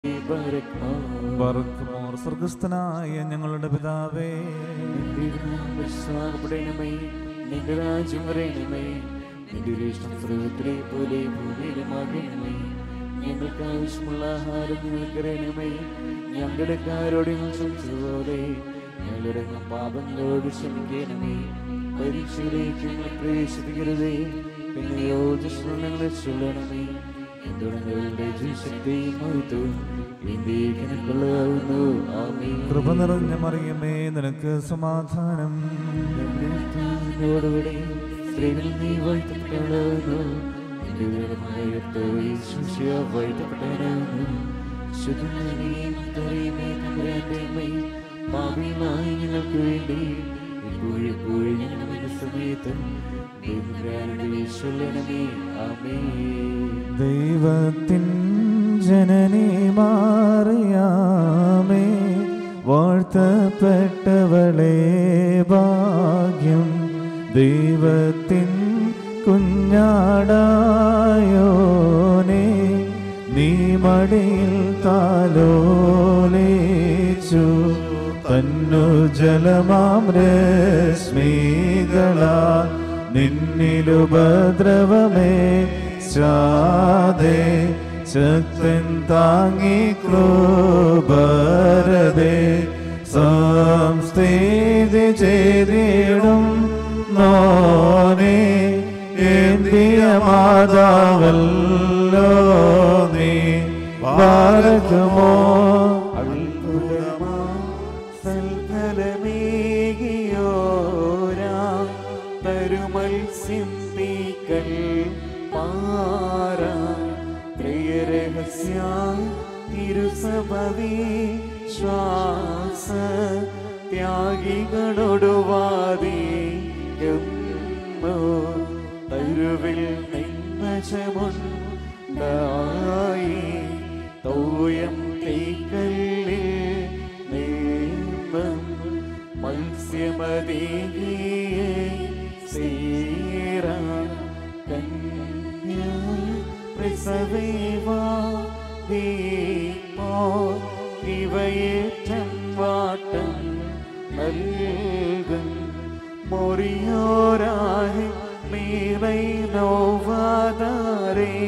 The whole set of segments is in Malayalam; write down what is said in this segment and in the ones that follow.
ബർക്കുമോർ സ്വർഗസ്ഥനായ ഞങ്ങളുടെ പിതാവേ വിശ്വാസപ്പെടണമേ നിന്റെ രാജ്യം വരണമേ നിന്റെ ഇഷ്ടം സ്രോതത്തിലെ പോലെ ഭൂമിയിലുമാകണമേ ഞങ്ങൾക്ക് ആവശ്യമുള്ള ആഹാരം ഞങ്ങൾക്കറിയണമേ ഞങ്ങളുടെ കാരോട് പോലെ ഞങ്ങളുടെ പാപങ്ങളോട് ക്ഷമിക്കണമേ പരീക്ഷയിലേക്ക് ഞങ്ങൾ പ്രവേശിപ്പിക്കരുതേ പിന്നെ യോജിച്ചു ഞങ്ങളെ ചൊല്ലണമേ എന്തുടങ്ങളുടെ ജീവശക്തിയും മഹത്വവും ഇന്ത്യക്കുള്ളതാവുന്നു ആമേ കൃപ നിറഞ്ഞ മറിയമേ നിനക്ക് സമാധാനം ോടുകൂടെ സ്ത്രീകൾ നീ വാഴ്ത്തപ്പെട്ടവളാകുന്നു നിന്റെ ഉയരമായ ശുശ്യ വാഴ്ത്തപ്പെട്ടവനാകുന്നു ശുദ്ധമേയും തറയുമേ തമ്പുരാന്റെ അമ്മയും പാപിയുമായി ഞങ്ങൾക്ക് വേണ്ടി ഇപ്പോഴെപ്പോഴും ഞങ്ങളുടെ സമയത്തും ദൈവരാനുടെ ചൊല്ലണമേ ആമേ ദൈവത്തിൻ ജനനി മാറിയാമേ വാഴ്ത്തപ്പെട്ടവളെ ഭാഗ്യം ദൈവത്തിൻ കുഞ്ഞാടായോനെ നീ മടിയിൽ താലോലേച്ചു തന്നു ജലമാം രശ്മികളാ നിന്നിലുപദ്രവമേ ശാദേ ശക്തൻ താങ്ങി ക്രൂപരതേ സംസ്ഥിതി ചെയ്തിടും നോനെ എന്തിയ മാതാവല്ലോ നീ പാർക്കുമോ സൽഫലമേകിയോരാ തരുമത്സ്യംബിക്കൽ പാറ പ്രിയരഹസ്യ തിരുസഭവി ശ്വാസ ത്യാഗികളൊടുവാദിക്കുന്നു തരുവിൽ നിന്നചമുണ്ടായി തോയം തീക്കല്ലിൽ നീന്തും മത്സ്യമതീയെ സീറ കന്യ പ്രസവേവാ ദീപോ ഇവയേറ്റം വാട്ടം നൽകും മൊറിയോരായി മീറൈ നോവാതാരേ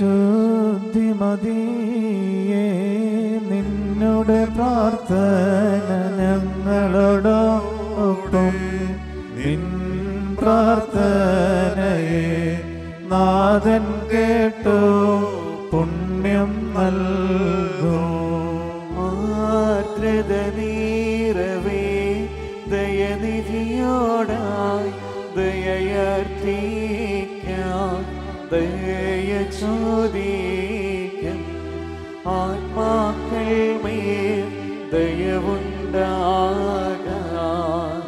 ശുദ്ധിമതിയേ നിന്നുടെ പ്രാർത്ഥന ഞങ്ങളോടൊപ്പം നിൻ പ്രാർത്ഥനയെ നാഥൻ കേട്ടു പുണ്യം നൽകും ആർദ്രത നീരവേ ദയനിധിയോടായി ദയയർത്ഥിക്കാം ദയ ചോദിക്കും ആത്മാക്കൾ മേൽ ദയവുണ്ടാകാം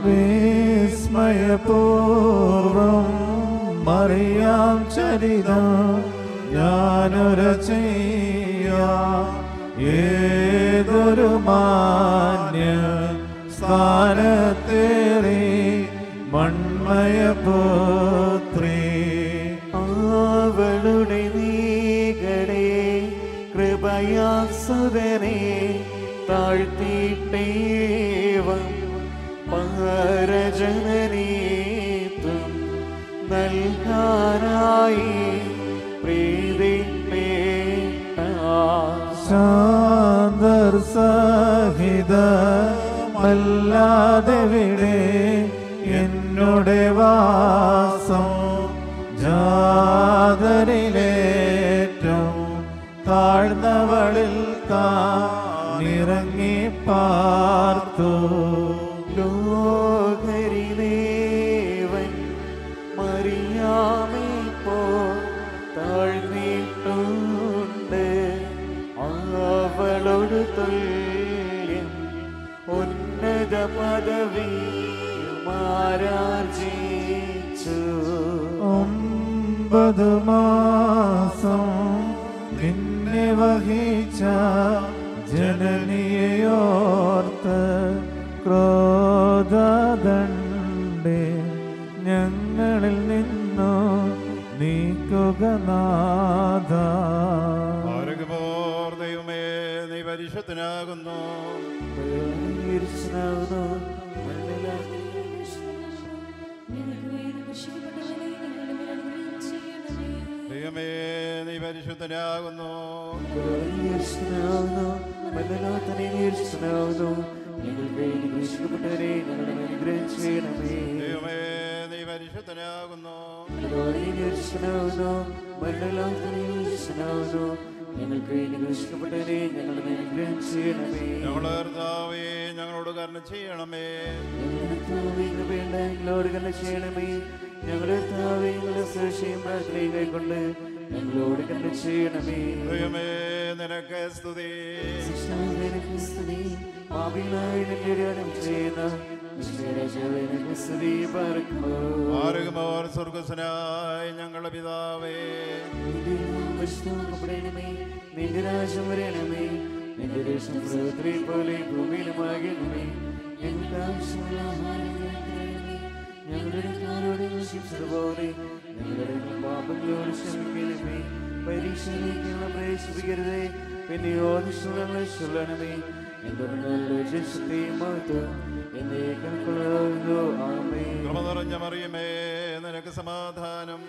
വിസ്മയപൂർവം മറിയാം ചരിതം ഞാനൊര ചെയ്യാം ഏതൊരു മാന്യ സ്ഥാനത്തേറി മൺമയപുത്രി അവളുടെ നീകളെ കൃപയാസുതനെ താഴ്ത്തിട്ടേവം പരജനനീത്വം നൽകാനായി പ്രീതിപ്പേട്ട ശാന്തർ സഹിത അല്ലാതെവിടെ എന്നോടെ വാസം ജാതരിലേറ്റം താഴ്ന്നവളിൽ താനിറങ്ങി പാർത്തു ലോകരിലേവൻ മറിയാമേ പോ താഴ്ന്നിട്ടുണ്ട് അവളോട് തുല്യം ഉന്നത പദവിയുമാരാർജിച്ചു ഒമ്പത് മാസം നിന്നെ വഹിച്ച ജനനിയോർത്ത് ക്രോധദണ്ഡേ ഞങ്ങളിൽ നിന്നു നീക്കുക നാഥ ആരോഗ്യമോർ ദൈവമേ നീ പരിശുദ്ധനാകുന്നു പരിശുദ്ധനാകുന്നു മണ്ണിലാ ദൈവമേ നീ പരിശുദ്ധനാകുന്നു പരിശുദ്ധനാകുന്നു മണ്ണിലോ തന്നെ പരിശുദ്ധനാകുന്നു ഞങ്ങൾക്ക് വേണ്ടി കൃഷിക്കപ്പെട്ടവരെ ഞങ്ങളുടെ അനുഗ്രഹം ചെയ്യണമേ ദൈവമേ നീ പരിശുദ്ധനാകുന്നു പരിശുദ്ധനാകുന്നു മണ്ണിലോ തന്നെ പരിശുദ്ധനാകുന്നു ഞങ്ങൾക്ക് വേണ്ടി കൃഷിക്കപ്പെട്ടവരെ ഞങ്ങളുടെ അനുഗ്രഹം ചെയ്യണമേ ഞങ്ങളുടെ കർത്താവേ ഞങ്ങളോട് കരുണ ചെയ്യണമേ വേണ്ട ഞങ്ങളോട് കണ്ട ചെയ്യണമേ ഞങ്ങളുടെ താവ്യങ്ങളുടെ സുരക്ഷയും പ്രാർത്ഥനയും കൈക്കൊണ്ട് ഞങ്ങളോട് കണ്ട ചെയ്യണമേ ദൈവമേ നിനക്ക് സ്തുതി ആരുകുമോർ സ്വർഗസ്വനായ ഞങ്ങളുടെ പിതാവേ നിന്റെ രാജ്യം വരണമേ നിന്റെ ദേശം പ്രകൃതി പോലെ ഭൂമിയിലുമാകണമേ ഞങ്ങൾക്ക് ആവശ്യമുള്ള ആഹാരം ഞങ്ങൾക്ക് തരണമേ. ഞങ്ങളുടെ കാരോട് ശിക്ഷിച്ചതുപോലെ ഞങ്ങളുടെ പാപങ്ങളോട് ക്ഷമിക്കണമേ പരീക്ഷയിലേക്കുള്ള പ്രവേശിപ്പിക്കരുതേ പിന്നെ യോജിച്ചുള്ള ചൊല്ലണമേ എന്തുകൊണ്ടുള്ള രക്ഷത്തെയും മഹത്വം എന്നേ കണക്കുള്ളതോ ആമേ കൃപ നിറഞ്ഞ മറിയമേ നിനക്ക് സമാധാനം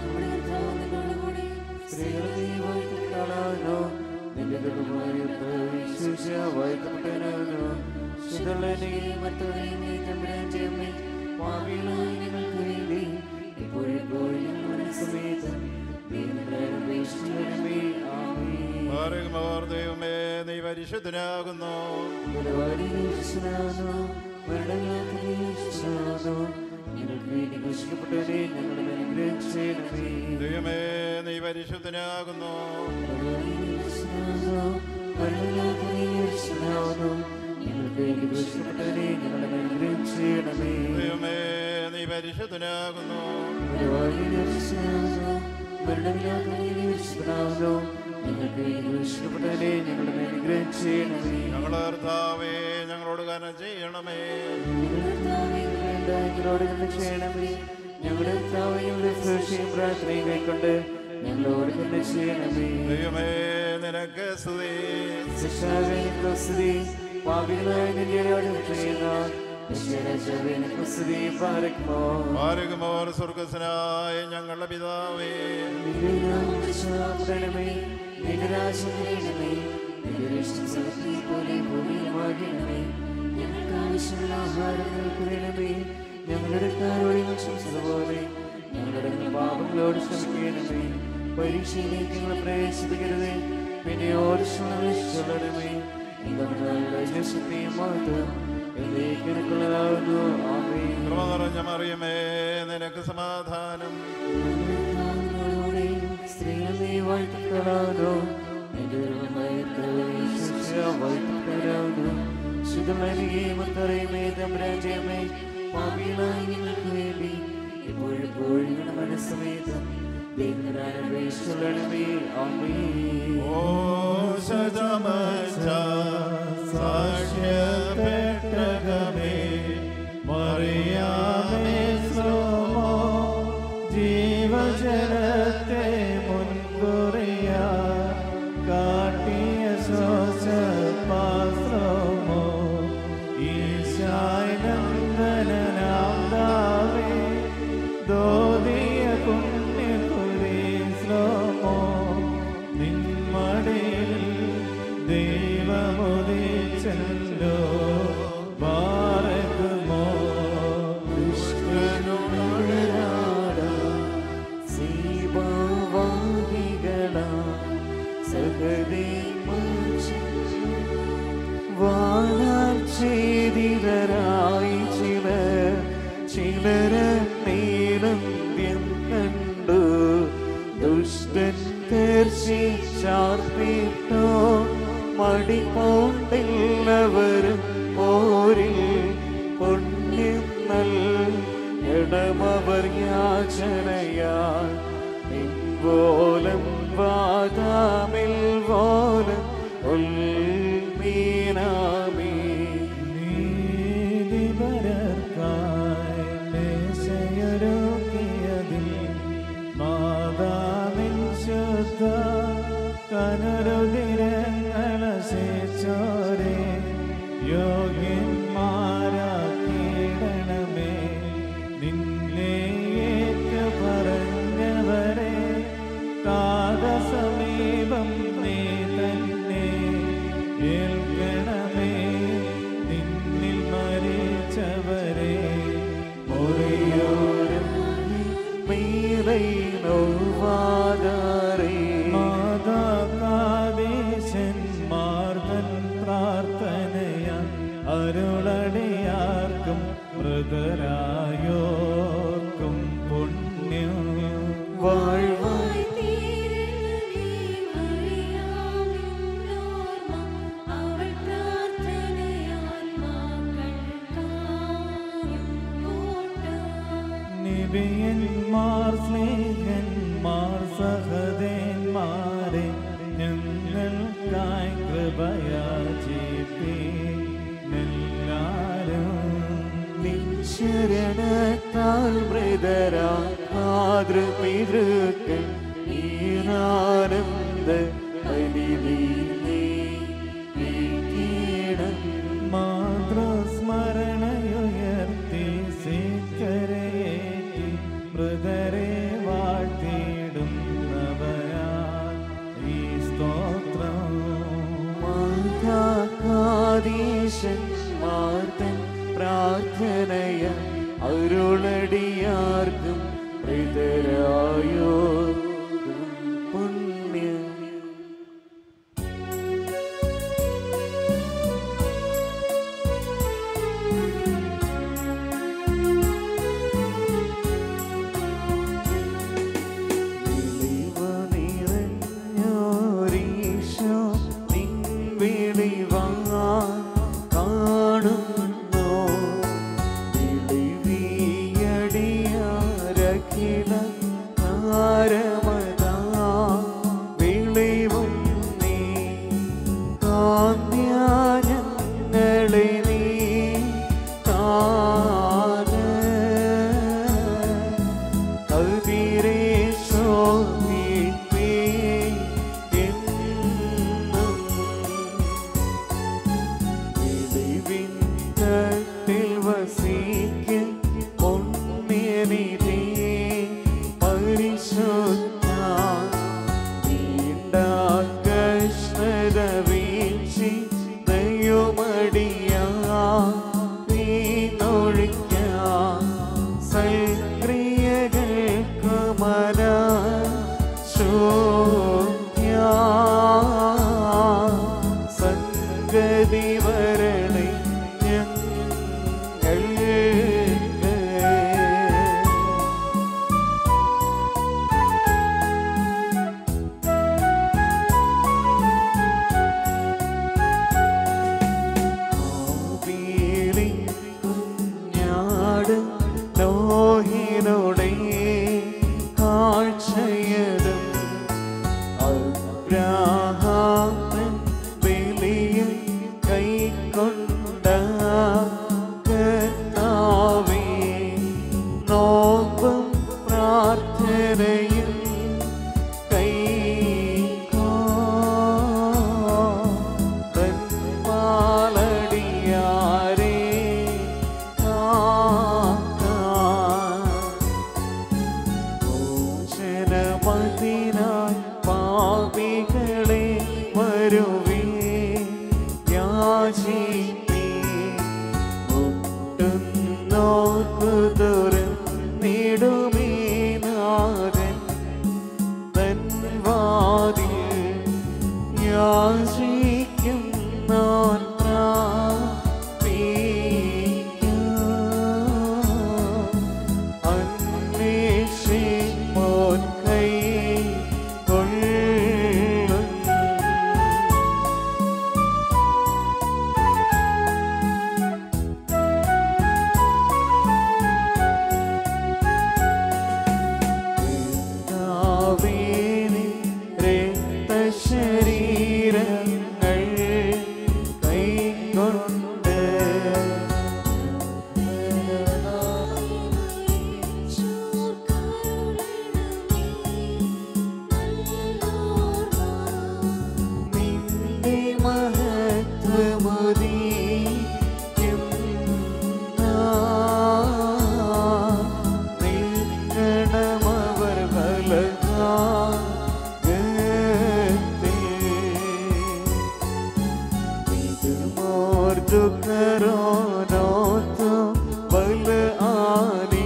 സ്ത്രീകളെ വാഴ്ത്തപ്പെടാനോ നിന്റെ ദുർഗമായ വാഴ്ത്തപ്പെടാനോ ശിതളനെ മറ്റൊരെയും തമ്പുരാൻ ചെയ്യുമേ പാപികളായ ഞങ്ങൾക്ക് വേണ്ടി ഇപ്പോഴെപ്പോഴും ഞങ്ങളുടെ സമയത്ത് ദൈവമേ ആമേ ആരുകുമോർ ദൈവമേ നീ പരിശുദ്ധനാകുന്നു ഞങ്ങളുടെ അനുഗ്രഹം ചെയ്യണമേ ദൈവമേ നീ പരിശുദ്ധനാകുന്നു ചെയ്യണമേ ദൈവമേ നീ പരിശുദ്ധനാകുന്നു ഞങ്ങളുടെ അനുഗ്രഹം ചെയ്യണമേ ഞങ്ങളുടെ കർത്താവേ ഞങ്ങളോട് കരുണ ചെയ്യണമേ ഞങ്ങളോട് കണ്ട് ചെയ്യണമേ ഞങ്ങളുടെ ഞങ്ങളുടെ സുരക്ഷയും പ്രാർത്ഥനയും കൈക്കൊണ്ട് ഞങ്ങളോട് കണ്ട് ചെയ്യണമേ ദൈവമേ നിനക്ക് സ്തുതി ശിക്ഷാവേനിക്ക് സ്തുതി പാപികളായ നിന്നോട് ചെയ്യുന്ന ഈശ്വരജവേനിക്ക് സ്തുതി പാരക്കുമോ ആരുകുമോർ സ്വർഗസ്വനായ ഞങ്ങളുടെ പിതാവേ നിന്റെ നാമം വിശ്വാസപ്പെടണമേ നിന്റെ രാജ്യം വരണമേ നിന്റെ രക്ഷ സ്വർഗ്ഗത്തിൽ പോലെ ഭൂമിയിലുമാകണമേ ഞങ്ങൾക്ക് ആവശ്യമുള്ള ആഹാരം ഞങ്ങൾക്ക് വേണമേ ഞങ്ങളുടെ കാരോട് ക്ഷമിച്ചതുപോലെ ഞങ്ങളുടെ പാപങ്ങളോട് ക്ഷമിക്കണമേ പരീക്ഷയിലേക്ക് ഞങ്ങൾ പ്രവേശിപ്പിക്കരുത് പിന്നെ ഓർമ്മേ മഹത്വം എന്നേക്കുള്ളതാകുന്നു ആമേ കൃപ നിറഞ്ഞ മറിയമേ നിനക്ക് സമാധാനം സ്ത്രീകളെ വാഴ്ത്തപ്പെടാനോ ശുദ്ധമേ തമ്പരാജയമേ പാപികളായി ഞങ്ങൾക്ക് വേണ്ടി ഇപ്പോഴെപ്പോഴും ഞങ്ങളുടെ മനസ്സമേതം ദൈവരാനപേക്ഷണമേ ആമേ ഓ ശതമച്ച സാക്ഷ്യപ്പെട്ടകമേ മറിയാമേ ശ്രോമോ ജീവജലത്തെ മുൻകുറിയ കാട്ടിയ ശ്വാസപാശ്രമോ ഈശായ നന്ദനാം ദാവേ ദോദിയ പുണ്യകുലേ ശ്രോമോ നിന്മടിയിൽ ദൈവമുദിച്ചല്ലോ ഭാരകുമോ ചെയ്തിതരായി ചിലർ ചിലര നീലന്ത്യം കണ്ടു ദുഷ്ടൻ തീർച്ചി ചാർത്തിട്ടോ മടി പോണ്ടില്ലവരും പോരിൽ പുണ്യം നൽ ഇടമവർ യാചനയാൽ നിൻപോലം വാദാമിൽ പോലം ഉൽമീനാമീ നീതിപരർക്കായി മേശയൊരുക്കിയതിൽ മാതാവിൻ ശുദ്ധ കനരുതിരങ്ങള ശേഷ വിളിച്ചോരെ യോഗ്യന്മാരാക്കിയിടണമേ നിന്നെ ഏറ്റു പറഞ്ഞവരെ കാതസമീപം നീ തന്നെ ഏൽക്കണമേ നിന്നിൽ മരിച്ചവരെ മുറിയോരം മീറൈ നോവാതാറേ മാതാകാദേശന്മാർതൻ പ്രാർത്ഥനയ അരുളടിയാർക്കും മൃതരായോർക്കും പുണ്യം വാഴ്വായി നിബിയന്മാർ സ്നേഹന്മാർ സഹദേന്മാരെ ഞങ്ങൾക്കായി കൃപയാചിപ്പീനെല്ലാരും ശരണത്താൽ മൃതരാ മാതൃപിതൃക്കൾ ഈനാനന്ദ പരിധീനേ മാതൃസ്മരണയുയർത്തി സീക്കരയേറ്റി മൃതരെ വാഴ്ത്തിയിടുന്നവരാ ഈ സ്തോത്രം മാതാകാദീശൻ മാർത്തൻ പ്രാർത്ഥനയ അരുളടിയാർക്കും മൃതരായോ പുണ്യം വിളിവ നിറഞ്ഞോരീശോ നിൻ വിളിവാൻ കാണുന്നു വിളിവിയടിയാരഖില താരമതാ വിളിവും നീ കാന്യാനങ്ങളെ നീ കാല കതിരെ ശോഭിപ്പേ എന്നും വെളിവിൻ തട്ടിൽ വസിക്കും പൊന്നിയനിധി പരിശുദ്ധ നീണ്ട കഷ്ണത വീഴ്ചി ദയുമടിയാ വീണൊഴിക്കാം സൽക്രിയകൾക്ക് മന ശോഭ്യ സംഗതി വരണേ ഞങ്ങൾക്ക് ആവിയിലെ കുഞ്ഞാട് നോഹിനോടെ കാഴ്ചയതും അബ്രാഹാമൻ ബലിയിൽ കൈക്കൊണ്ട കർത്താവേ നോമ്പും പ്രാർത്ഥനയും തന്മാലടിയാരേ മോചനമതിനായി പാപികളെ വരുവേ യാചിപ്പേ മുട്ടുന്നോർക്കു തുറന്നിടുമേ നാഥൻ തൻ വാതിൽ യാചിക്കും നാൻ പ്രാപിക്കാം. അന്വേഷിപ്പോൻ കൈ കൊള്ളും കർത്താവേനെ രക്തശരീരങ്ങൾ കൈകൊണ്ട് നിന്റെ മഹത്വ Adukharonoto Bala Ani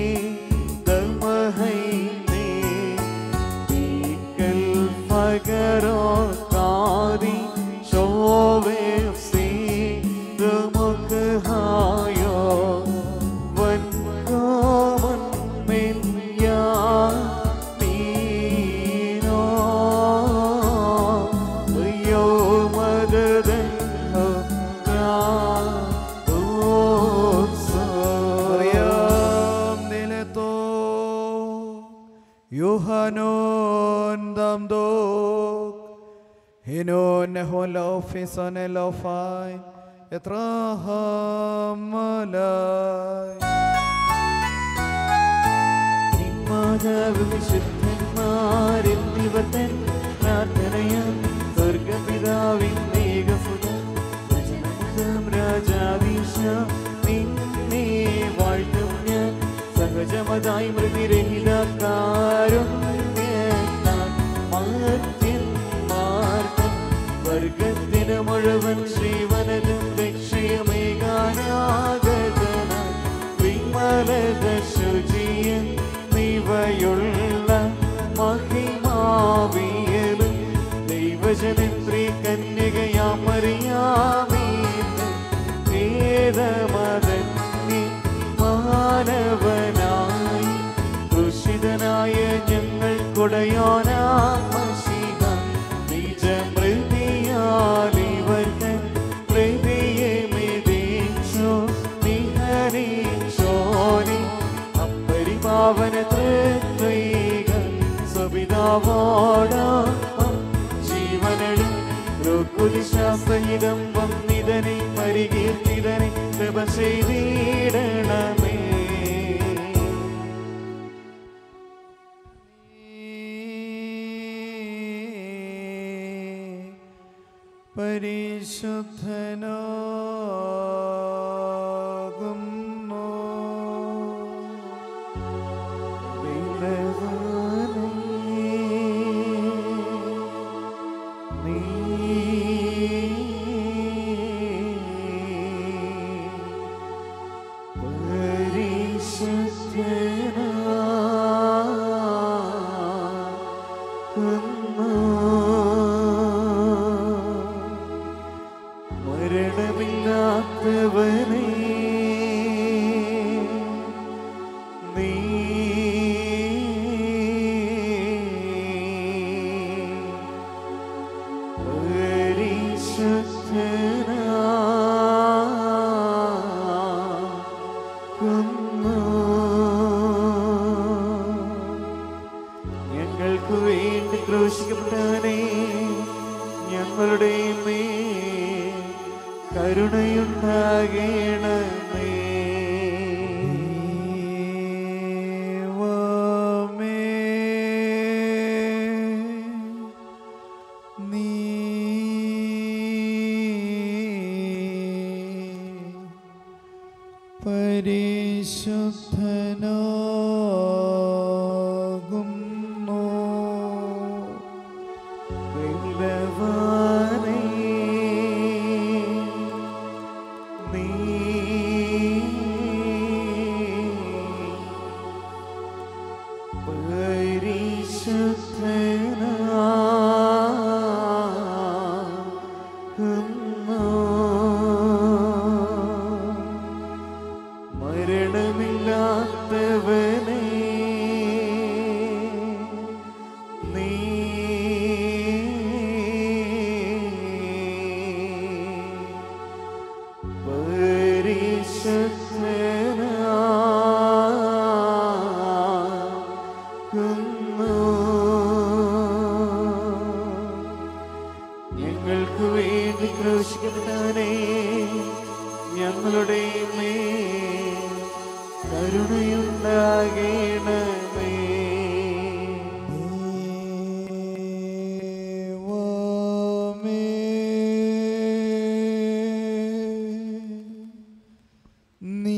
Dalmahaini Bikal Fagaro Kari Shove Si Ramukhayo Van Kaman Min Ya Mino Yo Madadan അറിയാം നിലത്തോ യുഹാനോൻ ദാംദോ ഹിനോൻ നെഹോൻ ലൗഫിസോൻ ലൗഫായ് എത്ര ഹമലായ് മാതാവ് വിശുദ്ധന്മാരെന്നിവർ തൻ പ്രാർത്ഥനയാം സ്വർഗപിതാവിൻ ഏകസുതം വചനമുഖം രാജാധീശ നിന്നെ വാഴ്ത്തും ഞാൻ സഹജമതായി മൃതിരഹിതക്കാരും വർഗത്തിന് മുഴുവൻ ശ്രീവനതും ദക്ഷിയമേകാനാഗതനായി വിമലത ശുചിയൻ നിവയുള്ള മഹിമാവിയലും ദൈവജനത്രി കന്യകയാമറിയാമീന്ന് വേദമതന്നി മാനവനായി കൃഷിതനായ ഞങ്ങൾ കൊടയോനാമശിക നിജമൃതിയാലിവർക്കൻ പ്രതിയെ മെതിച്ചോ നിഹരിച്ചോനെ അപ്പരിപാവന തൃത്വൈക സ്വപിതാവോടൊപ്പം ജീവനടും ൃക്കുലിശാസഹിതം വന്നിതനെ പരികീർത്തിതനെ കൃപ ചെയ്തിടണമേ പരിശുദ്ധനാകുന്നു മരണമില്ലാത്തവനേ നീ ഞങ്ങൾക്ക് വേണ്ടി ക്രൂശിക്കപ്പെട്ടവനെ ഞങ്ങളുടെ മേൽ കരുണയുണ്ടാകേണമേ ദൈവമേ, നീ പരിശുദ്ധനാകുന്നു ബലവാനേ, നീ പരിശുദ്ധനാകുന്നു. മരണമില്ലാത്തവനേ നീ പരിശുദ്ധനാകുന്നു. ഞങ്ങൾക്ക് വേണ്ടി ക്രൂശിക്കപ്പെട്ടവനെ ഞങ്ങളുടെ മേൽ കരുണയുണ്ടാകേണമേ ദൈവമേ, നീ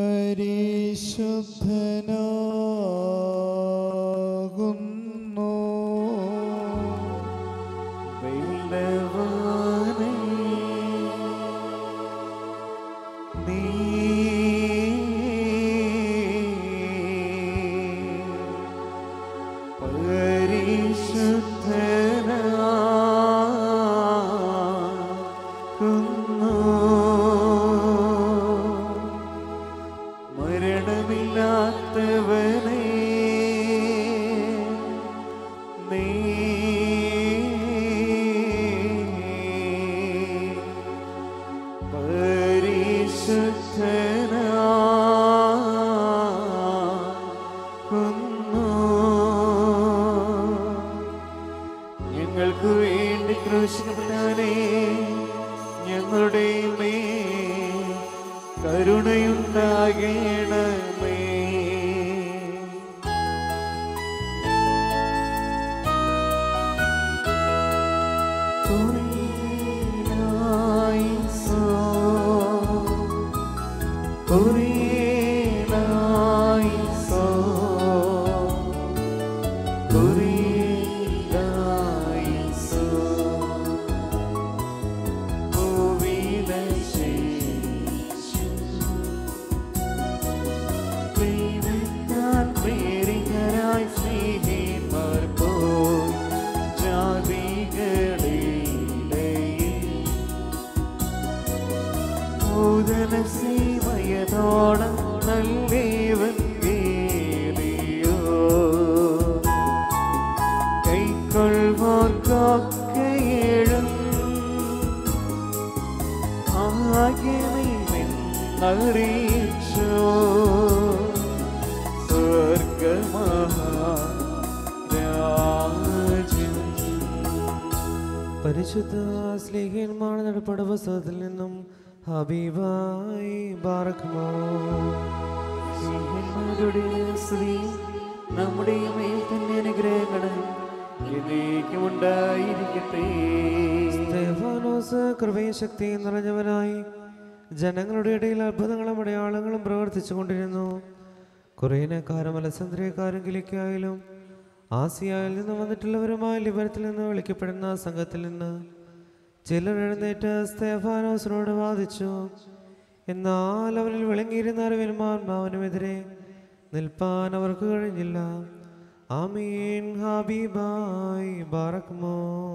പരിശുദ്ധനാകുന്നു ഞങ്ങൾക്ക് വേണ്ടി ക്രൂശിക്കപ്പെട്ടവനെ ഞങ്ങളുടെ മേൽ കരുണയുണ്ടാകണമേ സ്നേഹിമാർ പോയി ജാതികളിടയിൽ ഭൂതന സീമയതോളം നല്ലേവൻ കേറിയോ കൈക്കൊള്ളുവാർക്കൊക്കെയേഴും ആകെറിയിച്ചോ സ്വർഗമഹാരാജ്യം പരിശുദ്ധ സ്ലേഹന്മാർ നടപ്പട പുസ്തകത്തിൽ നിന്നും ഹബീബായി ബാറക്കുമോ സ്നേഹന്മാരുടെ സ്ത്രീ നമ്മുടെ മേൽ തന്നെ അനുഗ്രഹങ്ങളും എന്നേക്കും ഉണ്ടായിരിക്കട്ടെ സ്തേഫാനോസ് കൃപയും ശക്തിയും നിറഞ്ഞവനായി ജനങ്ങളുടെ ഇടയിൽ അത്ഭുതങ്ങളും അടയാളങ്ങളും പ്രവർത്തിച്ചു കൊണ്ടിരുന്നു കുറേനക്കാരും അലസന്ദ്രിയക്കാരും കിലിക്കായാലും ആസിയായിൽ നിന്ന് വന്നിട്ടുള്ളവരുമായ ലിബരത്തിൽ നിന്ന് വിളിക്കപ്പെടുന്ന സംഘത്തിൽ നിന്ന് ചിലർ എഴുന്നേറ്റ് സ്തേഫാനോസിനോട് വാദിച്ചു എന്നാൽ അവരിൽ വിളങ്ങിയിരുന്ന അറിവിന്മാർമാവനുമെതിരെ നിൽപ്പാൻ അവർക്ക് കഴിഞ്ഞില്ല ആമീൻ ഹബീബായി ബാറക്മോ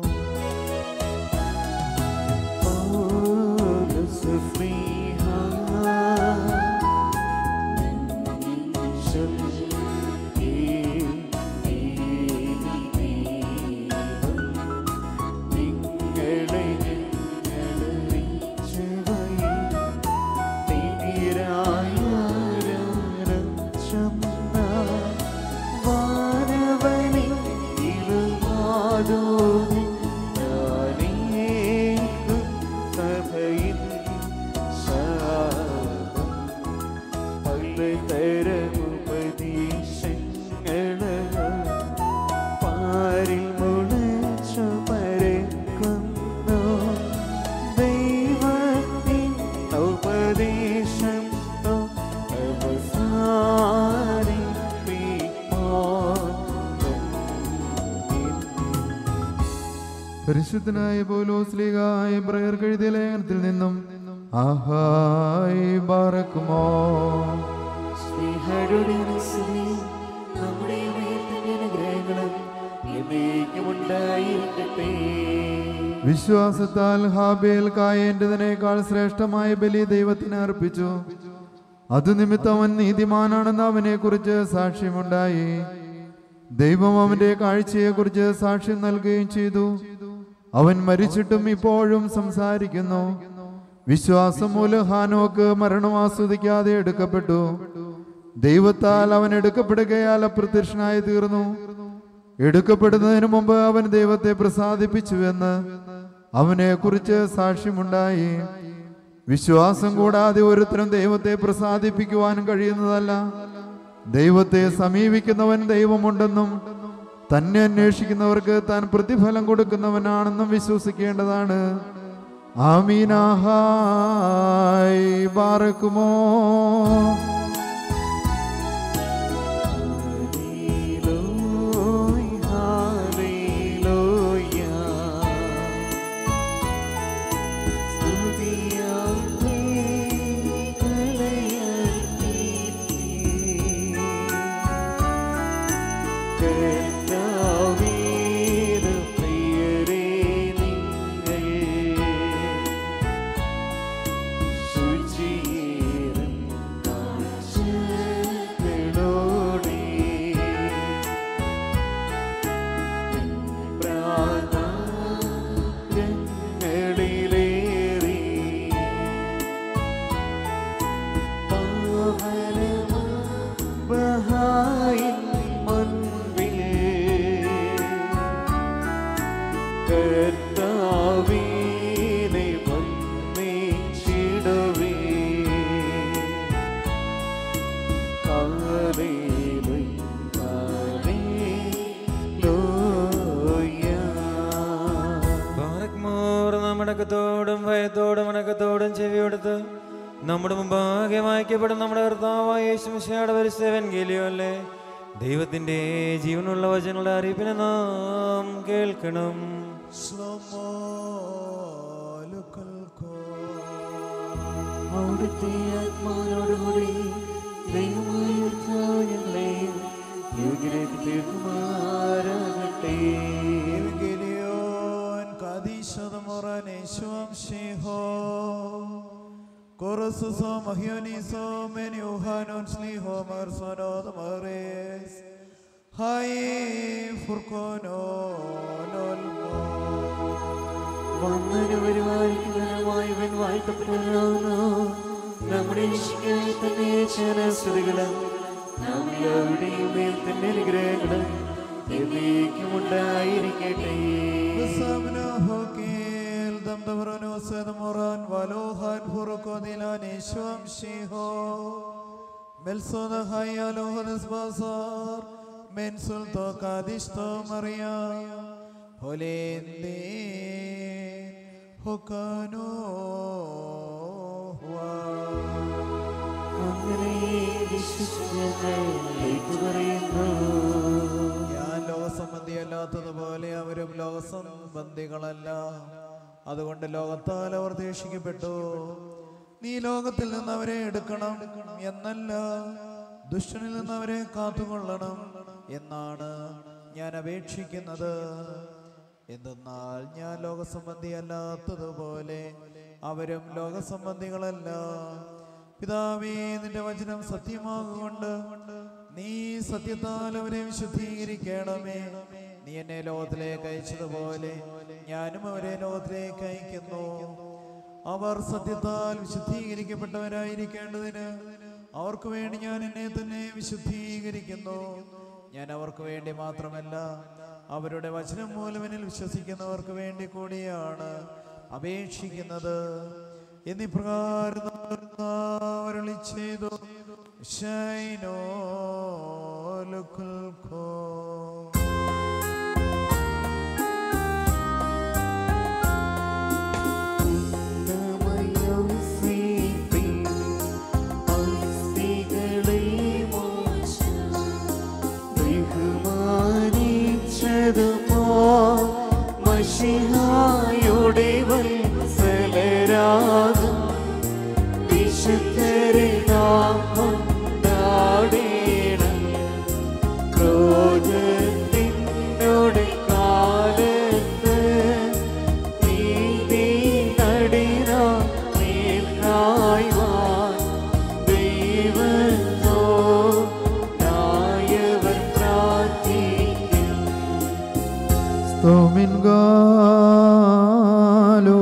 സഭയിൽ ശാപം പലതരമുപദേശങ്ങള് പാരിൽ മുളച്ചു പരക്കുന്നു ദൈവത്തിൻ ഉപദേശം പരിശുദ്ധനായ പോലോസ്ലികായ പ്രയർ കഴുതിയ ലേഖനത്തിൽ നിന്നും ആഹായി ബാറക്കുമോ സ്നേഹരുടെ സ്ത്രീ നമ്മുടെ മേൽ തന്നെ അനുഗ്രഹങ്ങളും എന്നേക്കും ഉണ്ടായിരിക്കട്ടെ വിശ്വാസത്താൽ ഹാബേൽ കായേണ്ടതിനേക്കാൾ ശ്രേഷ്ഠമായ ബലി ദൈവത്തിന് അർപ്പിച്ചു അത് നിമിത്തം അവൻ നീതിമാനാണെന്ന് അവനെ കുറിച്ച് സാക്ഷ്യമുണ്ടായി ദൈവം അവന്റെ കാഴ്ചയെക്കുറിച്ച് സാക്ഷ്യം നൽകുകയും ചെയ്തു അവൻ മരിച്ചിട്ടും ഇപ്പോഴും സംസാരിക്കുന്നു വിശ്വാസം മൂലം ഹാനോക്ക് മരണം ആസ്വദിക്കാതെ എടുക്കപ്പെട്ടു ദൈവത്താൽ അവൻ എടുക്കപ്പെടുകയാൽ അപ്രത്യക്ഷനായി തീർന്നു എടുക്കപ്പെടുന്നതിന് മുമ്പ് അവൻ ദൈവത്തെ പ്രസാദിപ്പിച്ചുവെന്ന് അവനെ കുറിച്ച് സാക്ഷ്യമുണ്ടായി വിശ്വാസം കൂടാതെ ഒരുത്തരും ദൈവത്തെ പ്രസാദിപ്പിക്കുവാൻ കഴിയുന്നതല്ല ദൈവത്തെ സമീപിക്കുന്നവൻ ദൈവമുണ്ടെന്നും തന്നെ അന്വേഷിക്കുന്നവർക്ക് താൻ പ്രതിഫലം കൊടുക്കുന്നവനാണെന്നും വിശ്വസിക്കേണ്ടതാണ് ആമീനാഹായ് ബാറക്കുമോ ബഹായിൻ മുൻപിൽ കർത്താവീനെ വന്ദിച്ചിടുവേ ഹല്ലേലൂയ ഹല്ലേലൂയ ബാറക്മോർ മടക്കത്തോടും ഭയത്തോടും അടക്കത്തോടും ചെവിയെടുത്ത് നമ്മുടെ മുമ്പാകെ വായിക്കപ്പെടും നമ്മുടെ കർത്താവായ യേശുമിശയുടെ പരിസേവൻ ഗേലിയോല്ലേ ദൈവത്തിന്റെ ജീവനുള്ള വചനങ്ങളുടെ അറിയിപ്പിനെ നാം കേൾക്കണം അവിടുത്തെ ആത്മാവിനോടുകൂടി ദൈവമായ കർത്താവ് ഞങ്ങളെയും യോഗ്യരാക്കി തീർക്കുമാറാകട്ടെ Evangelion kadishadamora neshuam shiho Korosuso mahioniso meni uhanon sliho marsanod mares Hai furkono nolmo വന്നതിന് പരിപാലിക്കുന്നതിനുമായവൻ വാഴ്ത്തപ്പെട്ടവനാകുന്നു നമ്മുടെ രക്ഷിക്കായി തന്നെ ചരസ്തുതികളും നാം എല്ലാവരുടെയും മേൽ തന്നെ അനുഗ്രഹങ്ങളും എന്നേക്കും ഉണ്ടായിരിക്കട്ടെ Samna hokil dam davrano sedmoran valohan furkodila neshuam shiho Melsoda hayalo hodes bazar mensul to kadishto maria holende hokano അങ്ങനെ വിശ്വസിച്ച് ഞങ്ങൾ ഏറ്റുപറയുന്നു ഞാൻ ലോകസംബന്ധിയല്ലാത്തതുപോലെ അവരും ലോകസംബന്ധികളല്ല അതുകൊണ്ട് ലോകത്താൽ അവർ ദേഷിക്കപ്പെട്ടു നീ ലോകത്തിൽ നിന്ന് അവരെ എടുക്കണം എന്നല്ല ദുഷ്ടനിൽ നിന്ന് അവരെ കാത്തുകൊള്ളണം എന്നാണ് ഞാൻ അപേക്ഷിക്കുന്നത് എന്തെന്നാൽ ഞാൻ ലോകസംബന്ധിയല്ലാത്തതുപോലെ അവരും ലോകസംബന്ധികളല്ല പിതാവേ നിന്റെ വചനം സത്യമാകൊണ്ട് നീ സത്യത്താൽ അവരെ വിശുദ്ധീകരിക്കണമേ നീ എന്നെ ലോകത്തിലേക്ക് അയച്ചതുപോലെ ഞാനും അവരെ ലോകത്തിലേക്ക് അയക്കുന്നു അവർ സത്യത്താൽ വിശുദ്ധീകരിക്കപ്പെട്ടവരായിരിക്കേണ്ടതിന് അവർക്ക് വേണ്ടി ഞാൻ എന്നെ തന്നെ വിശുദ്ധീകരിക്കുന്നു ഞാൻ അവർക്ക് വേണ്ടി മാത്രമല്ല അവരുടെ വചനം മൂലം എന്നിൽ വിശ്വസിക്കുന്നവർക്ക് വേണ്ടി കൂടിയാണ് അപേക്ഷിക്കുന്നത് എന്നിപ്രകാരം അവരളി ചെയ്തു ശൈനോ ലുക്കുൽക്കോ മഷിഹായുടെ വത്സലരാകും വിശുദ്ധരെ നാം കൊണ്ടാടേണം ക്രോധത്തിനോട് കാലത്ത് നീതി നടിനാ മേൽക്കായ്വാൻ ദൈവത്തോ നായവർ പ്രാർത്ഥിക്കും സ്തോമിൻ ഗാലോ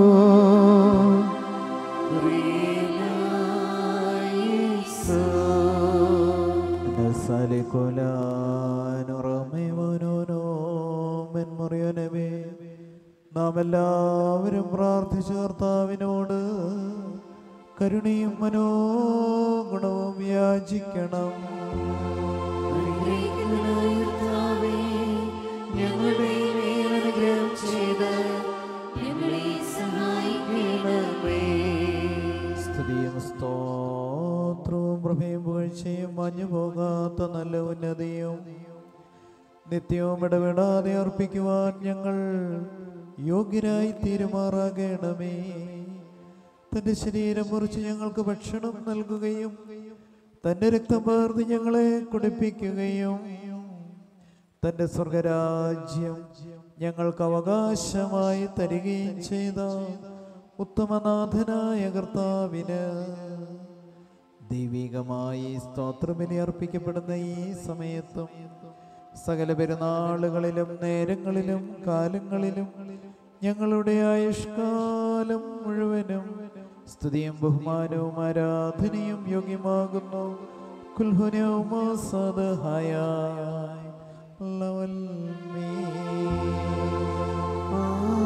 നാം എല്ലാവരും പ്രാർത്ഥിച്ച കർത്താവിനോട് കരുണയും മനോഗുണവും യാചിക്കണം അനുഗ്രഹിക്കുന്നവനായ കർത്താവേ, ഞങ്ങളുടെ മേൽ അനുഗ്രഹം ചെയ്ത് ഞങ്ങളെ സഹായിക്കണമേ സ്തുതിയും സ്തോത്രവും പ്രഭയും പുകഴ്ചയും മഞ്ഞു പോകാത്ത നല്ല ഉന്നതിയും നിത്യവും ഇടപെടാതെ അർപ്പിക്കുവാൻ ഞങ്ങൾ യോഗ്യരായി തീരുമാറാകണമേ തന്റെ ശരീരം മുറിച്ച് ഞങ്ങൾക്ക് ഭക്ഷണം നൽകുകയും തന്റെ രക്തം പേർന്ന് ഞങ്ങളെ കുടിപ്പിക്കുകയും തന്റെ സ്വർഗരാജ്യം ഞങ്ങൾക്ക് അവകാശമായി തരികയും ചെയ്ത ഉത്തമനാഥനായ കർത്താവിന് ദൈവികമായി സ്തോത്രബലി അർപ്പിക്കപ്പെടുന്ന ഈ സമയത്തും സകല പെരുന്നാളുകളിലും നേരങ്ങളിലും കാലങ്ങളിലും ഞങ്ങളുടെ ആയുഷ്കാലം മുഴുവനും സ്തുതിയും ബഹുമാനവും ആരാധനയും യോഗ്യമാകുന്നു കുൽഹുനവുമാസദഹായ ലവൽ മീ.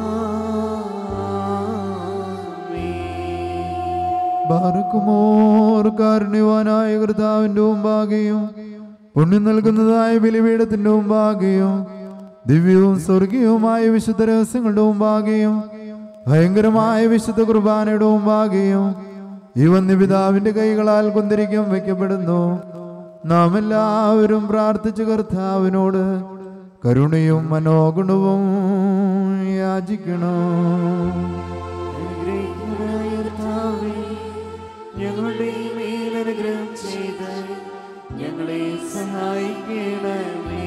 ബാർക്കുമോർ കാരുണ്യവാനായ കർത്താവിന്റെ മുമ്പാകെയും പുണ്യം നൽകുന്നതായ ബലിപീഠത്തിന്റെ മുമ്പാകെയും ദിവ്യവും സ്വർഗീയവുമായ വിശുദ്ധ രഹസ്യങ്ങളുടെ മുമ്പാകെയും ഭയങ്കരമായ വിശുദ്ധ കുർബാനയുടെ മുമ്പാകെയും ഈ വന്യപിതാവിന്റെ കൈകളാൽ കുന്തിരിക്കം വയ്ക്കപ്പെടുന്നു നാം എല്ലാവരും പ്രാർത്ഥിച്ചു കർത്താവിനോട് കരുണയും മനോഗുണവും യാചിക്കണം അനുഗ്രഹിക്കണമായ കർത്താവേ, ഞങ്ങളുടെ മേൽ അനുഗ്രഹം ചെയ്ത് ഞങ്ങളെ സഹായിക്കണമേ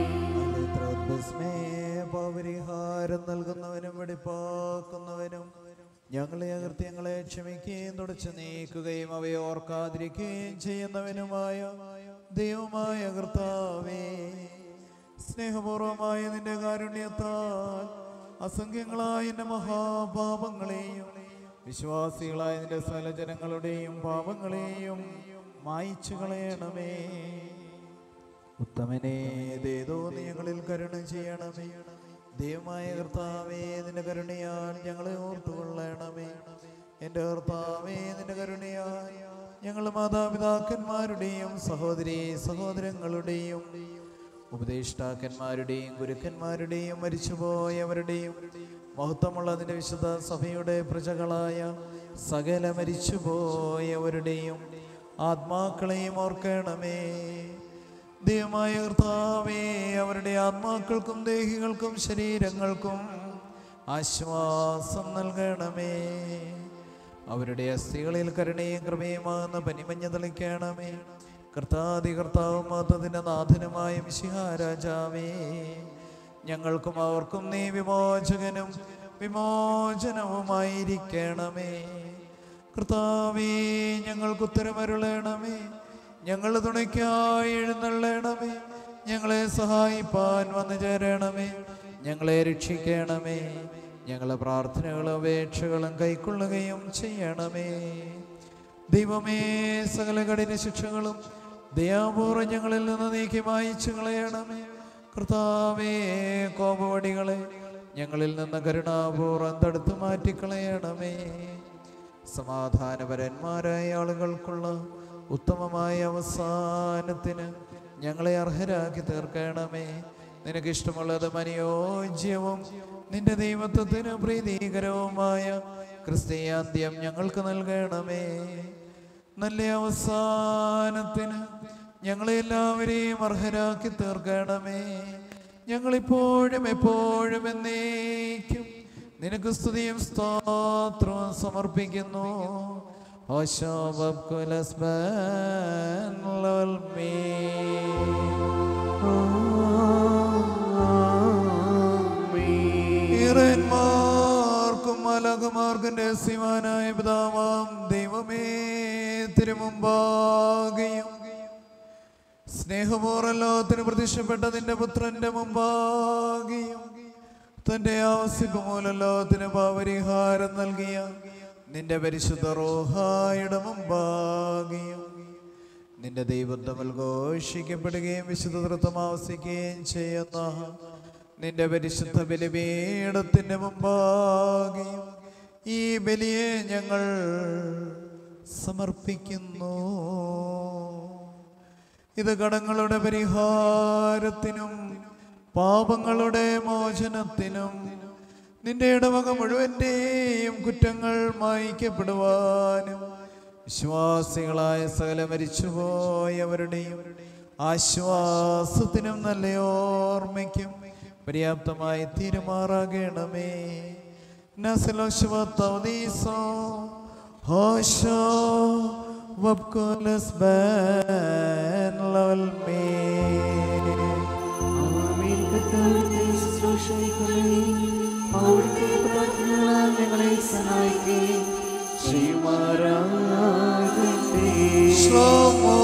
പരിഹാരം നൽകുന്നവനും വെടിപ്പാക്കുന്നവനും ഞങ്ങളെ അകൃത്യങ്ങളെ ക്ഷമിക്കുകയും തുടച്ചു നീക്കുകയും അവയെ ഓർക്കാതിരിക്കുകയും ചെയ്യുന്നവനുമായ ദൈവമായ കർത്താവേ സ്നേഹപൂർവമായ നിന്റെ കാരുണ്യത്താൽ അസംഖ്യങ്ങളായ എൻ്റെ മഹാപാപങ്ങളെയും വിശ്വാസികളായ നിന്റെ സകല ജനങ്ങളുടെയും പാപങ്ങളെയും മായിച്ചു കളയണമേ ഉത്തമനെ ദേതോ നീ ഞങ്ങളിൽ കരുണ ചെയ്യണമേ ദൈവമായ കർത്താവേ നിന്റെ കരുണയാൽ ഞങ്ങളെ ഓർത്തുകൊള്ളണമേ എൻ്റെ കർത്താവേ നിന്റെ കരുണയാൽ ഞങ്ങൾ മാതാപിതാക്കന്മാരുടെയും സഹോദരി സഹോദരങ്ങളുടെയും ഉപദേഷ്ടാക്കന്മാരുടെയും ഗുരുക്കന്മാരുടെയും മരിച്ചുപോയവരുടെയും മഹത്വമുള്ള നിന്റെ വിശുദ്ധ സഭയുടെ പ്രജകളായ സകല മരിച്ചുപോയവരുടെയും ആത്മാക്കളെയും ഓർക്കണമേ ദൈവമായ കർത്താവേ അവരുടെ ആത്മാക്കൾക്കും ദേഹികൾക്കും ശരീരങ്ങൾക്കും ആശ്വാസം നൽകണമേ അവരുടെ അസ്ഥികളിൽ കരുണയും കൃപയുമാകുന്ന പനിമഞ്ഞ തെളിക്കണമേ കർത്താതി കർത്താവും മതത്തിന്റെ നാഥനുമായ മിശിഹാരാജാവേ ഞങ്ങൾക്കും അവർക്കും നീ വിമോചകനും വിമോചനവുമായിരിക്കണമേ കർത്താവേ ഞങ്ങൾക്ക് ഉത്തരമരുളണമേ ഞങ്ങൾ തുണയ്ക്കായി എഴുന്നള്ളണമേ ഞങ്ങളെ സഹായിപ്പാൻ വന്നു ചേരണമേ ഞങ്ങളെ രക്ഷിക്കണമേ ഞങ്ങളെ പ്രാർത്ഥനകളും അപേക്ഷകളും കൈക്കൊള്ളുകയും ചെയ്യണമേ ദൈവമേ സകല കഠിന ശിക്ഷകളും ദയാപൂർവ്വം ഞങ്ങളിൽ നിന്ന് നീക്കി മായിച്ചു കളയണമേ കർത്താവേ കോപവടികളെ ഞങ്ങളിൽ നിന്ന് കരുണാപൂർവ്വം തടുത്തു മാറ്റിക്കളയണമേ സമാധാനപരന്മാരായ ആളുകൾക്കുള്ള ഉത്തമമായ അവസാനത്തിന് ഞങ്ങളെ അർഹരാക്കി തീർക്കണമേ നിനക്കിഷ്ടമുള്ളതും അനുയോജ്യവും നിന്റെ ദൈവത്വത്തിന് പ്രീതികരവുമായ ക്രിസ്തീയാന്ത്യം ഞങ്ങൾക്ക് നൽകണമേ നല്ല അവസാനത്തിന് ഞങ്ങളെ എല്ലാവരെയും അർഹരാക്കി തീർക്കണമേ ഞങ്ങളിപ്പോഴും എപ്പോഴും എന്നേക്കും നിനക്ക് സ്തുതിയും സ്തോത്രവും സമർപ്പിക്കുന്നു ഈറന്മാർക്കും മലകുമാർക്കും രഹസ്യവാനായ പിതാവാം ദൈവമേ തിരുമുമ്പാകെയും സ്നേഹപൂർവ്വം ലോകത്തിന് പ്രത്യക്ഷപ്പെട്ട നിന്റെ പുത്രന്റെ മുമ്പാകെയും തന്റെ ആവശ്യപ്പ് മൂലം ലോകത്തിന് പാപരിഹാരം നൽകിയ നിന്റെ പരിശുദ്ധ റോഹായുടെ മുമ്പാകെയും നിന്റെ ദൈവത്വം ഘോഷിക്കപ്പെടുകയും വിശുദ്ധ തൃത്വം ആവസിക്കുകയും ചെയ്യുന്ന നിന്റെ പരിശുദ്ധ ബലിപീഠത്തിന്റെ മുമ്പാകെയും ഈ ബലിയെ ഞങ്ങൾ സമർപ്പിക്കുന്നു ഇത് കടങ്ങളുടെ പരിഹാരത്തിനും പാപങ്ങളുടെ മോചനത്തിനും നിന്റെ ഇടവക മുഴുവൻ്റെയും കുറ്റങ്ങൾ മായിക്കപ്പെടുവാനും വിശ്വാസികളായ സകല മരിച്ചുപോയവരുടെയും ആശ്വാസത്തിനും നല്ല ഓർമ്മയ്ക്കും പര്യാപ്തമായി തീരുമാറാകണമേ നസലോ ശുഭത്തൗദീസോ ഹോശോ വബ്കുലസ് ബൻ ലവൽമേ ആമേൻ കർത്താവിന്റെ ശുശ്രൂഷകളെ അവിടുത്തെ പ്രാർത്ഥനകളാൽ ഞങ്ങളെ സഹായിക്കുകയും ചെയ്യുമാറാകട്ടെ שלמה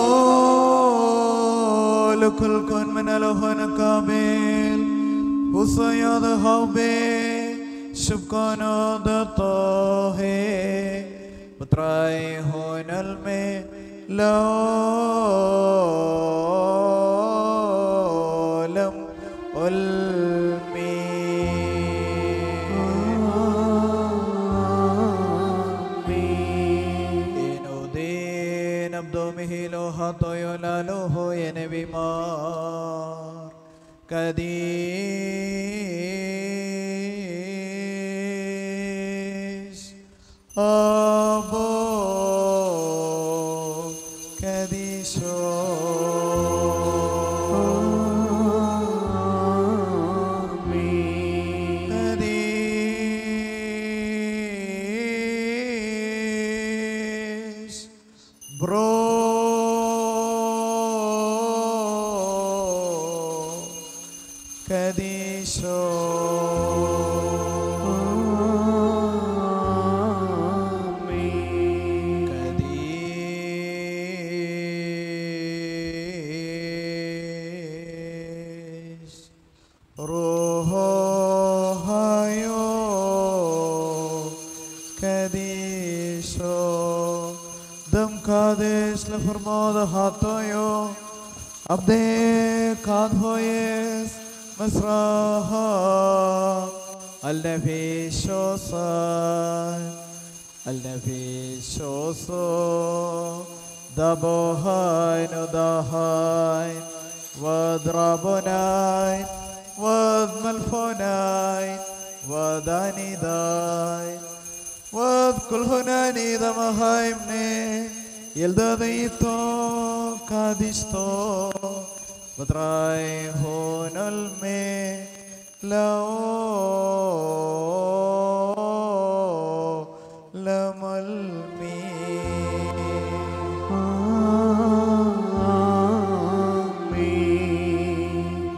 לכל כל מן אלוהן הקבל וסייד הרבה שבקונו דתוה בתראי הון על מי לעולם עולמי Domihilo hatoyo laloho yenevimar Kadish Abo Kadish Bro Kadisho Kadish Roho Hayo Kadisho Dam Kadesh Leformoda Hatoyo Abde Kadhoyes Masraha Al-Nabi Shosai Al-Nabi Shoso Dabohai Nudahai Wadrabonai Wadmalfonai Wadanidai واذكر هنا نيدا مهايمني يلدا ديتو كاديستو بتراي هون المي لو لملمي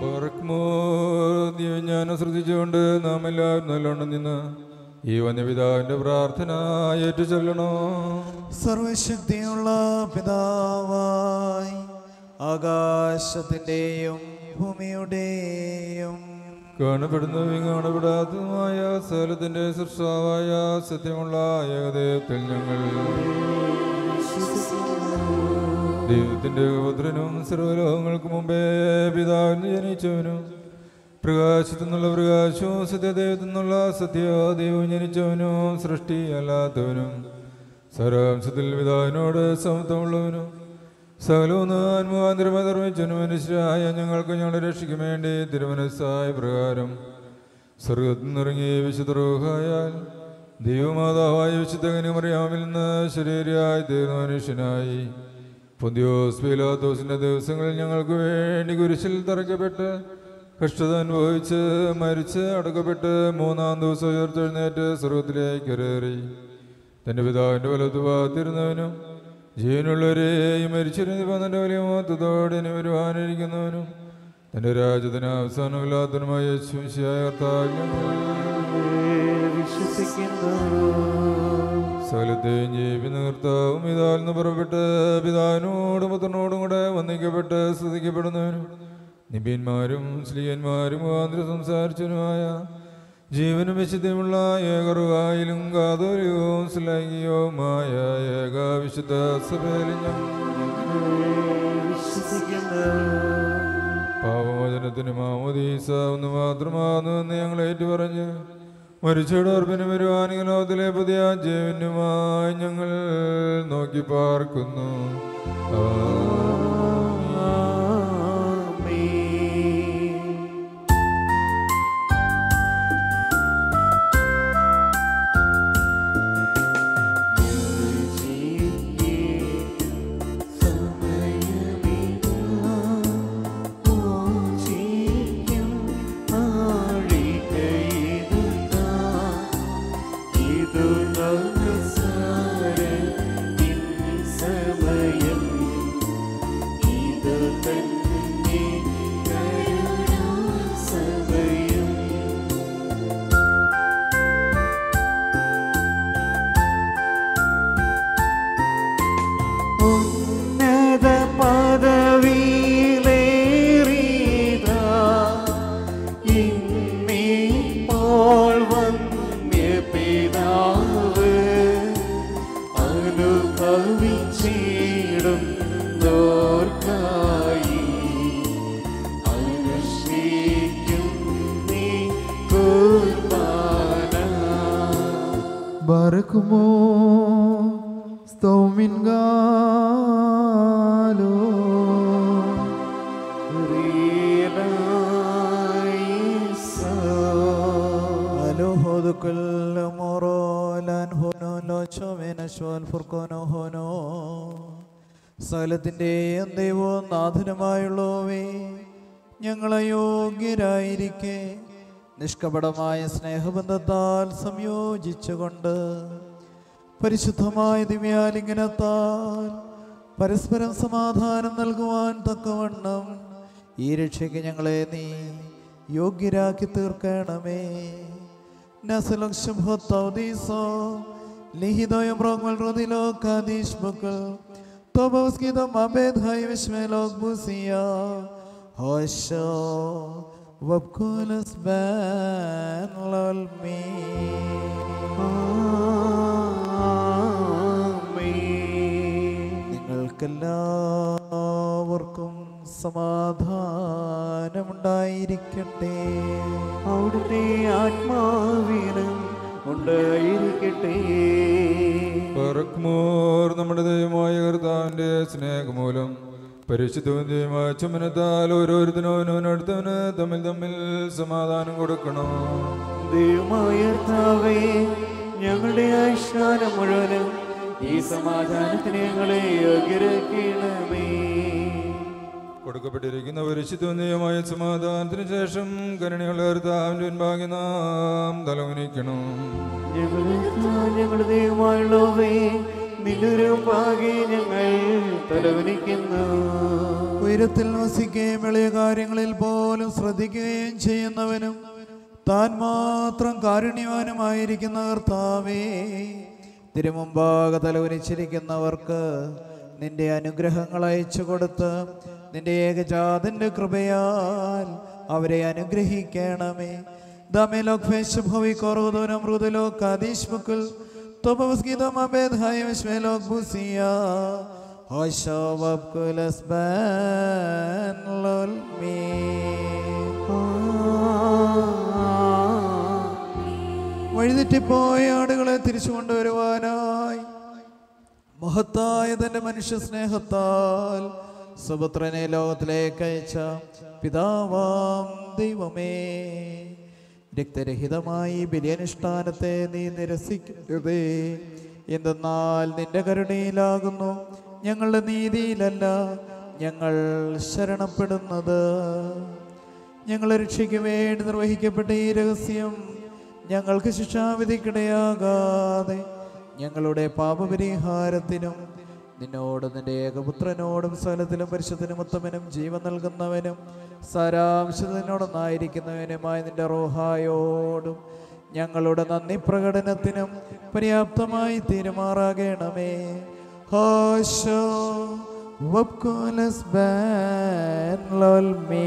ഞാൻ ശ്രദ്ധിച്ചുകൊണ്ട് നാം എല്ലാവരും നല്ലോണം നിന്ന് ഈ വന്യപിതാവിന്റെ പ്രാർത്ഥന ഏറ്റു ചൊല്ലണോ സർവശക്തിയുള്ള പിതാവായി ആകാശത്തിൻ്റെയും ഭൂമിയുടെയും കാണപ്പെടുന്നതും കാണപ്പെടാത്തതുമായ സകലത്തിന്റെ സൃഷ്ടാവായ സത്യമുള്ള ഏകദൈവത്തിൽ ഞങ്ങൾ ദൈവത്തിന്റെ പുത്രനും സർവലോകങ്ങൾക്ക് മുമ്പേ പിതാവിന് ജനിച്ചവനും പ്രകാശത്തു നിന്നുള്ള പ്രകാശവും സത്യദൈവത്തിൽ നിന്നുള്ള സത്യദൈവവും ജനിച്ചവനും സൃഷ്ടി അല്ലാത്തവനും സാരാംശത്തിൽ പിതാവിനോട് സമത്വമുള്ളവനും സകലവും ആത്മാന്തരമായി നിർമ്മിച്ചവനും മനുഷ്യരായ ഞങ്ങൾക്ക് ഞങ്ങളുടെ രക്ഷയ്ക്ക് വേണ്ടി തിരുമനസ്സായ പ്രകാരം സ്വർഗത്തിൽ നിന്നിറങ്ങി വിശുദ്ധ റൂഹായാൽ ദൈവമാതാവായ വിശുദ്ധ കനിമറിയാമിൽ നിന്ന് ശരീരയായി തീർന്ന മനുഷ്യനായി പൊന്തിയോസ് പീലാത്തോസിന്റെ ദിവസങ്ങളിൽ ഞങ്ങൾക്ക് വേണ്ടി കുരിശിൽ തറയ്ക്കപ്പെട്ട് കഷ്ടത അനുഭവിച്ച് മരിച്ച് അടക്കപ്പെട്ട് മൂന്നാം ദിവസം ഉയർത്തെഴുന്നേറ്റ് സ്വർഗത്തിലേക്ക് കയറി തന്റെ പിതാവിന്റെ വലത്ത് ഭാഗത്തിരുന്നവനും ജീവനുള്ളവരെയും മരിച്ചിരുന്ന തന്റെ വലിയ മഹത്വത്തോടെ ഇനി വരുവാനിരിക്കുന്നവനും തന്റെ രാജ്യത്തിന് അവസാനമില്ലാത്തവനുമായ യേശുമിശിഹായ കർത്താവിൽ ഞങ്ങൾ സകലത്തെയും ജീവിക്കുന്ന കർത്താവും പിതാവിൽ നിന്ന് പുറപ്പെട്ട് പിതാവിനോടും പുത്രനോടും കൂടെ വന്ദിക്കപ്പെട്ട് സ്തുതിക്കപ്പെടുന്നവനും നിബീന്മാരും സ്ലീയന്മാരും മുഖാന്തരം സംസാരിച്ചവനുമായ ജീവനും വിശുദ്ധിയുമുള്ള ഏകറുവായിലും കാതോലികവും ശ്ലൈംഗികവുമായ ഏക വിശുദ്ധ സഭയിലും പാപമോചനത്തിന് മാമോദീസ ഒന്ന് മാത്രമാകുന്നുവെന്ന് ഞങ്ങൾ ഏറ്റുപറഞ്ഞ് മരിച്ചോടോർപ്പിന് വരുവാനെങ്കിൽ ലോകത്തിലെ പുതിയ ജീവനുമായി ഞങ്ങൾ നോക്കി പാർക്കുന്നു ഉന്നത പദവിയിലേറിയതാ ഇന്നിപ്പോൾ വന്യ പിതാവ് അനുഭവിച്ചിടും നോർക്കായി അനുഷ്ഠിക്കും നീ കുർബാന Barkumo Stominga ഷോൽ ഫുർക്കോനോ ഹോനോ സകലത്തിൻ്റെയും ദൈവവും നാഥനുമായുള്ളവേ ഞങ്ങളയോഗ്യരായിരിക്കെ നിഷ്കപടമായ സ്നേഹബന്ധത്താൽ സംയോജിച്ചുകൊണ്ട് പരിശുദ്ധമായ ദിവ്യാലിംഗനത്താൽ പരസ്പരം സമാധാനം നൽകുവാൻ തക്കവണ്ണം ഈ രക്ഷയ്ക്ക് ഞങ്ങളെ നീ യോഗ്യരാക്കി തീർക്കണമേ നസലക്ഷോ ലിഹിതോയം പ്രോഗ്മൽ റോദിലോ കാദീഷ് ബുക്കൽ തോബോസ്കിതം അബേദ് ഹൈ വിശ്മേലോക് ബുസിയ ഹോശോ വബ്കുലസ് ബാൻ ലോൽമീ നിങ്ങൾക്കെല്ലാവർക്കും സമാധാനമുണ്ടായിരിക്കട്ടെ അവിടുത്തെ ആത്മാവിനും ഉണ്ടായിരിക്കട്ടെ പറക്കുമോർ നമ്മുടെ ദൈവമായ കർത്താവിന്റെ സ്നേഹമൂലം പരിശുദ്ധമായ ചുമനത്താൽ ഓരോരുത്തരും അവനവനടുത്തവന് തമ്മിൽ തമ്മിൽ സമാധാനം കൊടുക്കണം ദൈവമായ കർത്താവേ, ഞങ്ങളുടെ ആയുഷ്കാലം മുഴുവനും ഈ സമാധാനത്തിന് ഞങ്ങളെ യോഗ്യരാക്കണമേ കൊടുക്കപ്പെട്ടിരിക്കുന്ന പരിശുദ്ധമായ സമാധാനത്തിന് ശേഷം കരുണയുള്ള കർത്താവിന്റെ മുൻപാകെ നാം തലകുനിക്കണം ഞങ്ങളുടെ ഞങ്ങളുടെ ദൈവമായുള്ളവേ നിന്നൊരു പാകെ ഞങ്ങൾ തലവനിക്കുന്നു ഉയരത്തിൽ വസിക്കുകയും എളിയ കാര്യങ്ങളിൽ പോലും ശ്രദ്ധിക്കുകയും ചെയ്യുന്നവനും താൻ മാത്രം കാരുണ്യവാനുമായിരിക്കുന്ന കർത്താവേ തിരുമുമ്പാകെ തലവനിച്ചിരിക്കുന്നവർക്ക് നിന്റെ അനുഗ്രഹങ്ങൾ അയച്ചു കൊടുത്ത് നിന്റെ ഏകജാതന്റെ കൃപയാൽ അവരെ അനുഗ്രഹിക്കണമേ ദമേലോക് ഭവി കൊറോദോനം മൃദുലോ കാദീഷ് മുക്കുൽ തോപസ്കിതം അബേദ് ഹൈ വിശ്മേലോക് ബുസിയ ഹോശോവബ് കുലസ് ബാൻ ലോൽമീ വഴിതെറ്റിപ്പോയ ആടുകളെ തിരിച്ചു കൊണ്ടുവരുവാനായി മഹത്തായ തന്റെ മനുഷ്യ സ്നേഹത്താൽ സുപുത്രനെ ലോകത്തിലേക്ക് അയച്ച പിതാവാം ദൈവമേ രക്തരഹിതമായി ബലിയനുഷ്ഠാനത്തെ നീ നിരസിക്കരുതേ എന്തെന്നാൽ നിന്റെ കരുണയിലാകുന്നു ഞങ്ങളുടെ നീതിയിലല്ല ഞങ്ങൾ ശരണപ്പെടുന്നത് ഞങ്ങളെ രക്ഷയ്ക്ക് വേണ്ടി നിർവഹിക്കപ്പെട്ട ഈ രഹസ്യം ഞങ്ങൾക്ക് ശിക്ഷാവിധിക്കിടയാകാതെ ഞങ്ങളുടെ പാപപരിഹാരത്തിനും നിന്നോട് നിന്റെ ഏകപുത്രനോടും സ്ഥലത്തിലും പരിശുദ്ധനും ഉത്തമനും ജീവൻ നൽകുന്നവനും സാരാംശത്തിനോടൊന്നായിരിക്കുന്നവനുമായ നിന്റെ റോഹായോടും ഞങ്ങളുടെ നന്ദി പ്രകടനത്തിനും പര്യാപ്തമായി തീരുമാറാകണമേ ഹാശോ വബ്കുലസ് ബാൻ ലോൽമേ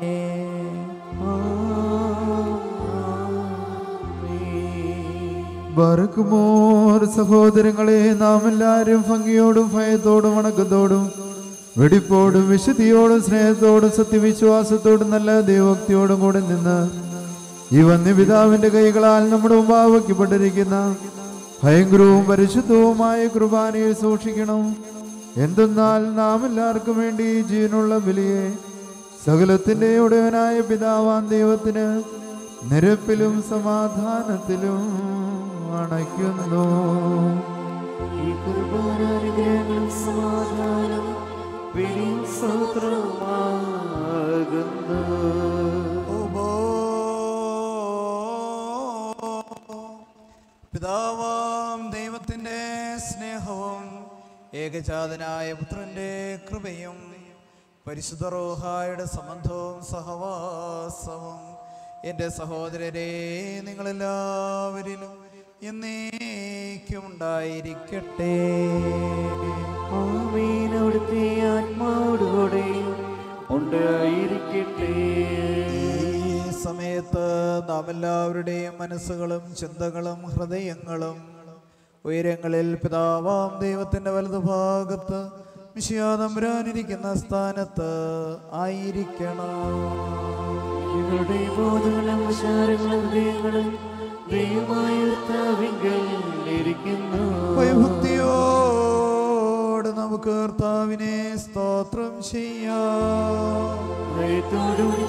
ബർക്കുമോർ സഹോദരങ്ങളെ നാം എല്ലാവരും ഭംഗിയോടും ഭയത്തോടും വണക്കത്തോടും വെടിപ്പോടും വിശുദ്ധിയോടും സ്നേഹത്തോടും സത്യവിശ്വാസത്തോടും നല്ല ദൈവഭക്തിയോടും കൂടെ നിന്ന് ഈ വന്യപിതാവിന്റെ കൈകളാൽ നമ്മുടെ മുമ്പാകെ വയ്ക്കപ്പെട്ടിരിക്കുന്ന ഭയങ്കരവും പരിശുദ്ധവുമായ കുർബാനയെ സൂക്ഷിക്കണം എന്തെന്നാൽ നാം എല്ലാവർക്കും വേണ്ടി ജീവനുള്ള ബലിയെ സകലത്തിന്റെ ഉടയവനായ പിതാവാൻ ദൈവത്തിന് നിരപ്പിലും സമാധാനത്തിലും അണയ്ക്കുന്നു ഈ കുർബാനാനുഗ്രഹങ്ങളും സമാധാനം വിളിയും സൗത്രമാകുന്നു പിതാവാം ദൈവത്തിൻ്റെ സ്നേഹവും ഏകജാതനായ പുത്രൻ്റെ കൃപയും പരിശുദ്ധ റോഹായുടെ സംബന്ധവും സഹവാസവും എൻ്റെ സഹോദരരെ നിങ്ങളെല്ലാവരിലും എന്നേക്കും ഉണ്ടായിരിക്കട്ടെ ആമീൻ അവിടുത്തെ ആത്മാവോടുകൂടെ ഉണ്ടായിരിക്കട്ടെ ഈ സമയത്ത് നാം എല്ലാവരുടെയും മനസ്സുകളും ചിന്തകളും ഹൃദയങ്ങളും ഉയരങ്ങളിൽ പിതാവാം ദൈവത്തിന്റെ വലതുഭാഗത്ത് വിഷയാതമ്പരാനിരിക്കുന്ന സ്ഥാനത്ത് ആയിരിക്കണം ഞങ്ങളുടെ ബോധങ്ങളും വിചാരങ്ങളും ഹൃദയങ്ങളും ദൈവമായ കർത്താവിങ്കൽ ഇരിക്കുന്നു ഭയഭക്തിയോട് നമുക്ക് കർത്താവിനെ സ്തോത്രം ചെയ്യാം ഭയത്തോടുകൂടി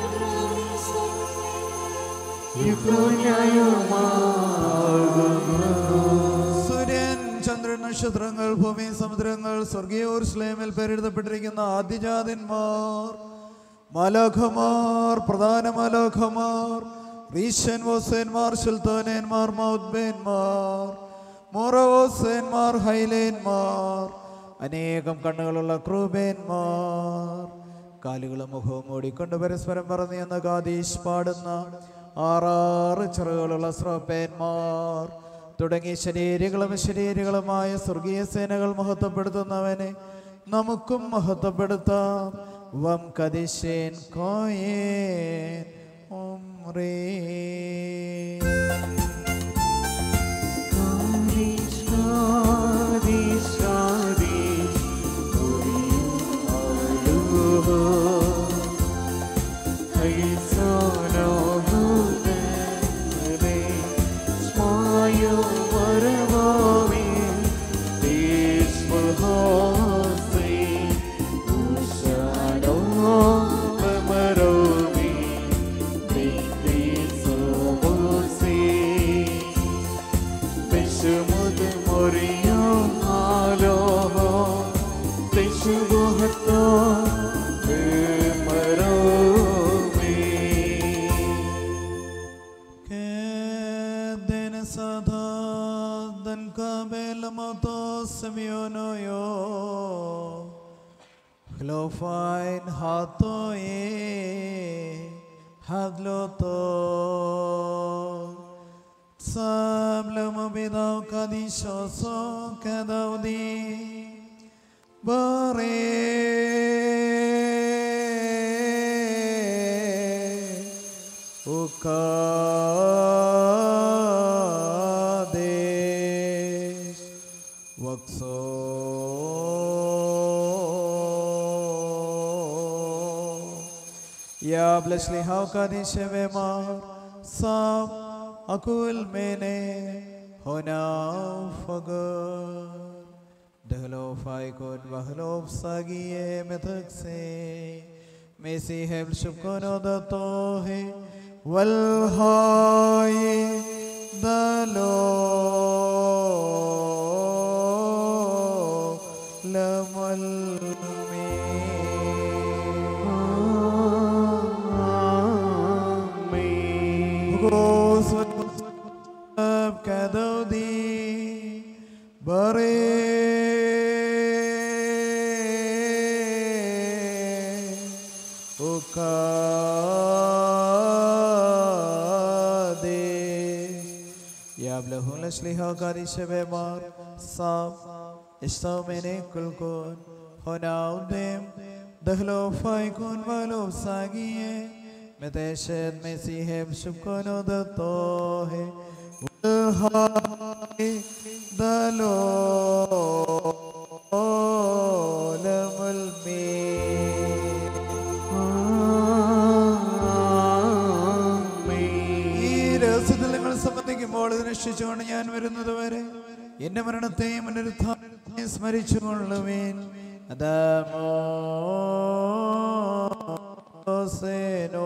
ഇപ്പോൾ ന്യായവുമാകുന്നു സൂര്യൻ ചന്ദ്രൻ നക്ഷത്രങ്ങൾ ഭൂമി സമുദ്രങ്ങൾ സ്വർഗീയ ഊർസ്ലേമിൽ പേരെഴുതപ്പെട്ടിരിക്കുന്ന ആദ്യജാതന്മാർ മലഖമാർ പ്രധാന മലഖമാർ റീശൻ വോസേന്മാർ സുൽത്താനന്മാർ മൗദ്ബേന്മാർ മോറവോസേന്മാർ ഹൈലേന്മാർ അനേകം കണ്ണുകളുള്ള ക്രൂബേന്മാർ കാലുകളും മുഖവും മൂടിക്കൊണ്ട് പരസ്പരം പറഞ്ഞു എന്ന കാതീഷ് പാടുന്ന ആറാറ് ചിറകുകളുള്ള സ്രോപ്പേന്മാർ തുടങ്ങിയ ശരീരങ്ങളും ശരീരങ്ങളുമായ സ്വർഗീയ സേനകൾ മഹത്വപ്പെടുത്തുന്നവനെ നമുക്കും മഹത്വപ്പെടുത്താം വം കദിശേൻ കോയേൻ ഉംറേ كدن صدادا قبل مطاسميونيو خلوفاين هاتوي هدلوتو سبلم بيداو كديشوسو كدودي باري وكادش وكسو يا بلشلي هاو كادش بمار صاب أقول مني هنا فقر دهلو فايكون بهلو بساقية متكسي ميسي هبل شبكون دطوه والهاي دلو لملمي غوص كدودي بري وكادش يبلغ لشليها قادي شبيمار صاب اشتاو مني كل كون هنا ودم دخلوا فايكون ولو ساقية متشد مسيهم شبكون ودطوه والهاي دلو ഈ രഹസ്യത്തിൽ നിങ്ങൾ സംബന്ധിക്കുമ്പോൾ ഇത് രക്ഷിച്ചുകൊണ്ട് ഞാൻ വരുന്നത് വരെ എന്റെ മരണത്തെയും പുനരുത്ഥാനത്തെയും സ്മരിച്ചുകൊള്ളുവേൻ അതാമോ സേനോ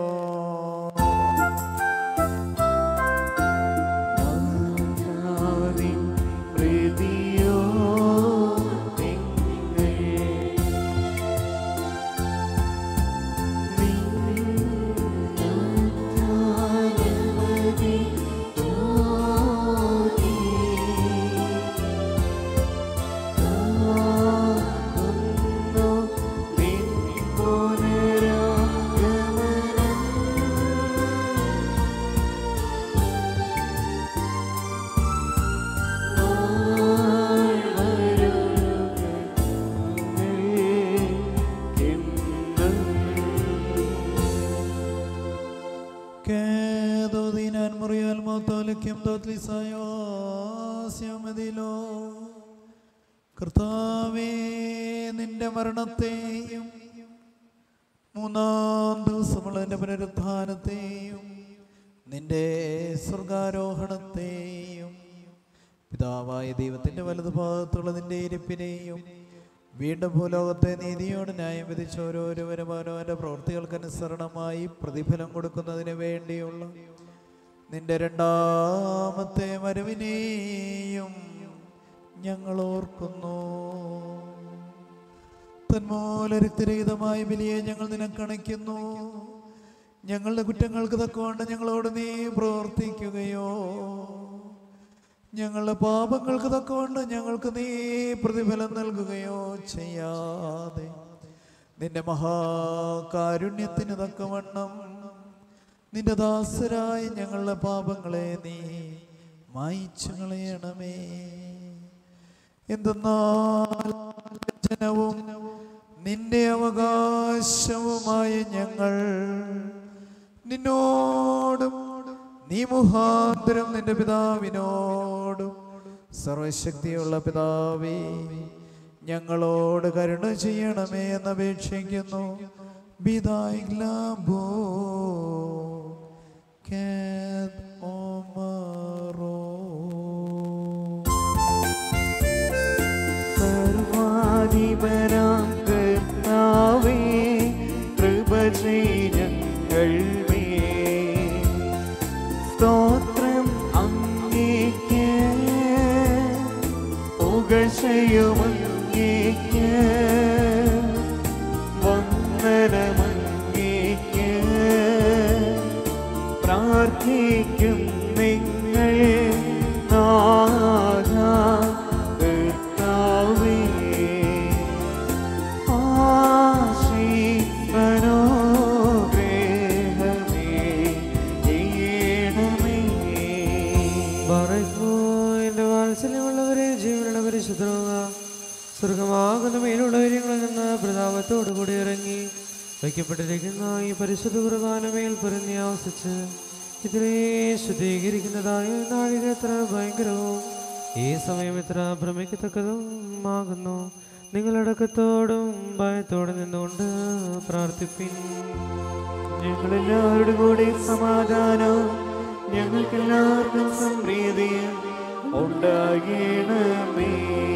كادو دينان مريا المطالكم دوت ലിസായോസ്യമതിലോ കർത്താവേ നിന്റെ മരണത്തെയും മൂന്നാം ദിവസമുള്ള എൻ്റെ പുനരുത്ഥാനത്തെയും നിന്റെ സ്വർഗാരോഹണത്തെയും പിതാവായ ദൈവത്തിൻ്റെ വലതുഭാഗത്തുള്ള നിന്റെ ഇരിപ്പിനെയും വീണ്ടും ഭൂലോകത്തെ നീതിയോട് ന്യായം വിധിച്ച ഓരോരുവരും അവനവൻ്റെ പ്രവൃത്തികൾക്കനുസരണമായി പ്രതിഫലം കൊടുക്കുന്നതിന് വേണ്ടിയുള്ള നിന്റെ രണ്ടാമത്തെ വരവിനെയും ഞങ്ങൾ ഓർക്കുന്നു തന്മൂല രക്തരഹിതമായ ബലിയെ ഞങ്ങൾ നിനക്കണയ്ക്കുന്നു ഞങ്ങളുടെ കുറ്റങ്ങൾക്ക് തക്കവണ്ണം ഞങ്ങളോട് നീ പ്രവർത്തിക്കുകയോ ഞങ്ങളുടെ പാപങ്ങൾക്ക് തക്കവണ്ണം ഞങ്ങൾക്ക് നീ പ്രതിഫലം നൽകുകയോ ചെയ്യാതെ നിന്റെ മഹാകാരുണ്യത്തിന് തക്കവണ്ണം നിന്റെ ദാസരായ ഞങ്ങളുടെ പാപങ്ങളെ നീ മായിച്ചു കളയണമേ എന്തെന്നാൽ ജനവും നിന്റെ അവകാശവുമായ ഞങ്ങൾ നിന്നോടും നീ മുഖാന്തരം നിന്റെ പിതാവിനോടും സർവശക്തിയുള്ള പിതാവേ ഞങ്ങളോട് കരുണ ചെയ്യണമേ എന്നപേക്ഷിക്കുന്നു ബിദായ് ഗ്ലാബോ കാത് ഓമറോ സർവാധിപരാം കർത്താവേ കൃപ ചെയ്യങ്ങൾ സ്തോത്രം അങ്ങേക്ക് പുകഴ്ചയുമങ്ങേക്ക് വന്ദനമങ്ങേക്ക് പ്രാർത്ഥിക്കും നിങ്ങൾ നാഥ കർത്താവേ ആശീർവനോഗ്രഹമേ ചെയ്യണമേ പറയുന്നു എന്റെ വാത്സല്യമുള്ളവരെ ജീവനുള്ള പരിശുദ്ധ സ്വർഗമാകുന്ന മേലുള്ളവര്യങ്ങളിൽ നിന്ന് പ്രതാപത്തോടു കൂടി ഇറങ്ങി വയ്ക്കപ്പെട്ടിരിക്കുന്ന ഈ പരിശുദ്ധ കുർബാനമേൽ പൊരുന്നി ആവസിച്ച് ഇതിനെ ശുദ്ധീകരിക്കുന്നതായ നാഴിക എത്ര ഭയങ്കരവും ഈ സമയം എത്ര ഭ്രമിക്കത്തക്കതും ആകുന്നു നിങ്ങളടക്കത്തോടും ഭയത്തോടെ നിന്നുകൊണ്ട് പ്രാർത്ഥിപ്പിൻ ഞങ്ങളെല്ലാവരുടെ കൂടെ സമാധാനവും ഞങ്ങൾക്കെല്ലാവർക്കും സംപ്രീതിയും ഉണ്ടാകണമേ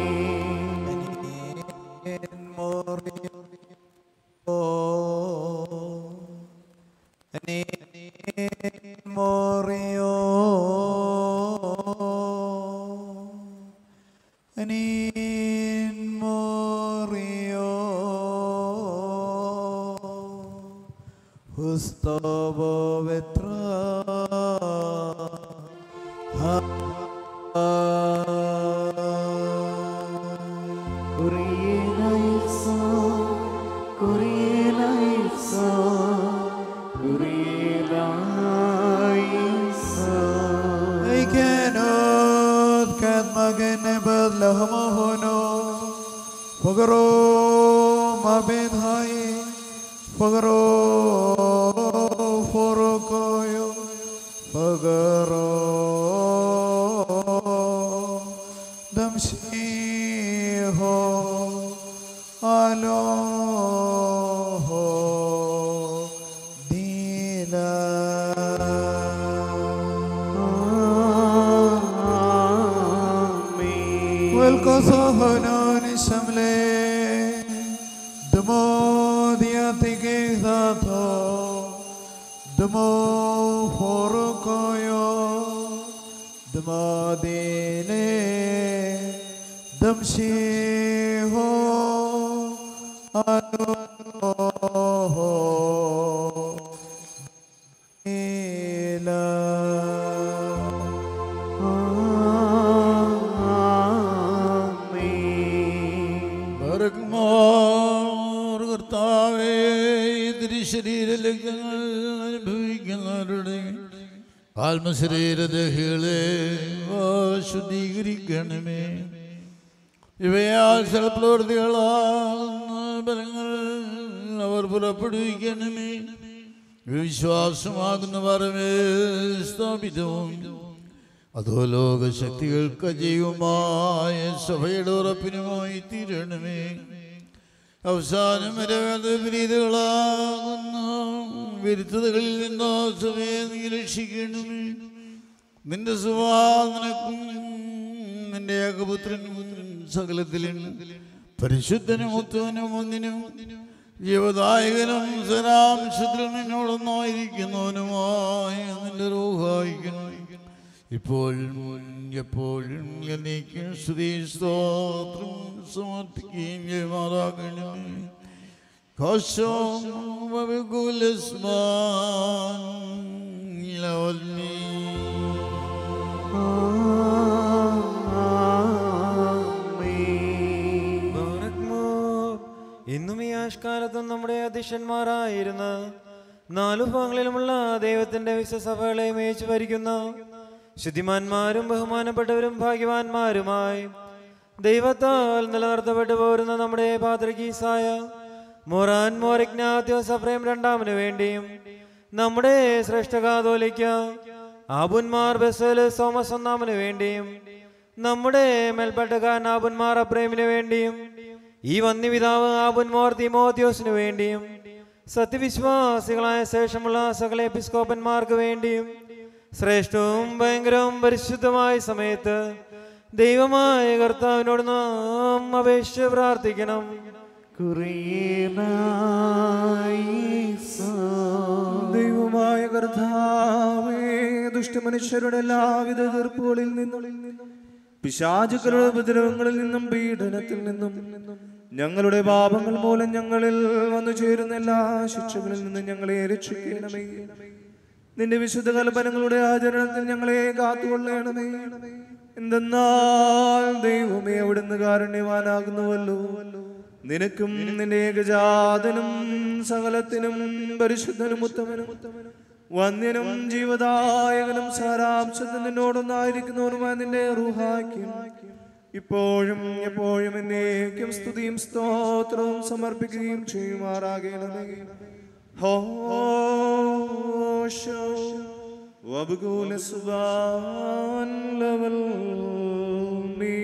മോറിയോ അനീൻ മോറിയോ ഹുസ്തോബോ വെത്ര Kurielaiso, Kurielaiso, Kurielaiso. Eikenot kat magene bad lahmohono Pagaro mabed hai Pagaro forokoyo Pagaro damshiho alo Amen. والقصهنون شملي دمو دياتك ذاتو دمو فوركويو دمو ديني دمشيهو أنوهو إله ബർഗ്മാർ കർത്താവേ തിരുശരീര ലഗ്നങ്ങൾ അനുഭവിക്കുന്നവരുടെ ആത്മശരീരദേഹികളെ ശുദ്ധീകരിക്കണമേ ഇവയാൽ സൽപ്രവൃത്തികളാകുന്ന ബലങ്ങൾ അവർ പുറപ്പെടുവിക്കണമേ വിശ്വാസമാകുന്ന പറമേ സ്ഥാപിതവും അതോ ലോകശക്തികൾക്ക് അജീവമായ സഭയുടെ ഉറപ്പിനുമായി തീരണമേ അവസാനം വരെ അത് വിപരീതകളാകുന്ന വിരുദ്ധതകളിൽ നിന്നോ സഭയെ നീ രക്ഷിക്കണമേ നിന്റെ സുവാദനക്കും നിന്റെ ഏകപുത്രനും സകലത്തിലും പരിശുദ്ധനും ഉത്തവനും ഒന്നിനും ജീവദായകനും സരാംശത്തിൽ നിന്നോടൊന്നായിരിക്കുന്നവനുമായ നിന്റെ റൂഹായിക്കുന്നു ഇപ്പോഴും എപ്പോഴും എന്നേക്കും സ്തുതി സ്തോത്രം സമർപ്പിക്കുകയും ചെയ്യുമാറാകണമേ കോശം വകുലസ്മാൻ ലവൽമീ ബാറക്മോർ. ഇന്നും ഈ ആഷ്കാലത്തും നമ്മുടെ അധ്യക്ഷന്മാരായിരുന്ന നാലു ഭാഗങ്ങളിലുമുള്ള ദൈവത്തിന്റെ വിശ്വസഭകളെ മേച്ചു ഭരിക്കുന്ന ശുദ്ധിമാന്മാരും ബഹുമാനപ്പെട്ടവരും ഭാഗ്യവാന്മാരുമായി ദൈവത്താൽ നിലനിർത്തപ്പെട്ടു പോരുന്ന നമ്മുടെ പാത്രകീസായ മൊറാൻ മോരജ്ഞാത്യോസ് അഫ്രേം രണ്ടാമന് വേണ്ടിയും നമ്മുടെ ശ്രേഷ്ഠ കാതോലിക്ക ആബുന്മാർ ബസല് സോമസ് ഒന്നാമന് വേണ്ടിയും നമ്മുടെ മേൽപ്പെട്ടക്കാരൻ ആബുന്മാർ അബ്രേമിന് വേണ്ടിയും ഈ വന്യപിതാവ് ആബുന്മോർ തിമോത്യോസിനു വേണ്ടിയും സത്യവിശ്വാസികളായ ശേഷമുള്ള സകല എപ്പിസ്കോപ്പന്മാർക്ക് വേണ്ടിയും ശ്രേഷ്ഠവും ഭയങ്കരവും പരിശുദ്ധമായ സമയത്ത് ദൈവമായ കർത്താവിനോട് നാം അപേക്ഷിച്ച് പ്രാർത്ഥിക്കണം ദൈവമായ കർത്താവേ ദുഷ്ടമനുഷ്യരുടെ എല്ലാവിധ തീർപ്പുകളിൽ നിന്നും പിശാചുക്കളുടെ ഉപദ്രവങ്ങളിൽ നിന്നും പീഡനത്തിൽ നിന്നും ഞങ്ങളുടെ പാപങ്ങൾ മൂലം ഞങ്ങളിൽ വന്നു ചേരുന്ന എല്ലാ ശിക്ഷകളിൽ നിന്നും ഞങ്ങളെ രക്ഷിക്കണമേ നിന്റെ വിശുദ്ധ കൽപ്പനങ്ങളുടെ ആചരണത്തിൽ ഞങ്ങളെ കാത്തുകൊള്ളണമേ എന്തെന്നാൽ ദൈവമേ അവിടുന്ന് കാരുണ്യവാനാകുന്നുവല്ലോ നിനക്കും നിന്റെ ഏകജാതനും സകലത്തിനും പരിശുദ്ധനും ഉത്തമനും വന്യനും ജീവദായകനും സാരാംശത്തിൽ നിന്നോടൊന്നായിരിക്കുന്നവനുമായ നിന്റെ റൂഹാക്കും ഇപ്പോഴും എപ്പോഴും എന്നേക്കും സ്തുതിയും സ്തോത്രവും സമർപ്പിക്കുകയും ചെയ്യുമാറാകണമേ ഹോശോ വബുകൂല സുബാൻ ലവൽ മീ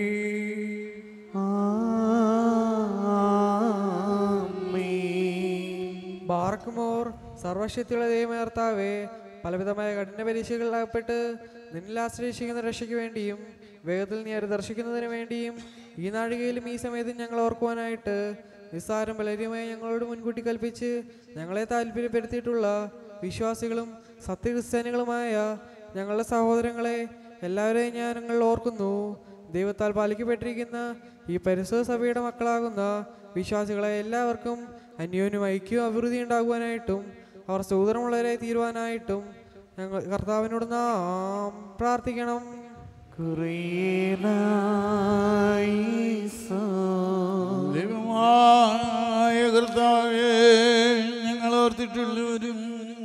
ബാർക്കുമോർ സർവശക്തിയുള്ള ദൈവമേർത്താവേ പലവിധമായ കഠിന പരീക്ഷകളിൽ അകപ്പെട്ട് നിന്നിൽ ആശ്രയിച്ചിരിക്കുന്ന രക്ഷയ്ക്ക് വേണ്ടിയും വേഗത്തിൽ നീ അത് ദർശിക്കുന്നതിന് വേണ്ടിയും ഈ നാഴികയിലും ഈ സമയത്തും ഞങ്ങൾ ഓർക്കുവാനായിട്ട് നിസ്സാരം ബലര്യമായി ഞങ്ങളോട് മുൻകൂട്ടി കൽപ്പിച്ച് ഞങ്ങളെ താല്പര്യപ്പെടുത്തിയിട്ടുള്ള വിശ്വാസികളും സത്യക്രിസ്ത്യാനികളുമായ ഞങ്ങളുടെ സഹോദരങ്ങളെ എല്ലാവരെയും ഞാൻ ഞങ്ങൾ ഓർക്കുന്നു ദൈവത്താൽ പാലിക്കപ്പെട്ടിരിക്കുന്ന ഈ പരിശുദ്ധ സഭയുടെ മക്കളാകുന്ന വിശ്വാസികളെ എല്ലാവർക്കും അന്യോന്യം ഐക്യവും അഭിവൃദ്ധി ഉണ്ടാകുവാനായിട്ടും അവർ സൂതരമുള്ളവരെ തീരുവാനായിട്ടും ഞങ്ങൾ കർത്താവിനോട് നാം പ്രാർത്ഥിക്കണം ദൈവമായ കർത്താവേ ഞങ്ങൾ ഓർത്തിട്ടുള്ളവരും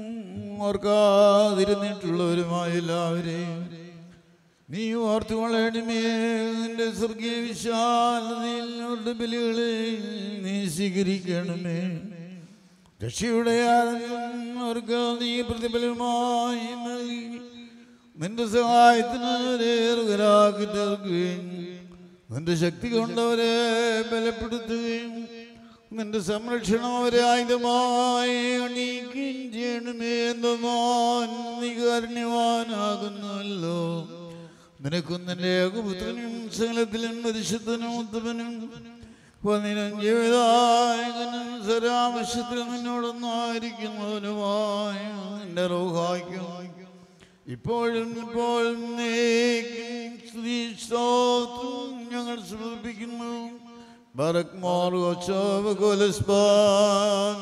ഓർക്കാതിരുന്നിട്ടുള്ളവരുമായ എല്ലാവരെയും നീ ഓർത്തുകൊള്ളണമേ നിന്റെ സ്വർഗീയ വിശാലതയിൽ അവരുടെ ബലികളെ നീ സ്വീകരിക്കണമേ രക്ഷയുടെ ആനന്ദം അവർക്ക് നീ പ്രതിഫലമായി നൽകി നിന്റെ സഹായത്തിന് അവരേറുകരാക്കി തീർക്കുകയും നിന്റെ ശക്തി കൊണ്ടവരെ ബലപ്പെടുത്തുകയും നിന്റെ സംരക്ഷണം അവരെ ആയുധമായി അണിയിക്കുകയും ചെയ്യണമേ എന്നാൽ നീ കാരുണ്യവാനാകുന്നല്ലോ നിനക്കും നിന്റെ ഏകപുത്രനും സകലത്തിലും പരിശുദ്ധനും ഉത്തമനും വന്നിനും ജീവിതായകനും സരാമശത്തിൽ നിന്നോടൊന്നായിരിക്കുന്നവനുമായ നിന്റെ റോഹായ്ക്കും ഇപ്പോഴും ഇപ്പോഴും നീക്കും സ്തുതി സ്തോത്രം ഞങ്ങൾ സമർപ്പിക്കുന്നു ബറക് മോർ ഗോച്ചോവ് കൊലസ്പാൻ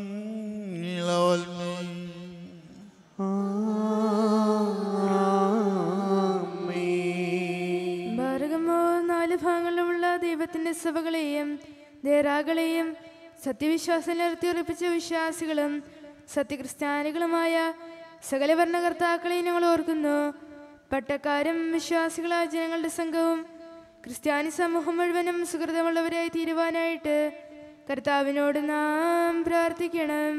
ഭാരതമോ നാല് ഭാഗങ്ങളിലുമുള്ള ദൈവത്തിന്റെ സഭകളെയും ദേറാകളെയും സത്യവിശ്വാസം നിർത്തിയുറപ്പിച്ച വിശ്വാസികളും സത്യക്രിസ്ത്യാനികളുമായ സകല ഭരണകർത്താക്കളെയും ഞങ്ങൾ ഓർക്കുന്നു പട്ടക്കാരും വിശ്വാസികളായ ജനങ്ങളുടെ സംഘവും ക്രിസ്ത്യാനി സമൂഹം മുഴുവനും സുഹൃതമുള്ളവരായി തീരുവാനായിട്ട് കർത്താവിനോട് നാം പ്രാർത്ഥിക്കണം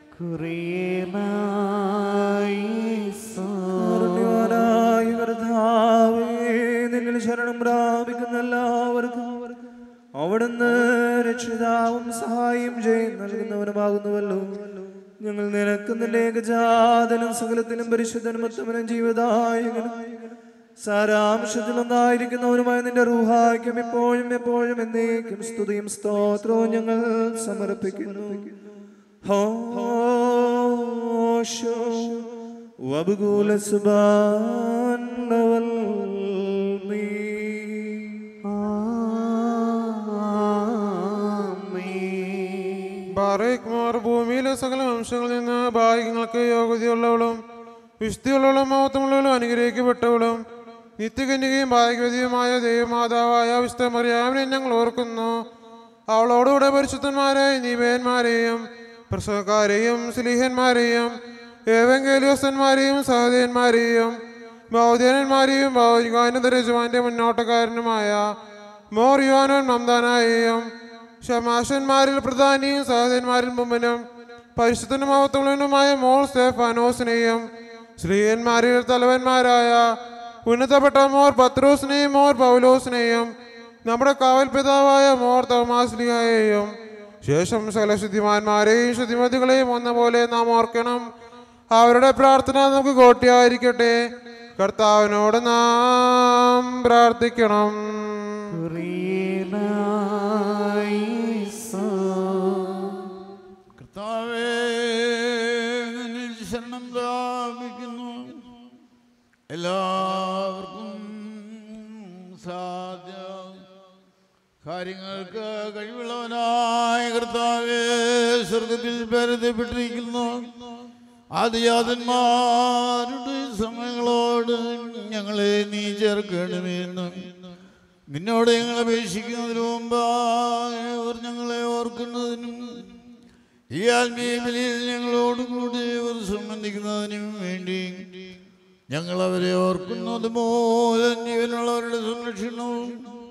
കാരുണ്യവാനായ കർത്താവേ, നിന്നിൽ ശരണം പ്രാപിക്കുന്ന എല്ലാവർക്കും അവിടുന്ന് രക്ഷിതാവും സഹായം ചെയ്യും നൽകുന്നവനുമാകുന്നുവല്ലോ ഞങ്ങൾ നിനക്ക് നിന്റെ ഏകജാതനും സകലത്തിലും പരിശുദ്ധനും ഉത്തമനും ജീവദായകനും സാരാംശത്തിലൊന്നായിരിക്കുന്നവരുമായ നിന്റെ റൂഹായ്ക്കും എപ്പോഴും എപ്പോഴും എന്നേക്കും സ്തുതിയും സ്തോത്രവും ഞങ്ങൾ സമർപ്പിക്കുന്നു ഹോശോ وبقول سبحان والمي ബാറേക്മാർ ഭൂമിയിലെ സകല വംശങ്ങളിൽ നിന്ന് ഭാഗ്യങ്ങൾക്ക് യോഗ്യതയുള്ളവളും വിശുദ്ധിയുള്ളവളും മഹത്വമുള്ളവളും അനുഗ്രഹിക്കപ്പെട്ടവളും നിത്യകന്യകയും ഭാഗ്യവതിയുമായ ദൈവമാതാവായ വിശുദ്ധ മറിയാമിനെ ഞങ്ങൾ ഓർക്കുന്നു അവളോടുകൂടെ പരിശുദ്ധന്മാരായ നീവേന്മാരെയും പ്രസവക്കാരെയും സ്ലീഹന്മാരെയും ഏവങ്കേലിയോസന്മാരെയും സഹോദയന്മാരെയും ബൗദ്ധനന്മാരെയും ഭൗതികാനന്ദരജുവാന്റെ മുന്നോട്ടക്കാരനുമായ മോർ യുവാനോൻ മംദാനായെയും ഷമാഷന്മാരിൽ പ്രധാനിയും സഹോദരന്മാരിൽ മുമ്പിനും പരിശുദ്ധനുമാവത്തുള്ളവനുമായ മോൾ സ്റ്റെഫാനോസിനെയും ശ്രീയന്മാരിൽ തലവന്മാരായ ഉന്നതപ്പെട്ട മോർ പത്രോസിനെയും മോർ പൗലോസിനെയും നമ്മുടെ കാവൽ പിതാവായ മോർ തോമാസ്ലിയായെയും ശേഷം സകല ശുദ്ധിമാന്മാരെയും ശുദ്ധിമതികളെയും ഒന്ന പോലെ നാം ഓർക്കണം അവരുടെ പ്രാർത്ഥന നമുക്ക് കോട്ടിയായിരിക്കട്ടെ കർത്താവിനോട് നാം പ്രാർത്ഥിക്കണം കർത്താവേ നിന്നിൽ ശരണം പ്രാപിക്കുന്നു എല്ലാവർക്കും സാധ്യ കാര്യങ്ങൾക്ക് കഴിവുള്ളവനായ കർത്താവേ സ്വർഗത്തിൽ പരതപ്പെട്ടിരിക്കുന്നു ആദിജാതന്മാരുടെ സമയങ്ങളോട് ഞങ്ങളെ നീ ചേർക്കണമെന്ന് നിന്നോട് ഞങ്ങൾ അപേക്ഷിക്കുന്നതിന് മുമ്പായി അവർ ഞങ്ങളെ ഓർക്കുന്നതിനും ഈ ആത്മീയ ബലിയിൽ ഞങ്ങളോടുകൂടി അവർ സംബന്ധിക്കുന്നതിനും വേണ്ടി ഞങ്ങൾ അവരെ ഓർക്കുന്നത് പോലെ ജീവനുള്ളവരുടെ സംരക്ഷണവും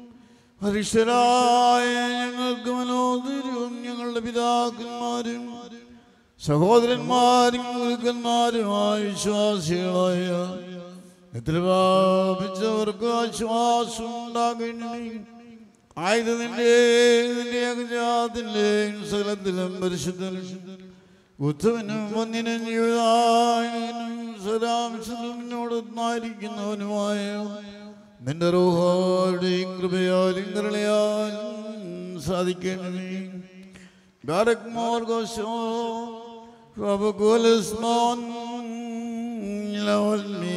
പരിശരായ ഞങ്ങൾക്ക് മനോദരവും ഞങ്ങളുടെ പിതാക്കന്മാരും സഹോദരന്മാരും ഗുരുക്കന്മാരുമായ വിശ്വാസികളായ നിദ്രവാപിച്ചവർക്ക് ആശ്വാസം ഉണ്ടാകണമേ ആയത് നിന്റെ നിന്റെ അഗജാത്തിൻ്റെയും സകലത്തിലും പരിശുദ്ധനും ഉത്തമനും വന്നിനും ജീവിതായനും സദാംശത്തിനോട് ഒന്നായിരിക്കുന്നവനുമായ നിന്റെ റോഹോടെയും കൃപയാലും കരുണയാലും സാധിക്കണമേ ബാരക് മോർഗോശോ വബകുലസ്മാൻ ലവൽമീ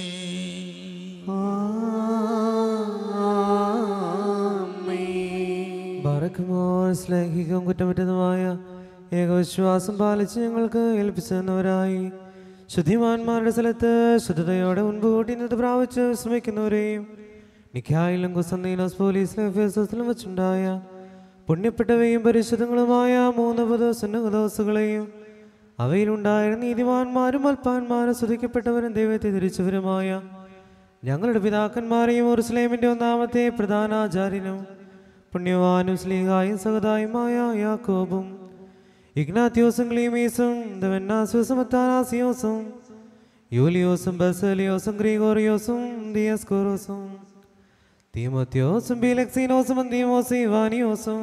ബറക്കുമോർ സ്നേഹികവും കുറ്റമറ്റതുമായ ഏകവിശ്വാസം പാലിച്ച് ഞങ്ങൾക്ക് ഏൽപ്പിച്ചവരായി ശുദ്ധിമാന്മാരുടെ സ്ഥലത്ത് ശുദ്ധതയോടെ മുൻകൂട്ടി നിന്ന് പ്രാപിച്ച് ശ്രമിക്കുന്നവരെയും നിഖായിലും കുസന്തീനോസ് പോലീസിലും എഫേസോസിലും വെച്ചുണ്ടായ പുണ്യപ്പെട്ടവയും പരിശുദ്ധങ്ങളുമായ മൂന്ന് പദോസുകളെയും അവയിലുണ്ടായിരുന്ന നീതിമാന്മാരും അൽപ്പാന്മാരും സ്തുതിക്കപ്പെട്ടവരും ദൈവത്തെ തിരിച്ചവരുമായ ഞങ്ങളുടെ പിതാക്കന്മാരെയും ഉറുസ്ലേമിന്റെ ഒന്നാമത്തെ പ്രധാനാചാര്യനും പുണ്യവാനും സ്ലീഹായും സഹതായുമായ യാക്കോബും ഇഗ്നാത്യോസും ക്ലീമീസും ദവന്നാസ്യോസും അത്താനാസിയോസും യൂലിയോസും ബസലിയോസും ഗ്രീഗോറിയോസും ദിയസ്കോറോസും തീമത്യോസും ബിലക്സീനോസും അന്തീമോസും ഇവാനിയോസും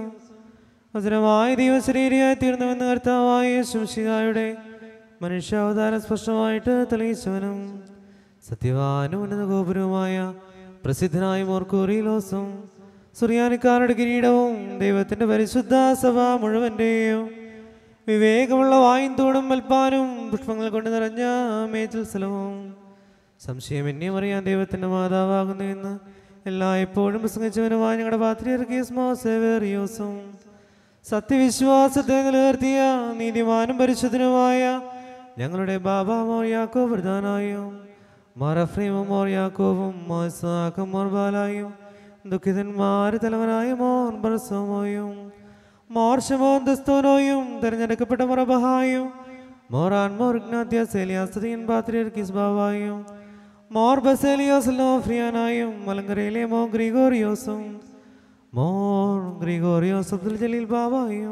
വചനമായ ദൈവശരീരയായി തീർന്നുവെന്ന് കർത്താവായ ശംശികായുടെ മനുഷ്യാവതാരം സ്പഷ്ടമായിട്ട് തെളിയിച്ചവനും സത്യവാനും ഉന്നത ഗോപുരവുമായ പ്രസിദ്ധനായ മോർക്കൂറിയിലോസും സുറിയാനിക്കാരുടെ കിരീടവും ദൈവത്തിന്റെ പരിശുദ്ധ സഭ മുഴുവന്റെയും വിവേകമുള്ള വായും തോടും മൽപ്പാനും പുഷ്പങ്ങൾ കൊണ്ട് നിറഞ്ഞ മേച്ചിൽ സ്ഥലവും സംശയം എന്നെയും അറിയാൻ ദൈവത്തിന്റെ മാതാവാകുന്നു എന്ന് എല്ലായ്പ്പോഴും പ്രസംഗിച്ചവനുമായ ഞങ്ങളുടെ പാത്രിയർക്കിയോസും സത്യവിശ്വാസത്തെ നിലനിർത്തിയ നീതിമാനും പരിശുദ്ധനുമായ ഞങ്ങളുടെ ബാബ മോർ യാക്കോ പ്രധാനായും മറഫ്രീമും മോർ യാക്കോവും മോസാക്കും മോർ ബാലായും ദുഃഖിതന്മാര് തലവനായ മോർ ബർസോമോയും മോർ ഷമോൻ ദസ്തോനോയും തെരഞ്ഞെടുക്കപ്പെട്ട മൊറബഹായും മോറാൻ മോർ ഇഗ്നാത്യാസ് എലിയാസ്തീൻ പാത്രിയർക്കിസ് ബാവായും മോർ ബസേലിയോസ് ലോഫ്രിയാനായും മലങ്കരയിലെ മോ ഗ്രിഗോറിയോസും മോർ ഗ്രിഗോറിയോസ് അബ്ദുൽ ജലീൽ ബാവായും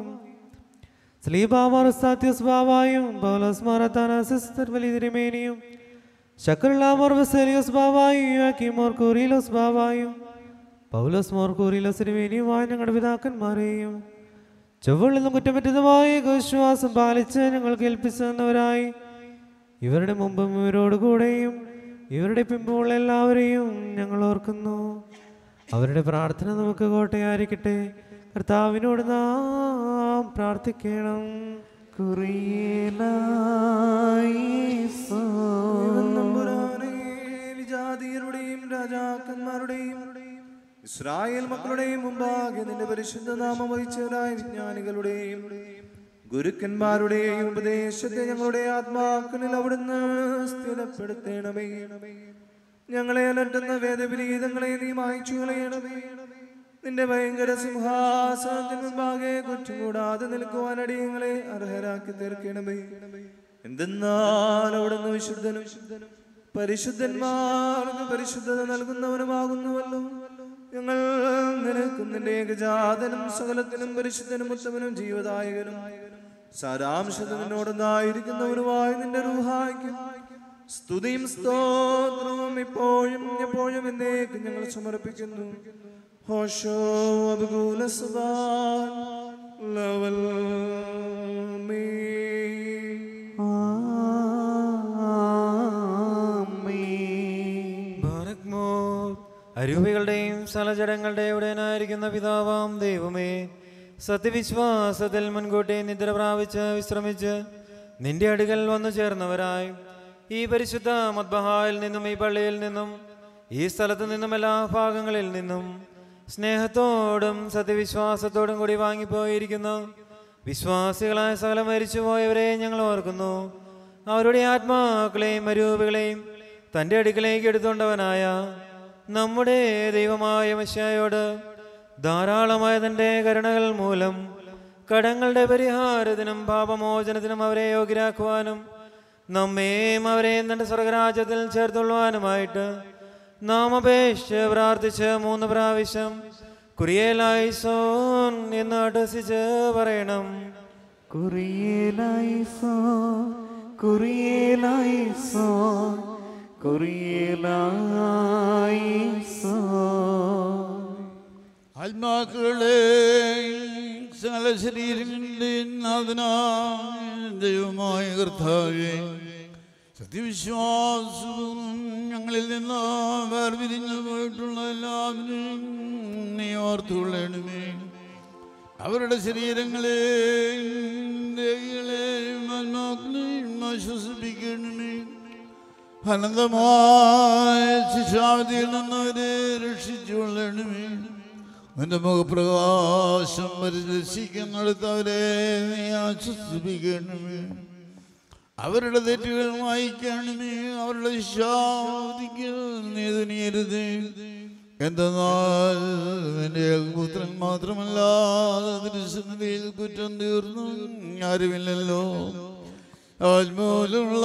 സ്ലീബാമാർ ഉസ്താത്യോസ് ബാവായും പൗലോസ് മാറത്താനാസിസ് തിരുവലി തിരുമേനിയും ശക്കറുള്ളാമോർ ബസേലിയോസ് ബാവായും യുവാക്കി മോർ കൂറിയിലോസ് ബാവായും പൗലോസ് മോർ കൂറിയിലോസ് തിരുമേനിയുമായ ഞങ്ങളുടെ പിതാക്കന്മാരെയും ചൊവ്വുള്ളതും കുറ്റമറ്റതുമായ വിശ്വാസം പാലിച്ച് ഞങ്ങൾക്ക് ഏൽപ്പിച്ചവരായി ഇവരുടെ മുമ്പും ഇവരോടുകൂടെയും ഇവരുടെ പിമ്പുമുള്ള എല്ലാവരെയും ഞങ്ങൾ ഓർക്കുന്നു അവരുടെ പ്രാർത്ഥന നമുക്ക് കോട്ടയായിരിക്കട്ടെ കർത്താവിനോട് നാം പ്രാർത്ഥിക്കണം നമ്പുരാനേ, വിജാതീയരുടെയും രാജാക്കന്മാരുടെയും ഇസ്രായേൽ മക്കളുടെയും മുമ്പാകെ നിന്റെ പരിശുദ്ധ നാമം വഹിച്ചവരായ വിജ്ഞാനികളുടെയും ഗുരുക്കന്മാരുടെയും ഉപദേശത്തെ ഞങ്ങളുടെ ആത്മാക്കളിൽ അവിടുന്ന് സ്ഥിരപ്പെടുത്തണമേ ഞങ്ങളെ അലട്ടുന്ന വേദവിരീതങ്ങളെ നീ മായ്ച്ചു കളയണമേ നിന്റെ ഭയങ്കര സിംഹാസനത്തിന് മുമ്പാകെ കുറ്റം കൂടാതെ നിൽക്കുവാൻ അടിയങ്ങളെ അർഹരാക്കി തീർക്കണമേ എന്തെന്നാൽ അവിടുന്ന് വിശുദ്ധനും പരിശുദ്ധന്മാർക്ക് പരിശുദ്ധത നൽകുന്നവനുമാകുന്നുവല്ലോ ഞങ്ങൾ നിനക്കും നിന്റെ ഏകജാതനും സകലത്തിനും പരിശുദ്ധനും ഉത്തമനും ജീവദായകനും സാരാംശത്ത് നിന്നോടൊന്നായിരിക്കുന്നവനുമായി നിന്റെ റൂഹായ്ക്കും സ്തുതിയും സ്തോത്രവും ഇപ്പോഴും എപ്പോഴും എന്നേക്കും ഞങ്ങൾ സമർപ്പിക്കുന്നു ഹോഷോ അബുകൂല സുബാൻ ലവൽ മീ ബാരക്മോർ അരൂപികളുടെയും സ്ഥലജടങ്ങളുടെയും ഉടനായിരിക്കുന്ന പിതാവാം ദൈവമേ സത്യവിശ്വാസത്തിൽ മുൻകൂട്ടി നിദ്ര പ്രാപിച്ച് വിശ്രമിച്ച് നിന്റെ അടുക്കൽ വന്നു ചേർന്നവരായി ഈ പരിശുദ്ധ മദ്ബഹായിൽ നിന്നും ഈ പള്ളിയിൽ നിന്നും ഈ സ്ഥലത്തു നിന്നും എല്ലാ ഭാഗങ്ങളിൽ നിന്നും സ്നേഹത്തോടും സത്യവിശ്വാസത്തോടും കൂടി വാങ്ങിപ്പോയിരിക്കുന്നു വിശ്വാസികളായ സകലം മരിച്ചുപോയവരെ ഞങ്ങൾ ഓർക്കുന്നു അവരുടെ ആത്മാക്കളെയും അരൂപികളെയും തൻ്റെ അടുക്കലേക്ക് എടുത്തുകൊണ്ടവനായ നമ്മുടെ ദൈവമായ മശ്യായോട് ധാരാളമായ തൻ്റെ കരുണകൾ മൂലം കടങ്ങളുടെ പരിഹാരത്തിനും പാപമോചനത്തിനും അവരെ യോഗ്യരാക്കുവാനും നമ്മെയും അവരെയും തൻ്റെ സ്വർഗരാജ്യത്തിൽ ചേർത്തുള്ളുവാനുമായിട്ട് നാം അപേക്ഷിച്ച് പ്രാർത്ഥിച്ച് മൂന്ന് പ്രാവശ്യം കുറിയേലായിസോൻ എന്ന് അടസിച്ച് പറയണം കുറിയേലായിസോ കുറിയേലായിസോ കുറിയേലായിസോ ആത്മാക്കളെ സകല ശരീരങ്ങളുടെ നാഥനായ ദൈവമായ കർത്താവേ സത്യവിശ്വാസവും ഞങ്ങളിൽ നിന്ന് വേർപിരിഞ്ഞു പോയിട്ടുള്ള എല്ലാവരും നീ ഓർത്തുകൊള്ളണമേ അവരുടെ ശരീരങ്ങളെയും ദേഹികളെയും ആത്മാക്കളെയും ആശ്വസിപ്പിക്കണമേ അനന്തമായ ശിക്ഷാവധിയിൽ നിന്ന് അവരെ രക്ഷിച്ചുകൊള്ളണമേ നിന്റെ മുഖപ്രകാശം പരിദർശിക്കുന്നിടത്തവരെ നീ ആശ്വസിപ്പിക്കണമേ അവരുടെ തെറ്റുകൾ വായിക്കണമേ അവരുടെ ശാന്തിക്ക് നീ തുനിയരുത് എന്തെന്നാൽ നിന്റെ പുത്രൻ മാത്രമല്ലാതെ തിരുസന്നിധിയിൽ കുറ്റം തീർന്നു ആരുമില്ലല്ലോ ആത്മൂലമുള്ള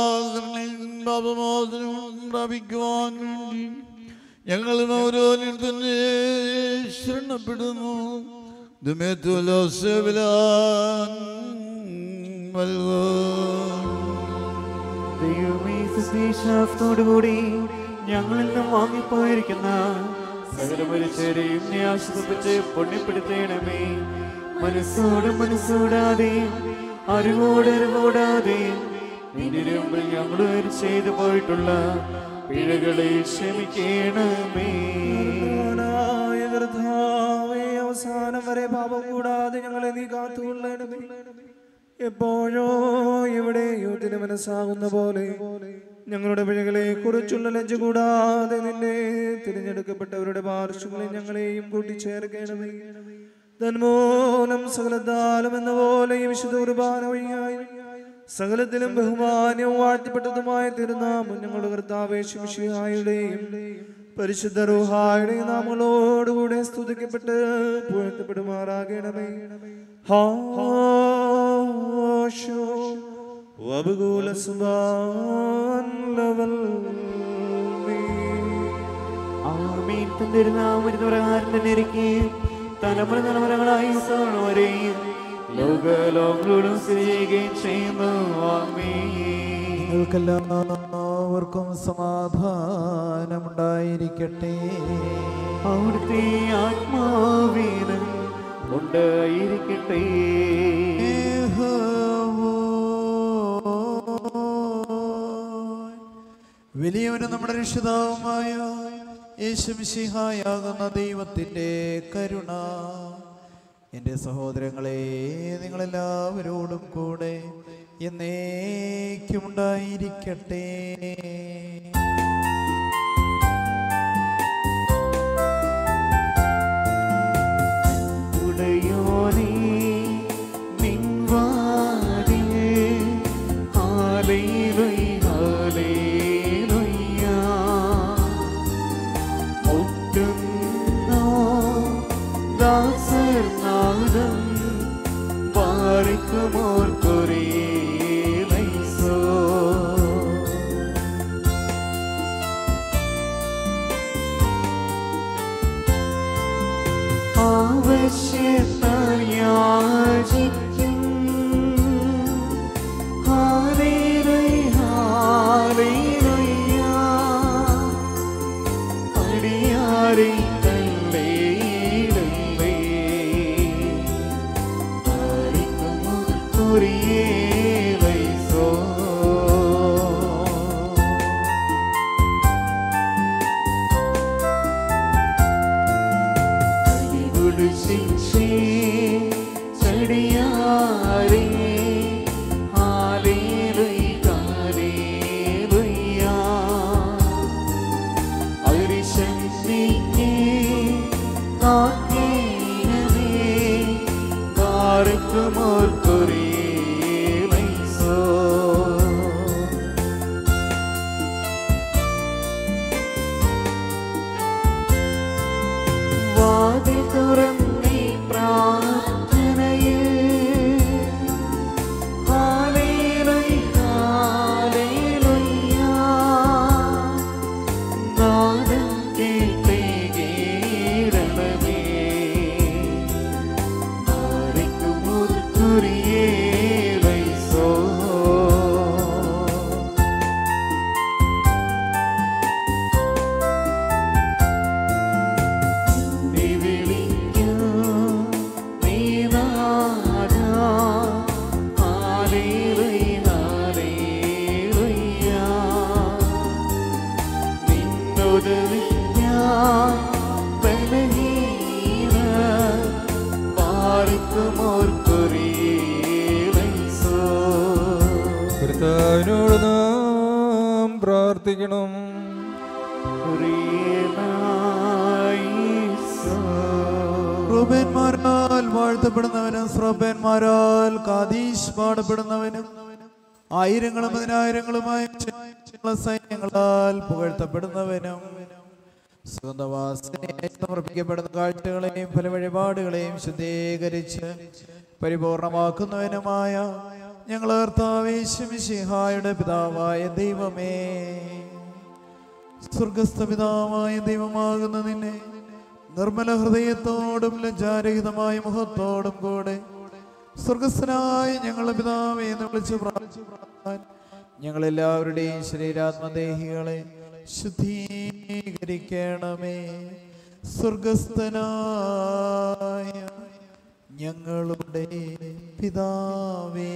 പാപമോചനം പ്രാപിക്കുവാൻ വേണ്ടി ഞങ്ങൾ ഓരോരും തന്നെ ശരണപ്പെടുന്നു ദൈവമേ സുശേഷത്തോടുകൂടി ഞങ്ങളിൽ നിന്നും വാങ്ങിപ്പോയിരിക്കുന്ന സകല മനുഷ്യരെയും നീ ആശ്വസിപ്പിച്ച് പുണ്യപ്പെടുത്തേണമേ മനസ്സോടും മനസ്സോടാതെയും അറിവോട് അറിവോടാതെയും നിന്റെ മുമ്പിൽ ഞങ്ങൾ ചെയ്തു പോയിട്ടുള്ള പിഴകളെ ക്ഷമിക്കണമേ ായ കർത്താവേ, അവസാനം വരെ പാപം കൂടാതെ ഞങ്ങളെ നീ കാത്തുകൊള്ളണമേ എപ്പോഴോ എവിടെയോ തിരു മനസ്സാകുന്ന പോലെ ഞങ്ങളുടെ പിഴകളെ കുറിച്ചുള്ള ലജ്ജ കൂടാതെ നിന്നെ തിരഞ്ഞെടുക്കപ്പെട്ടവരുടെ പാർശ്വങ്ങളെ ഞങ്ങളെയും കൂട്ടിച്ചേർക്കണമേ തന്മൂലം സകലത്താലും എന്ന പോലെ ഈ വിശുദ്ധ കുർബാന വഴിയായി സകലത്തിലും ബഹുമാന്യവും വാഴ്ത്തിപ്പെട്ടതുമായ തിരുനാമം ഞങ്ങളുടെ കർത്താവേശുമിഷിഹായുടെയും പരിശുദ്ധ റൂഹായുടെയും നാമങ്ങളോടുകൂടെ സ്തുതിക്കപ്പെട്ട് പുഴത്തപ്പെടുമാറാകണമേ ഹാശോ വബുകൂല സുബാൻ ലവൽ ആമീൻ തന്നിരുന്നാമരുന്ന പ്രകാരം തന്നെ ഇരിക്കുകയും തലമുറ തലമുറകളായി വരെയും ലോകലോകങ്ങളും സ്ഥിതി ചെയ്യുകയും ചെയ്യുന്നു ആമീൻ നിങ്ങൾക്കെല്ലാവർക്കും സമാധാനമുണ്ടായിരിക്കട്ടെ അവിടുത്തെ ആത്മാവീനും ഉണ്ടായിരിക്കട്ടെ വലിയവനും നമ്മുടെ രക്ഷിതാവുമായ യേശുമിശിഹായാകുന്ന ദൈവത്തിൻ്റെ കരുണ എൻ്റെ സഹോദരങ്ങളെ നിങ്ങളെല്ലാവരോടും കൂടെ എന്നേക്കും ഉണ്ടായിരിക്കട്ടെ ഉടയോനേ നിൻവാതിൽ ഹല്ലേലൂയ ഹല്ലേലൂയ മുട്ടുന്നോ ദാസർ നാദം പാറിക്കുമോർ കൊരേലൈസോ ആവശ്യത്താൽ യാചിക്കും ഹല്ലേലൂയ ഹല്ലേലൂയ അടിയാരെ തള്ളേയിടല്ലേ ആരിക്കുമോ കുറിയേലൈസോ അടിപൊളി ശിക്ഷേ ചടിയാരേ ഹല്ലേലൂയ ഹല്ലേലൂയ അരിശക്തിക്ക് കാക്കേനവേ കാർക്കുമോർ കൊരേലൈസോ വാതിൽ തുറന്നീ പ്രാർത്ഥനയിൽ ഹല്ലേലൂയ ഹല്ലേലൂയ നാദം കേട്ടേ കേടണമേ ആരിക്കുമോ കുറിയേലൈസോ നീ വിളിക്കൂ നീ നാദാ ഹല്ലേലൂയ ഹല്ലേലൂയ നിന്നോട് ഞാൻ ബലഹീന പാർക്കുമോർ കുറിയേലൈസോ കർത്താവിനോട് നാം പ്രാർത്ഥിക്കണം റൂബേന്മാരാൽ വാഴ്ത്തപ്പെടുന്നവനും സ്രോബേന്മാരാൽ കാദീഷ് പാടപ്പെടുന്നവനും ആയിരങ്ങളും പതിനായിരങ്ങളുമായ സൈന്യങ്ങളാൽ പുകഴ്ത്തപ്പെടുന്നവനും സുഗന്ധവാസനയായി സമർപ്പിക്കപ്പെടുന്ന കാഴ്ചകളെയും പല വഴിപാടുകളെയും ശുദ്ധീകരിച്ച് പരിപൂർണമാക്കുന്നവനുമായ ഞങ്ങൾ കർത്താവേശമിഷിഹായുടെ പിതാവായ ദൈവമേ സ്വർഗസ്ഥ പിതാവായ ദൈവമാകുന്ന നിന്നെ നിർമ്മല ഹൃദയത്തോടും ലജ്ജാരഹിതമായ മുഖത്തോടും കൂടെ സ്വർഗസ്ഥനായ ഞങ്ങളുടെ പിതാവേ എന്ന് വിളിച്ച് പ്രാർത്ഥിക്കാൻ ഞങ്ങളെല്ലാവരുടെയും ശരീരാത്മദേഹികളെ ശുദ്ധീകരിക്കണമേ സ്വർഗസ്ഥനായ ഞങ്ങളുടെ പിതാവേ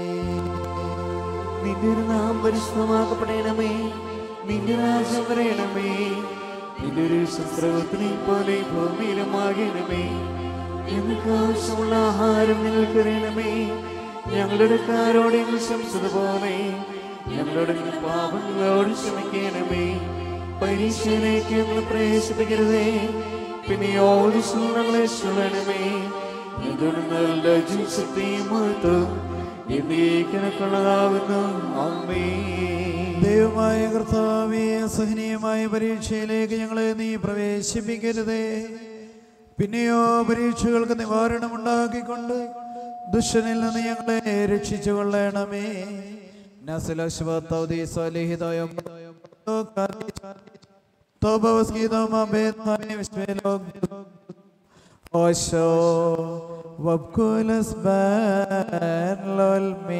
നിന്റെ ഒരു നാം പരിശുദ്ധമാക്കപ്പെടണമേ നിന്റെ രാജ്യം വരയണമേ നിന്റെ ഒരു ശസ്ത്രവത്തിനെ പോലെ ഭൂമിയിലും ആകണമേ ഞങ്ങൾക്ക് ആവശ്യമുള്ള ആഹാരം ഞങ്ങൾക്ക് അറിയണമേ ഞങ്ങളുടെ കാരോട് ഞങ്ങൾ ശംസതുപോലെ ഞങ്ങളുടെ പാപങ്ങളോട് ക്ഷമിക്കണമേ പരീക്ഷയിലേക്ക് ഞങ്ങൾ പ്രവേശിപ്പിക്കരുതേ പിന്നെ ഓടിച്ചു ഞങ്ങളെ ചൊല്ലണമേ എന്തുകൊണ്ടുള്ള ജീവശക്തിയും മഹത്വം എന്നേക്കിനക്കുള്ളതാകുന്നു അമ്മേ ദൈവമായ കർത്താവേ അസഹനീയമായ പരീക്ഷയിലേക്ക് ഞങ്ങളെ നീ പ്രവേശിപ്പിക്കരുതേ പിന്നെയോ പരീക്ഷകൾക്ക് നിവാരണം ഉണ്ടാക്കിക്കൊണ്ട് ദുഷ്ടനിൽ നിന്ന് ഞങ്ങളെ രക്ഷിച്ചു കൊള്ളണമേ നസലശ്വതൗദി സ്വലിഹിതയ ഓശോ വബ്കുലസ് ബാൻ ലോൽമേ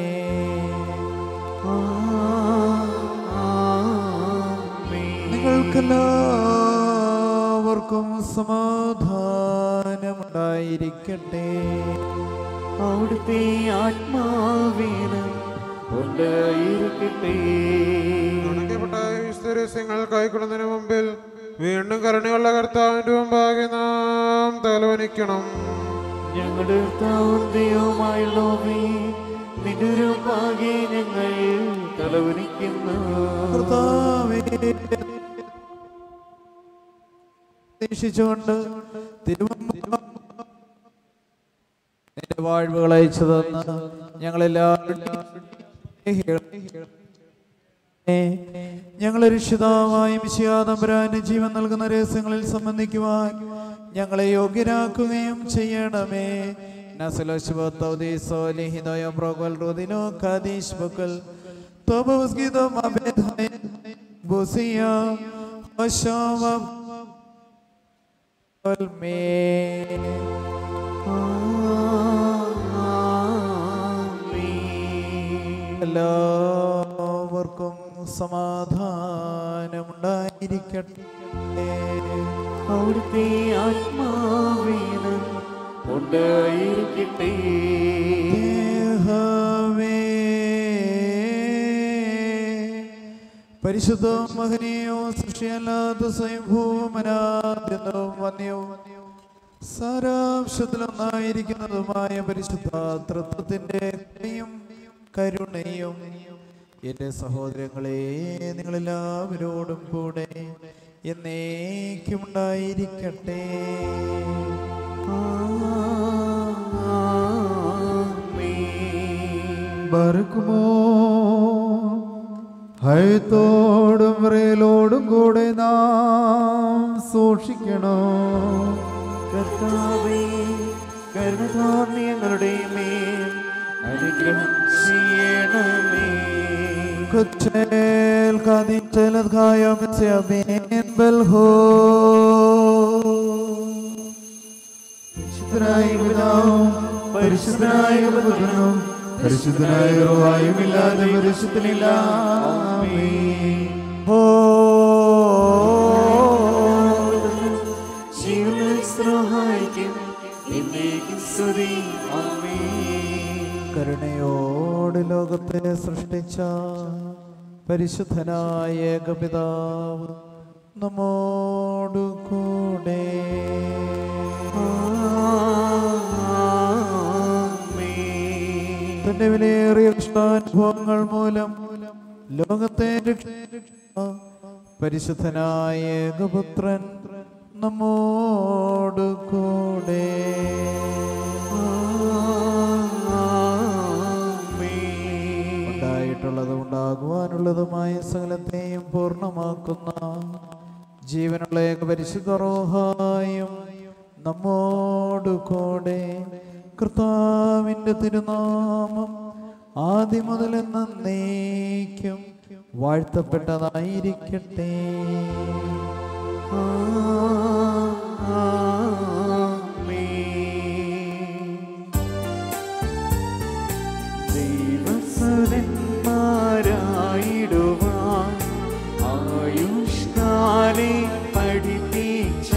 നിങ്ങൾക്കെല്ലാവർക്കും സമാധാനമുണ്ടായിരിക്കട്ടെ അവിടുത്തെ ആത്മാവീനം ഉണ്ടായിരിക്കട്ടെ വിസ്തരസ്യങ്ങൾ കൈക്കൊള്ളുന്നതിന് മുമ്പിൽ വീണ്ടും കരുണയുള്ള കർത്താവിന്റെ മുമ്പാകെ നാം തലവനിക്കണം ഞങ്ങളുടെ കർത്താവും ദൈവവുമായുള്ളവേ നിന്റെ രൂപാകെ ഞങ്ങൾ തലവനിക്കുന്നു കർത്താവേ പ്രതീക്ഷിച്ചുകൊണ്ട് തിരുവമ്പാ നിന്റെ വാഴ്വുകൾ അയച്ചു തന്ന് ഞങ്ങളെല്ലാവരും ഞങ്ങളെ രക്ഷിതാവായ മിശിയാതമ്പരാന് ജീവൻ നൽകുന്ന രഹസ്യങ്ങളിൽ സംബന്ധിക്കുവാൻ ഞങ്ങളെ യോഗ്യരാക്കുകയും ചെയ്യണമേ എല്ലാവർക്കും സമാധാനമുണ്ടായിരിക്കട്ടെ അവിടുത്തെ ആത്മാവിനും ഉണ്ടായിരിക്കട്ടെ ദേഹമേ, പരിശുദ്ധ മഹനീയോ സൃഷ്ടിയല്ലാത്ത സ്വയംഭൂമനാദ്യന്തവും വന്യവും സാരാംശത്തിലൊന്നായിരിക്കുന്നതുമായ പരിശുദ്ധ തൃത്വത്തിന്റെ കൃപയും കരുണയും എന്റെ സഹോദരങ്ങളെ നിങ്ങളെല്ലാവരോടും കൂടെ എന്നേക്കും ഉണ്ടായിരിക്കട്ടെ ബർക്കുമോ ഹയത്തോടും വിറയലോടും കൂടെ നാം സൂക്ഷിക്കണം കർത്താവേ കരുണ തോന്നി ഞങ്ങളുടെ മേൽ അനുഗ്രഹം ചെയ്യണമേ കൊച്ചേൽ കാതിച്ചലദ്ഗായം സ്യബേൻ ബൽഹോ പരിശുദ്ധനായ പിതാവും പരിശുദ്ധനായ പുത്രനും പരിശുദ്ധനായ റുഹായും ഇല്ലാതെ പരിശുദ്ധനില്ല ജീവനിൽ സഹായിക്കും എന്നേക്കും സ്തുതി ആമേൻ കരുണയോട് ലോകത്തെ സൃഷ്ടിച്ച പരിശുദ്ധനായ ഏകപിതാവ് നമ്മോടു കൂടെ തന്റെ വിലയേറിയ കഷ്ടാനുഭവങ്ങൾ മൂലം ലോകത്തെ രക്ഷിച്ച പരിശുദ്ധനായ ഏകപുത്രൻ നമ്മോട് കൂടെ ഉണ്ടായിട്ടുള്ളതും ഉണ്ടാകുവാനുള്ളതുമായ സകലത്തെയും പൂർണ്ണമാക്കുന്ന ജീവനുള്ള ഏക പരിശുദ്ധ റോഹായും നമ്മോട് കൂടെ കർത്താവിൻ്റെ തിരുനാമം ആദ്യം മുതൽ എന്നേക്കും വാഴ്ത്തപ്പെട്ടതായിരിക്കട്ടെ ദൈവസുരന്മാരായിടുവാൻ ആയുഷ്കാലെ പഠിപ്പിച്ച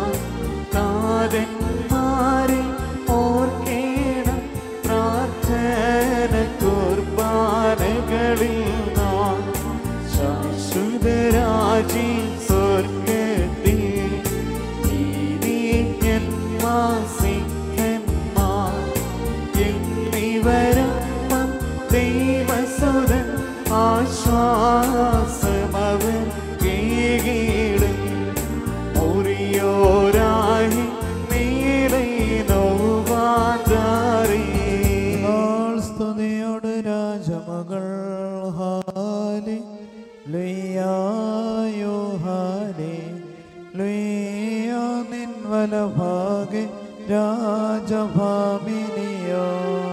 താരന്മാരെ ഓർക്കേണം പ്രാർത്ഥന കുർബാനകളിൽ നാം ശാശ്വതരാജി സ്വർഗത്തിൽ നീതിജ്ഞന്മാർ സിദ്ധന്മാർ എന്നിവരൊപ്പം ദൈവസുരൻ ആശ്വാസമവൻ കീഴും മുറിയോരായി നീളെ നോവാതാറേ നാൾ സ്തുതിയോട് രാജമകൾ ഹാലി ലുയ്യായോ ഹാലി ലുയ്യാ നിൻ വലഭാഗെ രാജഭാമിനിയോ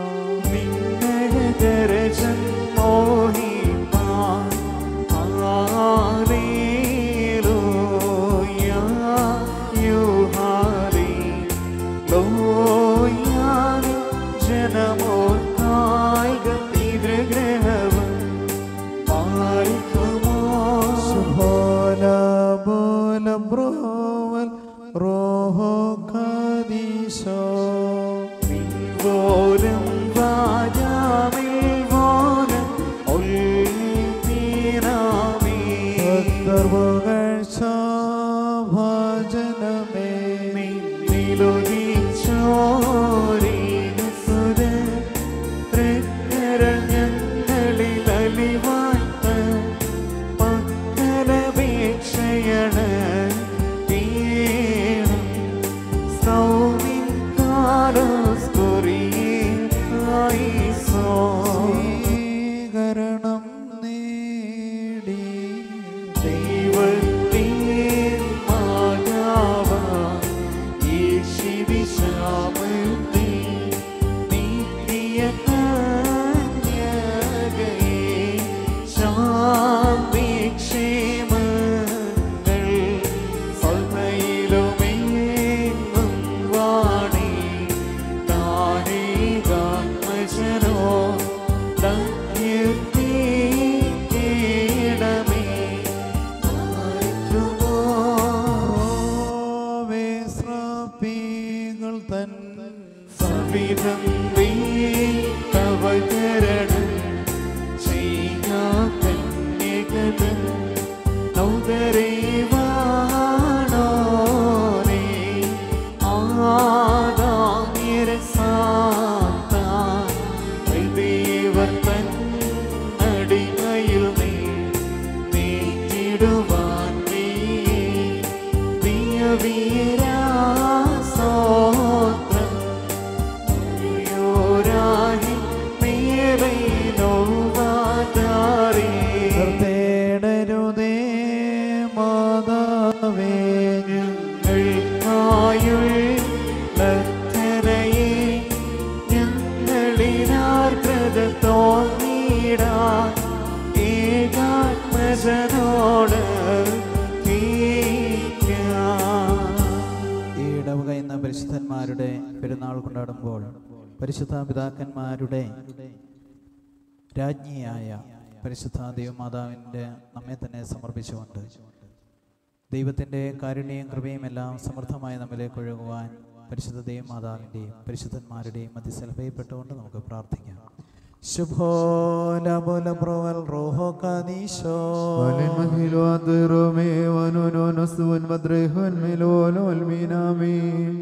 നിന്നഴകരജൻ മോഹിപ്പാൻ ഹല്ലേലൂയ യുഹാലി ലോയാനി ജനമോർക്കായിക പിതൃഗ്രഹവും പാലിക്കുമോ സുഭോല ബോല ബ്രോവൽ റോഹോ ഖദീശോ പോലും വാജാമിൽ പോലും ഒൽത്തീനാമേ ഭക്തർവകഴ്ച ഭജനമേ നിന്നിലൊതിച്ചോരേ രക്ഷയണ് തീണം സൗമിൻ കാലോസ് കുറിയായിസോ സ്വീകരണം നേടി ദൈവത്തിൻ മാതാവാ യേശുവിശാമത്തെ നിത്യ കന്യകയെ ശാന്തി ക്ഷേമങ്ങൾ സൽമയിലുമെങ്ങും വാണി താനേകാത്മജനോ തന്യർത്തിയിടമേ വേശ്രാപ്പികൾ തൻ സവിധം തവകരണം ചെയ്യാ കന്യകത് നൗതരേവാണോരേ ആദാമ്യരസാത്താൻ ദൈവർ തൻ അടിമയിൽ നീ നീറ്റിടുവാൻ നീ ദിയവീരാസോത്രം യോരാഹി മേരെ നോവാതാരേ തേടരുതേ മാതാവേ ഞങ്ങൾക്കായുള്ളത്രയെ ഞങ്ങളിനാർദ്രത തോന്നിടാൻ ഏകാത്മജനോട് ഈ ഇടവക എന്ന പരിശുദ്ധന്മാരുടെ പെരുന്നാൾ കൊണ്ടാടുമ്പോൾ പരിശുദ്ധ പിതാക്കന്മാരുടെ രാജ്ഞിയായ പരിശുദ്ധ ദൈവമാതാവിൻ്റെ നമ്മെ തന്നെ സമർപ്പിച്ചുകൊണ്ട് ദൈവത്തിൻ്റെ കാരുണ്യവും കൃപയും എല്ലാം സമൃദ്ധമായി നമ്മിലേക്ക് ഒഴുകുവാൻ പരിശുദ്ധ ദൈവമാതാവിൻ്റെയും പരിശുദ്ധന്മാരുടെയും മധ്യസ്ഥലഭയപ്പെട്ടുകൊണ്ട് നമുക്ക് പ്രാർത്ഥിക്കാം ശുഭോലബുലബ്രോവൽ റോഹോ കദീശോ Valen mahilo adrome vanono nosuan vadrehon melolo alminami.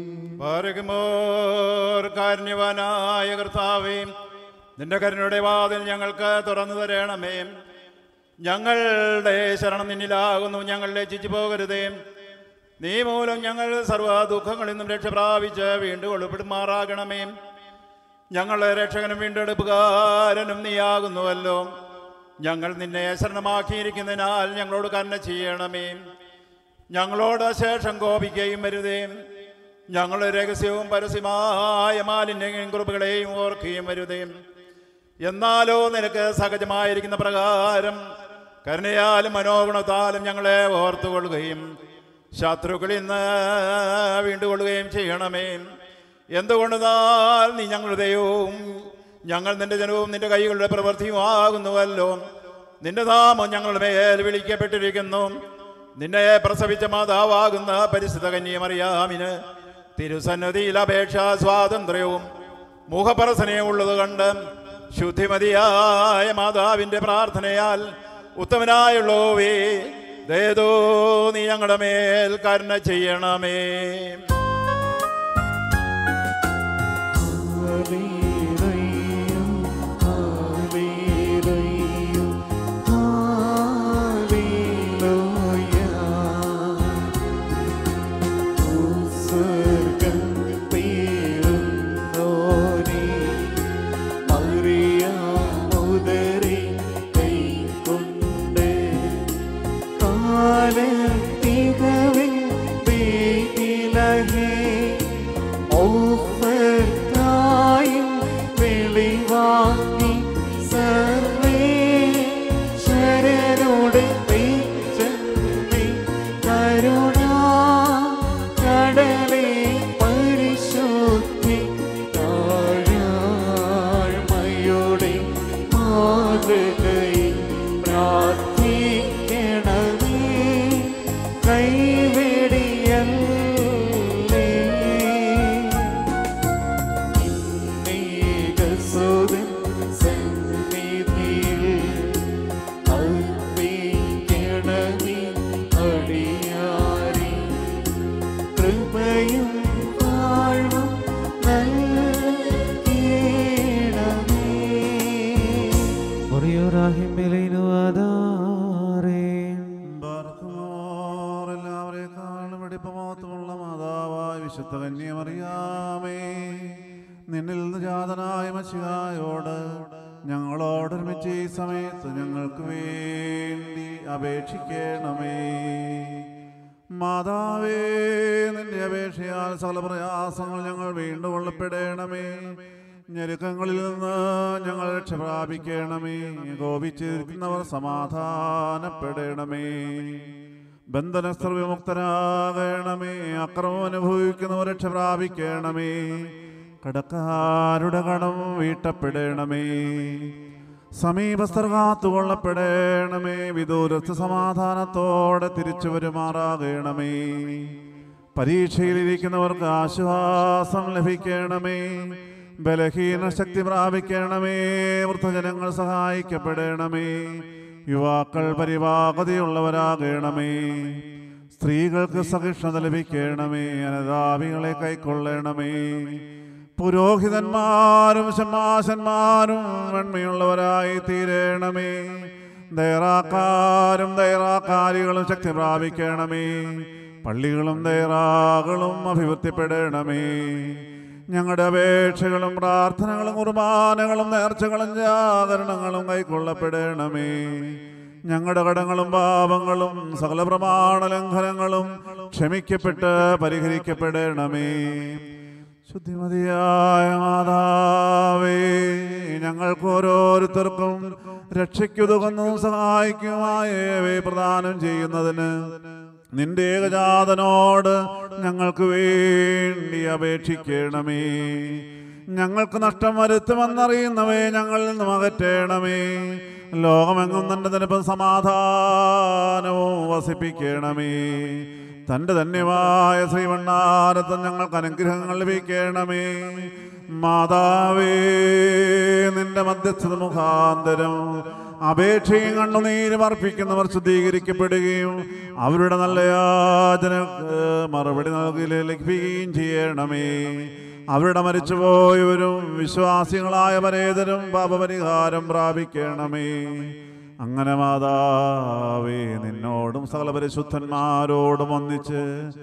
പാരകുമോർ കാരുണ്യവാനായ കർത്താവേ നിന്റെ കരുണയുടെ വാതിൽ ഞങ്ങൾക്ക് തുറന്നു തരണമേ ഞങ്ങളുടെ ശരണം നിന്നിലാകുന്നു ഞങ്ങൾ ലജ്ജിച്ചു പോകരുതേ നീ മൂലം ഞങ്ങൾ സർവ്വ ദുഃഖങ്ങളിൽ നിന്നും രക്ഷ പ്രാപിച്ച് വീണ്ടും ഒളിപ്പെടുമാറാകണമേ ഞങ്ങളുടെ രക്ഷകനും വീണ്ടെടുപ്പുകാരനും നീയാകുന്നുവല്ലോ ഞങ്ങൾ നിന്നെ ശരണമാക്കിയിരിക്കുന്നതിനാൽ ഞങ്ങളോട് കരുണ ചെയ്യണമേ ഞങ്ങളോട് ശേഷം കോപിക്കുകയും വരുതേ ഞങ്ങളുടെ രഹസ്യവും പരസ്യമായ മാലിന്യങ്ങളും കുറിപ്പുകളെയും ഓർക്കുകയും വരുതേ എന്നാലോ നിനക്ക് സഹജമായിരിക്കുന്ന പ്രകാരം കരുണയാലും മനോഗുണത്താലും ഞങ്ങളെ ഓർത്തുകൊള്ളുകയും ശത്രുക്കളിൽ നിന്ന് വീണ്ടുകൊള്ളുകയും ചെയ്യണമേ എന്തുകൊണ്ടെന്നാൽ നീ ഞങ്ങളുടെ ദൈവവും ഞങ്ങൾ നിന്റെ ജനവും നിന്റെ കൈകളുടെ പ്രവൃത്തിയുമാകുന്നുവല്ലോ നിന്റെ നാമം ഞങ്ങളുടെ മേൽ വിളിക്കപ്പെട്ടിരിക്കുന്നു നിന്നെ പ്രസവിച്ച മാതാവാകുന്ന പരിശുദ്ധ കന്യമറിയാമിന് തിരുസന്നതിയിൽ അപേക്ഷാ സ്വാതന്ത്ര്യവും മുഖപരസനയും ഉള്ളത് കണ്ട് ശുദ്ധിമതിയായ മാതാവിൻ്റെ പ്രാർത്ഥനയാൽ ഉത്തമനായുള്ളവേ ദേതോ നീ ഞങ്ങളുടെ മേൽ കരുണ ചെയ്യണമേ ഓഫർത്തായും വെടിപ്പമോത്തുമുള്ള മാതാവായ വിശുദ്ധ കന്യമറിയാമേ നിന്നിൽ നിന്ന് ജാതനായ മഷികായോട് ഞങ്ങളോടൊരുമിച്ച് ഈ സമയത്ത് ഞങ്ങൾക്ക് വേണ്ടി അപേക്ഷിക്കണമേ മാതാവേ നിന്റെ അപേക്ഷയാൽ സകല പ്രയാസങ്ങൾ ഞങ്ങൾ വീണ്ടും കൊള്ളപ്പെടണമേ ഞെരുക്കങ്ങളിൽ നിന്ന് ഞങ്ങൾ രക്ഷ പ്രാപിക്കണമേ കോപിച്ചിരിക്കുന്നവർ സമാധാനപ്പെടണമേ ബന്ധനസ്ഥർ വിമുക്തരാകണമേ അക്രമം അനുഭവിക്കുന്നവർ രക്ഷ പ്രാപിക്കണമേ കടക്കാരുടെ കടം വീട്ടപ്പെടണമേ സമീപസ്ഥർ കാത്തുകൊള്ളപ്പെടണമേ വിദൂരത്ത് സമാധാനത്തോടെ തിരിച്ചു വരുമാറാകണമേ പരീക്ഷയിലിരിക്കുന്നവർക്ക് ആശ്വാസം ലഭിക്കണമേ ബലഹീന ശക്തി പ്രാപിക്കണമേ വൃദ്ധജനങ്ങൾ സഹായിക്കപ്പെടണമേ യുവാക്കൾ പരിവാകതയുള്ളവരാകണമേ സ്ത്രീകൾക്ക് സഹിഷ്ണുത ലഭിക്കണമേ അനതാപികളെ കൈക്കൊള്ളണമേ പുരോഹിതന്മാരും ശമാശന്മാരും വെണ്മയുള്ളവരായി തീരണമേ ദയറാക്കാരും ദയറാക്കാരികളും ശക്തി പ്രാപിക്കണമേ പള്ളികളും ദയറാകളും അഭിവൃദ്ധിപ്പെടണമേ ഞങ്ങളുടെ അപേക്ഷകളും പ്രാർത്ഥനകളും കുർബാനകളും നേർച്ചകളും ജാഗരണങ്ങളും കൈക്കൊള്ളപ്പെടണമേ ഞങ്ങളുടെ കടങ്ങളും പാപങ്ങളും സകല പ്രമാണ ലംഘനങ്ങളും ക്ഷമിക്കപ്പെട്ട് പരിഹരിക്കപ്പെടണമേ ശുദ്ധിമതിയായ മാതാവേ ഞങ്ങൾക്ക് ഓരോരുത്തർക്കും രക്ഷയ്ക്കുതുകന്നും സഹായിക്കുമായവേ പ്രദാനം ചെയ്യുന്നതിന് നിന്റെ ഏകജാതനോട് ഞങ്ങൾക്ക് വേണ്ടി അപേക്ഷിക്കണമേ ഞങ്ങൾക്ക് നഷ്ടം വരുത്തുമെന്നറിയുന്നവേ ഞങ്ങളിൽ നിന്നും അകറ്റണമേ ലോകമെങ്ങും തന്റെ നിനപ്പം സമാധാനവും വസിപ്പിക്കണമേ തൻ്റെ ധന്യമായ ശ്രീവണ്ണാരത്തം ഞങ്ങൾക്ക് അനുഗ്രഹങ്ങൾ ലഭിക്കണമേ മാതാവേ നിന്റെ മധ്യസ്ഥത മുഖാന്തരം അപേക്ഷയും കണ്ണുനീരും അർപ്പിക്കുന്നവർ ശുദ്ധീകരിക്കപ്പെടുകയും അവരുടെ നല്ല യാചനക്ക് മറുപടി നൽകി ലഭിക്കുകയും ചെയ്യണമേ അവരുടെ മരിച്ചുപോയവരും വിശ്വാസികളായ പരേതരും പാപപരിഹാരം പ്രാപിക്കണമേ അങ്ങനെ മാതാവേ നിന്നോടും സകല പരിശുദ്ധന്മാരോടും ഒന്നിച്ച്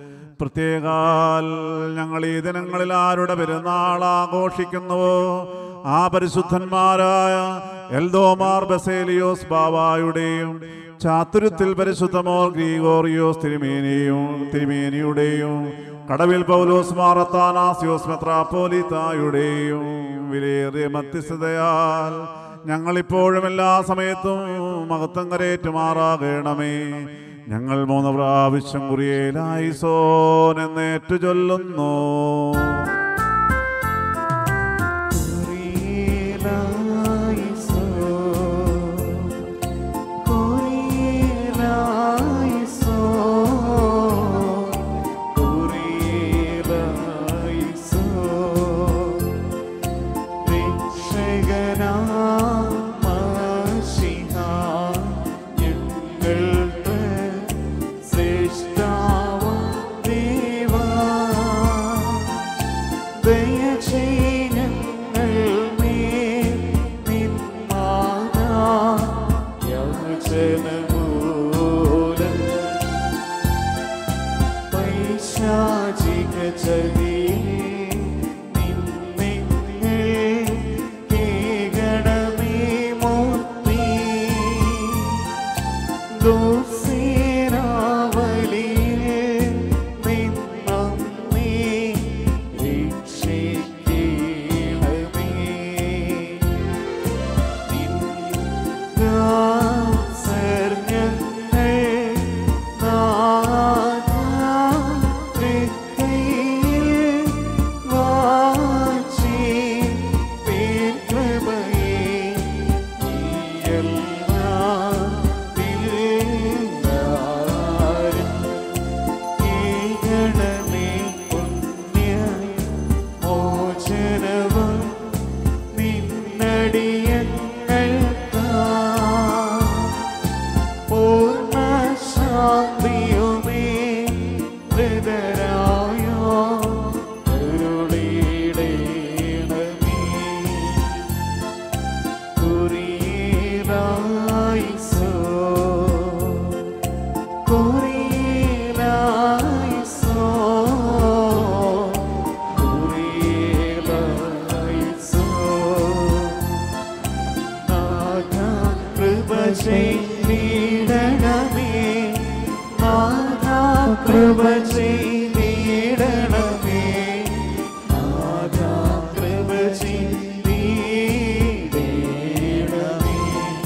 പ്രത്യേകാൽ ഞങ്ങൾ ഈ ദിനങ്ങളിൽ ആരുടെ പെരുന്നാൾ ആഘോഷിക്കുന്നുവോ ആ പരിശുദ്ധന്മാരായ എൽദോമാർ ബസേലിയോസ് ബാവായുടെയും ചാതുര്യത്തിൽ പരിശുദ്ധമോർ ഗ്രീഗോറിയോസ് തിരുമേനിയും തിരുമേനിയുടെയും കടവിൽ പൗലോസ് മാറത്താനാസിയോസ് മെത്രാപ്പോലിത്തായുടെയും വിലയേറിയ മധ്യസ്ഥതയാൽ ഞങ്ങളിപ്പോഴും എല്ലാ സമയത്തും മഹത്വം കരേറ്റുമാറാകണമേ ഞങ്ങൾ മൂന്ന് പ്രാവശ്യം കുറിയേലായി സോൻ എന്നേറ്റു ചൊല്ലുന്നു സർഞ്ഞങ്ങൾ നാഥ തൃക്കൈയിൽ കൃപ ചെയ്തിടണമേ നാഥ കൃപ ചെയ്തിടണമേ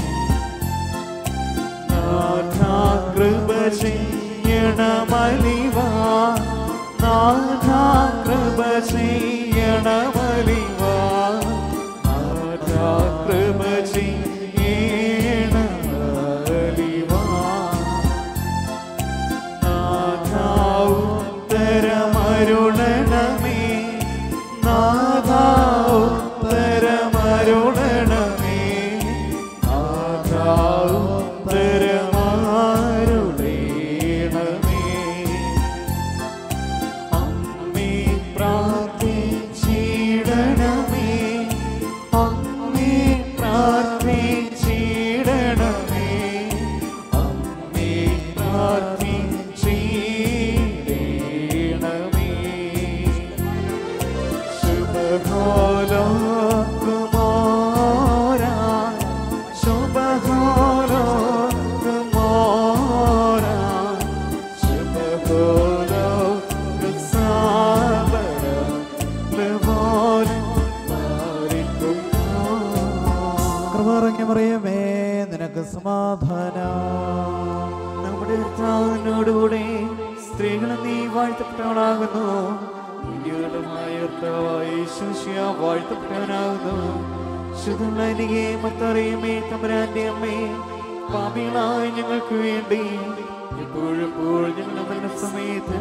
നാഥ കൃപ ചെയ്യണമലിവാ നാഥ കൃപ ചെയ്യണമലിവാ നാഥ കൃപ ചെയ്യണമലിവാ നാഥ ഉത്തരമരുളണമേ നാഥ ഉത്തരമരുളണമേ നാഥ ഉത്തരമരുളണമേ അമ്മേ പ്രാർത്ഥിച്ചിടണമേ അമ്മേ പ്രാർത്ഥിച്ചിടണമേ അമ്മേ പ്രാർത്ഥിച്ചിടണമേ ശുഭകാലകുമാര ശുഭകാലകുമാര കൃപറങ്ങി മറിയമേ നിനക്ക് സമാധാനം നമ്മുടെ കർത്താവിനോടുകൂടെ സ്ത്രീകൾ നീ വാഴ്ത്തപ്പെട്ടവളാകുന്നു നിന്റെയുള്ളതുമായ കർത്താവായ യേശുശിയ വാഴ്ത്തപ്പെട്ടവനാകുന്നു ശുദ്ധനികെ മത്തറിയമേ തമ്പുരാന്റെ അമ്മേ പാപികളായ ഞങ്ങൾക്ക് വേണ്ടി എപ്പോഴെപ്പോഴും ഞങ്ങളുടെ മരണസമയത്ത്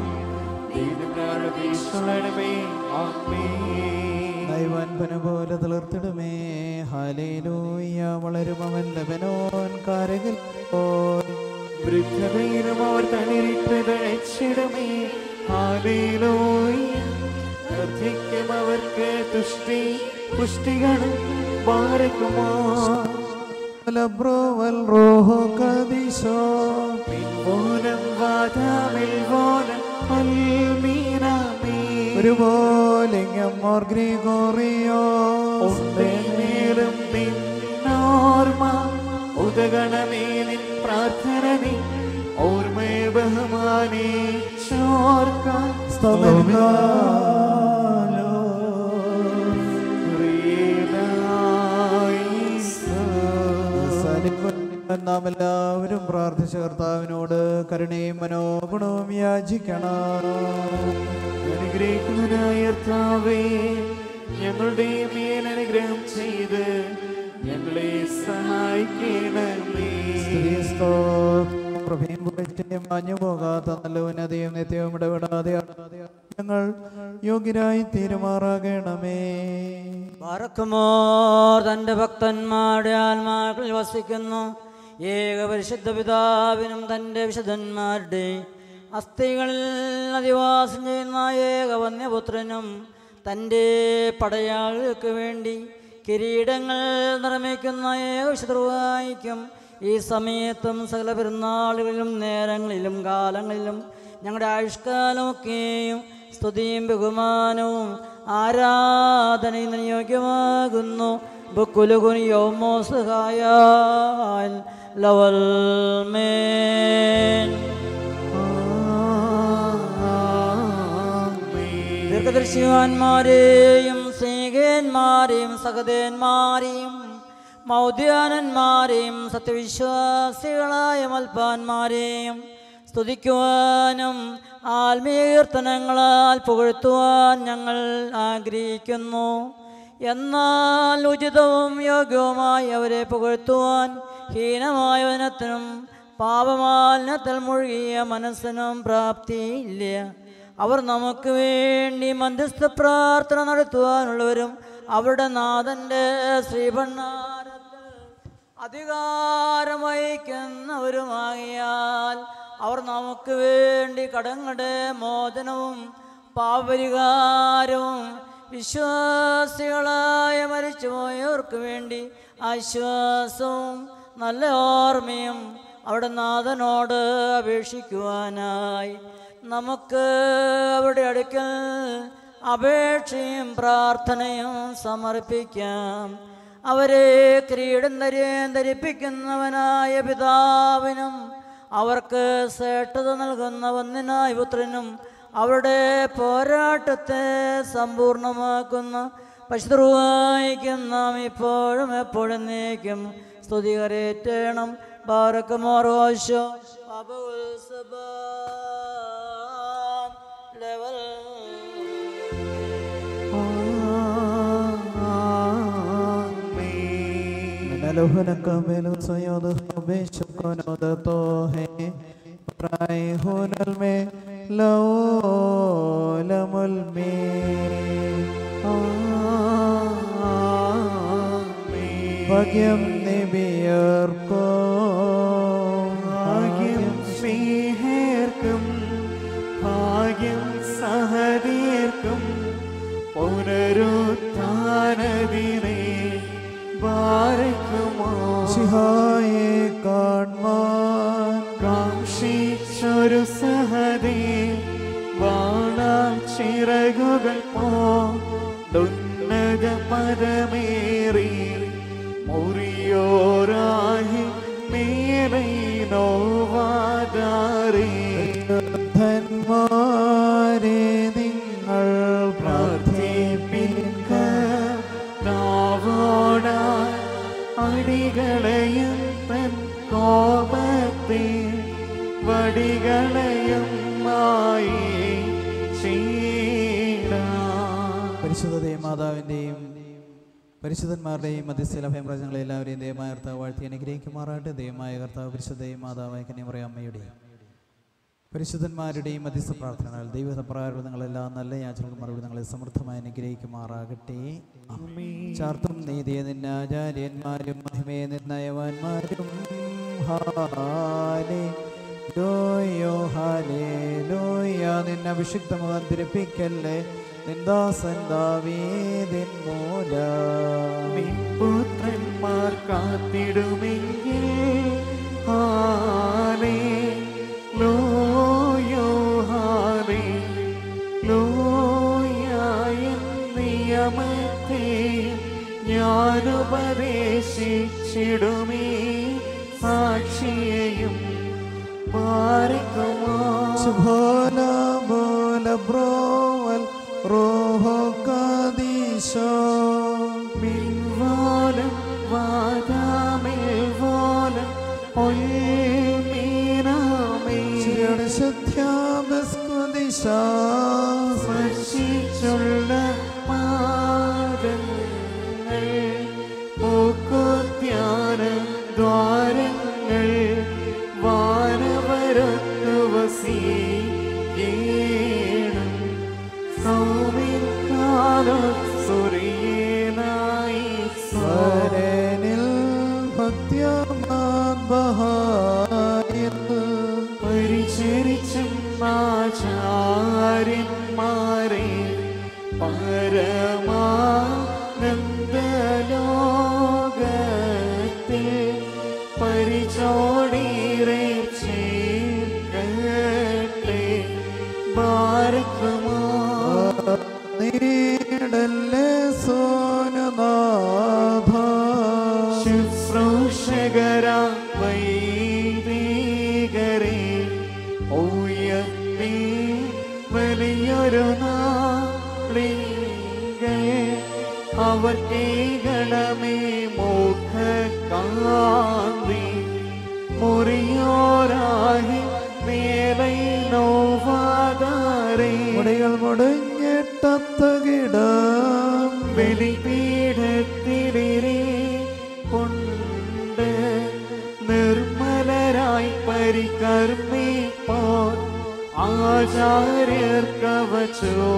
ദൈവമേ ആമേ ദൈവാൻപന പോലെ തളർത്തിടുമേ ഹാലേലൂയ വളരും അവൻ ലബനോൻ കാരകിൽ പോൽ വൃദ്ധവൈരം അവർ തളിരിട്ട് തഴച്ചിടമേ ഹാലേലൂയ വർദ്ധിക്കും അവർക്ക് തുഷ്ടി പുഷ്ടികളും ബാരക്കുമാ ലബ്രോവൽ റോഹോ കദിശോ മിൽവോനം വാദാമിൽ വോനം അൽമീനാമേ ഒരുപോലിംഗമോർ ഗ്രിഗോറിയോ ഉണ്ടേലും നിന്നോർമ്മ ഉദഗണമേ നിൻ പ്രാർത്ഥന നീ ഓർമ്മയെ ബഹുമാനേ ചോർക്കാൻ നാം എല്ലാവരും പ്രാർത്ഥിച്ച കർത്താവിനോട് കരുണയും മനോഗുണവും യാചിക്കണം അനുഗ്രഹിക്കുന്നതിനായ കർത്താവേ ഞങ്ങളുടെ മേൽ അനുഗ്രഹം ചെയ്ത് ഞങ്ങളെ സഹായിക്കണമേ പ്രഭയും പുകഴ്ചയും മാഞ്ഞു പോകാത്ത നല്ല ഉന്നതിയും നിത്യവും ഇടപെടാതെ ഞങ്ങൾ യോഗ്യരായി തീരുമാറാകണമേ പാറക്കുമോർ തൻ്റെ ഭക്തന്മാരുടെ ആത്മാക്കളിൽ വസിക്കുന്നു ഏക പരിശുദ്ധ പിതാവിനും തൻ്റെ വിശുദ്ധന്മാരുടെ അസ്ഥികളിൽ അധിവാസം ചെയ്യുന്ന ഏക വന്യപുത്രനും തൻ്റെ പടയാളികൾക്ക് വേണ്ടി കിരീടങ്ങൾ നിർമ്മിക്കുന്ന ഏക വിശുദ്ധവായിക്കും ഈ സമയത്തും സകല പെരുന്നാളുകളിലും നേരങ്ങളിലും കാലങ്ങളിലും ഞങ്ങളുടെ ആയുഷ്കാലമൊക്കെയും സ്തുതിയും ബഹുമാനവും ആരാധനയും നിയോഗ്യമാകുന്നു ബുക്കുലുകുനി യോമോസഹായ ലവൽ മേൻ ദീർഘദർശിവാന്മാരെയും സ്നേഹന്മാരെയും സഹദേന്മാരെയും മൗദ്യാനന്മാരെയും സത്യവിശ്വാസികളായ മൽപ്പാന്മാരെയും സ്തുതിക്കുവാനും ആത്മീയകീർത്തനങ്ങളാൽ പുകഴ്ത്തുവാൻ ഞങ്ങൾ ആഗ്രഹിക്കുന്നു എന്നാൽ ഉചിതവും യോഗ്യവുമായി അവരെ പുകഴ്ത്തുവാൻ ഹീനമായ വനത്തിനും പാപമാലിനത്തിൽ മുഴുകിയ മനസ്സിനും പ്രാപ്തിയില്ല അവർ നമുക്ക് വേണ്ടി മധ്യസ്ഥ പ്രാർത്ഥന നടത്തുവാനുള്ളവരും അവരുടെ നാഥൻ്റെ ശ്രീഭണ്ണാരത്തിൽ അധികാരം വഹിക്കുന്നവരുമാകിയാൽ അവർ നമുക്ക് വേണ്ടി കടങ്ങളുടെ മോചനവും പാപരിഹാരവും വിശ്വാസികളായ മരിച്ചുപോയവർക്ക് വേണ്ടി ആശ്വാസവും നല്ല ഓർമ്മയും അവിടെ നാഥനോട് അപേക്ഷിക്കുവാനായി നമുക്ക് അവിടെ അടുക്കൽ അപേക്ഷയും പ്രാർത്ഥനയും സമർപ്പിക്കാം അവരെ കിരീടം ധരി ധരിപ്പിക്കുന്നവനായ പിതാവിനും അവർക്ക് ശ്രേഷ്ഠത നൽകുന്ന വന്ദനായ പുത്രനും അവരുടെ പോരാട്ടത്തെ സമ്പൂർണ്ണമാക്കുന്ന പശുവായിക്കും നാം ഇപ്പോഴും എപ്പോഴും നീക്കും സ്തുതി കരേറ്റണം ബാറക്കമോറോശോ ലെവൽ منالهنك بالصياد بشكون ودطوه رايهون المي لولم المي ഭാഗ്യം നിബിയർക്കോ ഭാഗ്യം സ്നേഹർക്കും ഭാഗ്യം സഹദീർക്കും പുനരുത്ഥാനദിനെ ബാരക്കുമോ സിഹായെ കാൺമാൻ കാക്ഷിച്ചൊരു സഹദേ വാണാം ചിറകുകൾ പോ ഉന്നത പദമേറി മുറിയോരാഹി മേലെ നോവാതാരേ ധന്മാരെ നിങ്ങൾ പ്രാർത്ഥിപ്പിക്ക നാവോട അടികളെയും തൻ കോപത്തെ വടികളെയും മായി പരിശുദ്ധ മാതാവിൻ്റെയും പരിശുദ്ധന്മാരുടെയും മധ്യസ്ഥല ഭയപ്രജങ്ങളെ എല്ലാവരെയും ദയമായ കർത്താവ് വാഴ്ത്തി അനുഗ്രഹിക്കുമാറാട്ടെ ദയമായ കർത്താവ് പരിശുദ്ധയും മാതാവായ കന്യമറിയ അമ്മയുടെയും പരിശുദ്ധന്മാരുടെയും മധ്യസ്ഥ പ്രാർത്ഥനകൾ ദൈവപ്രകാരം നിങ്ങളെല്ലാം നല്ല യാചനകൾക്ക് മറുപടി നിങ്ങളെ സമൃദ്ധമായി അനുഗ്രഹിക്കുമാറാകട്ടെ ചാർത്തും നീതിയെ നിന്ന ആചാര്യന്മാരും മഹിമയെ നിർണയവാന്മാരും ഹാലേ ലോയോ ഹാലേ ലോയ നിന്നെ അഭിഷിക്ത മുഖം തിരിപ്പിക്കല്ലേ നിന്ദാസൻ ദാവീദിൻ മൂല പുത്രന്മാർ കാത്തിടുമെങ്കിൽ ഹാലേ ലോയോ ഹാലേ ലോയായ നിയമത്തെ ഞാനുപദേശിച്ചിടുമേ സാക്ഷിയെയും ബോല ബോല ബ്രോവൽ റോഹോ കാദീശോ മിൽവാലം വാദാമിൽവാലം ഒൽമീനാമേ സത്യാമസ്കുദിശ സ്പർശിച്ചുള്ള പാദങ്ങൾ പൂക്കുത്യാന ദ്വാരങ്ങൾ വാനവരത്തു വസീകേണം സൗമിൻ കാലം സുറിയനായി സ്വരനിൽ ഭക്ത്യമാൻ പരിചരിച്ചും ആചാര്യന്മാരെ പരമാനന്ദലോകത്തിൽ പരിചോടീരെ ചേർക്കട്ടെ ഭാരതമാ നീടല്ലേ സോനനാഥ ശുശ്രൂഷകര വൈദികരെ ഉയർത്തി വലിയൊരു നാളികൾ അവർക്കേകണമേ മോഖ കാന്തി മുറിയോരാഹി മേലൈ നോവാതാരേ മുടികൾ മുടങ്ങിട്ടത്തകിടം ബലിപീഠത്തിലിരി കൊണ്ട് നിർമ്മലരായി പരികർമ്മിപ്പോൾ ആചാര്യർക്കവച്ചോ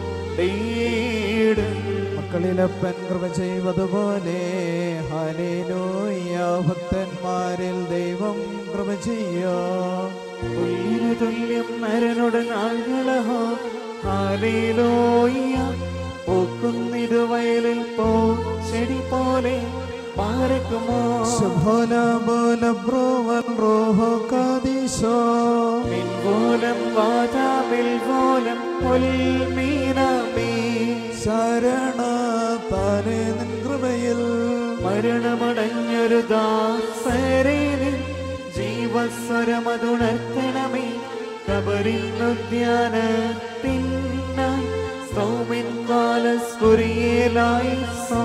മക്കളിലപ്പൻ കൃപ ചെയ്വതുപോലെ ഹലേലൂയ ഭക്തന്മാരിൽ ദൈവം കൃപ ചെയ്യോ പുല്ലിനു തുല്യം നരനോട് നാങ്ങളഹോ ഹാലേലൂയ പൂക്കുന്നിതു വയലിൽ പോ ചെടി പോലെ പാരക്കുമോ ശുഭോല ബോല ബ്രോവൽ റോഹോ കാദീശോ മിൻവോലം വാതാമിൽ വോലം പൊൽമീനമേ ശരണ താരേ നിൻ കൃപയിൽ മരണമടഞ്ഞൊരു ദാസരെ നിൻ ജീവ ദൈവസ്വരമതുണർത്തണമേ കബറിന്നുദ്യാനത്തിനായി സൗമിൻ കാലസ്കുരിയേലായി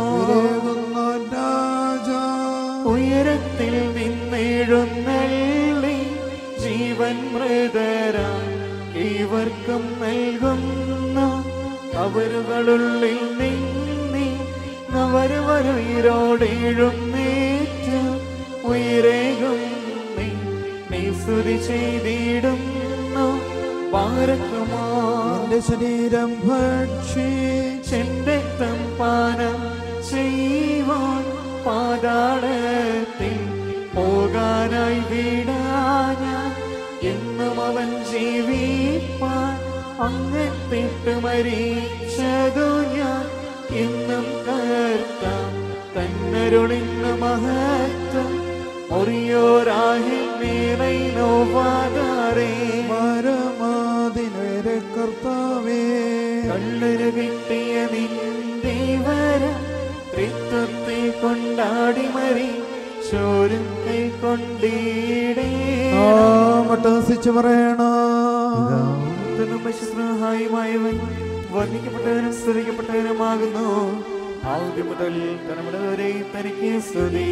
ഉയരത്തിൽ നിന്നെഴുന്നള്ളി ജീവൻ മൃതരാ ഇവർക്കും നൽകുന്ന അവരുകളുള്ളിൽ നിന്നി അവരുവരുയിരോടെഴുന്നേറ്റ് ഉയരേകും നീ നീ സ്തുതി ചെയ്തിടുന്നു പാരക്കുമാ എന്റെ ശരീരം ഭക്ഷിച്ചെന്റെ രക്തം പാനം ചെയ്യുവാൻ പാതാളത്തിൽ പോകാനായി വിടാന എന്നും അവൻ ജീവിപ്പാൻ അങ്ങത്തിട്ട് മരിച്ചതു ഞാൻ എന്നും കർത്താം തന്നരുളിന്ന് മഹത്വം ഒറിയോരാഹിൽ മേലൈ നോവാതാറേ പരമാതിനേരെ കർത്താവേ കള്ളര് കിട്ടിയ നിന്റെ വര ത്രിത്വത്തെ കൊണ്ടാടി മരി ചോരും കൈ കൊണ്ടീടേ മട്ടഹസിച്ച് പറയണ ശുശ്രൂഹായുമായവൻ വർണ്ണിക്കപ്പെട്ടവനും സ്തുതിക്കപ്പെട്ടവനുമാകുന്നു ആദ്യം മുതൽ തലമുറ വരെ തനിക്ക് സ്തുതി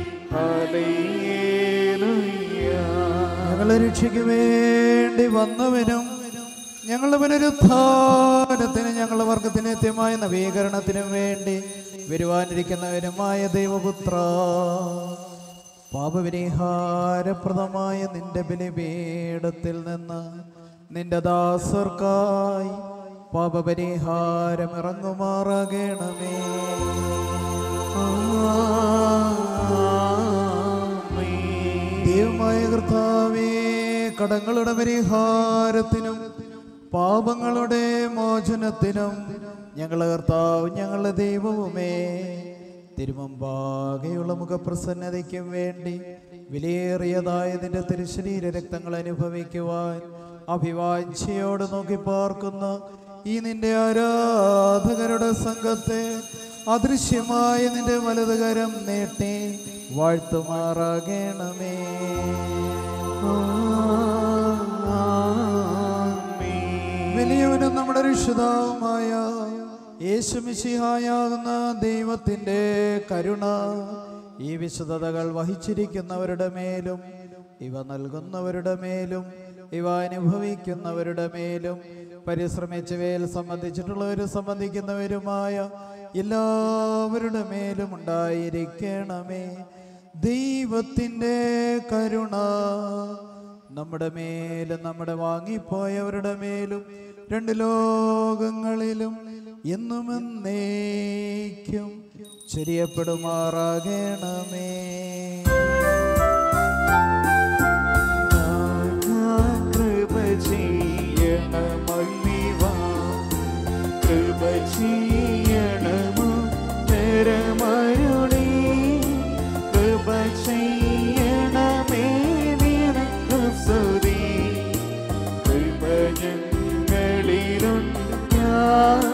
ഹല്ലേലൂയ ഞങ്ങളെ രക്ഷയ്ക്ക് വേണ്ടി വന്നവനും ഞങ്ങളുടെ പുനരുത്ഥാനത്തിന് ഞങ്ങളുടെ വർഗത്തിന് നിത്യമായ നവീകരണത്തിനും വേണ്ടി വരുവാനിരിക്കുന്നവനുമായ ദൈവപുത്ര പാപവിനിഹാരപ്രദമായ നിന്റെ ബലിപീഠത്തിൽ നിന്ന് നിന്റെ ദാസർക്കായി പാപപരിഹാരം ഇറങ്ങുമാറാകണമേ ദൈവമായ കർത്താവേ കടങ്ങളുടെ പരിഹാരത്തിനും പാപങ്ങളുടെ മോചനത്തിനും ഞങ്ങളെ കർത്താവ് ഞങ്ങളുടെ ദൈവവുമേ തിരുമുമ്പാകെയുള്ള മുഖപ്രസന്നതയ്ക്കും വേണ്ടി വിലയേറിയതായ നിന്റെ തിരുശരീര രക്തങ്ങൾ അനുഭവിക്കുവാൻ അഭിവാഞ്ചയോട് നോക്കി പാർക്കുന്ന ഈ നിന്റെ ആരാധകരുടെ സംഘത്തെ അദൃശ്യമായ നിന്റെ വലതുകരം നീട്ടി വാഴ്ത്തുമാറാകണമേ വലിയവനും നമ്മുടെ രക്ഷിതാവുമായ യേശുമിശിഹായാകുന്ന ദൈവത്തിൻ്റെ കരുണ ഈ വിശുദ്ധതകൾ വഹിച്ചിരിക്കുന്നവരുടെ മേലും ഇവ നൽകുന്നവരുടെ മേലും ഇവ അനുഭവിക്കുന്നവരുടെ മേലും പരിശ്രമിച്ചവയിൽ സംബന്ധിച്ചിട്ടുള്ളവരും സംബന്ധിക്കുന്നവരുമായ എല്ലാവരുടെ മേലും ഉണ്ടായിരിക്കണമേ ദൈവത്തിൻ്റെ കരുണ നമ്മുടെ മേലും നമ്മുടെ വാങ്ങിപ്പോയവരുടെ മേലും രണ്ട് ലോകങ്ങളിലും എന്നും എന്നേക്കും ചെറിയപ്പെടുമാറാകണമേ കൃപ ചെയ്യണമല്ലിവാ കൃപ ചെയ്യണമോ നിരമരുളി കൃപ ചെയ്യണമേ നിനക്ക് സ്തുതി കൃപ ഞങ്ങളിലുണ്ട് ഞാൻ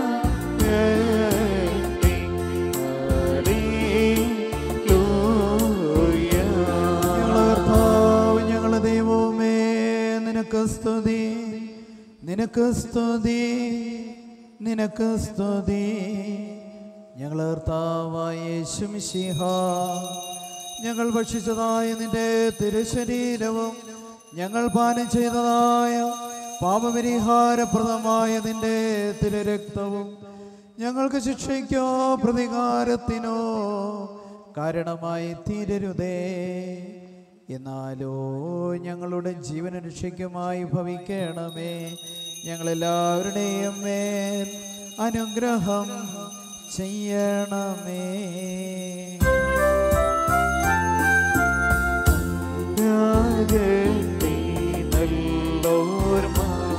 ഞങ്ങളെ കർത്താവ് ഞങ്ങളെ ദൈവമേ നിനക്ക് സ്തുതി നിനക്ക് സ്തുതി നിനക്ക് സ്തുതി ഞങ്ങളെ കർത്താവായ യേശുമിശിഹ ഞങ്ങൾ ഭക്ഷിച്ചതായ നിന്റെ തിരുശരീരവും ഞങ്ങൾ പാനം ചെയ്തതായ പാപപരിഹാരപ്രദമായ നിന്റെ തിരുരക്തവും ഞങ്ങൾക്ക് ശിക്ഷയ്ക്കോ പ്രതികാരത്തിനോ കാരണമായി തീരരുതേ എന്നാലോ ഞങ്ങളുടെ ജീവന രക്ഷയ്ക്കുമായി ഭവിക്കണമേ ഞങ്ങളെല്ലാവരുടെയും മേൽ അനുഗ്രഹം ചെയ്യണമേ രാഗത്തെ നല്ലോർമ്മ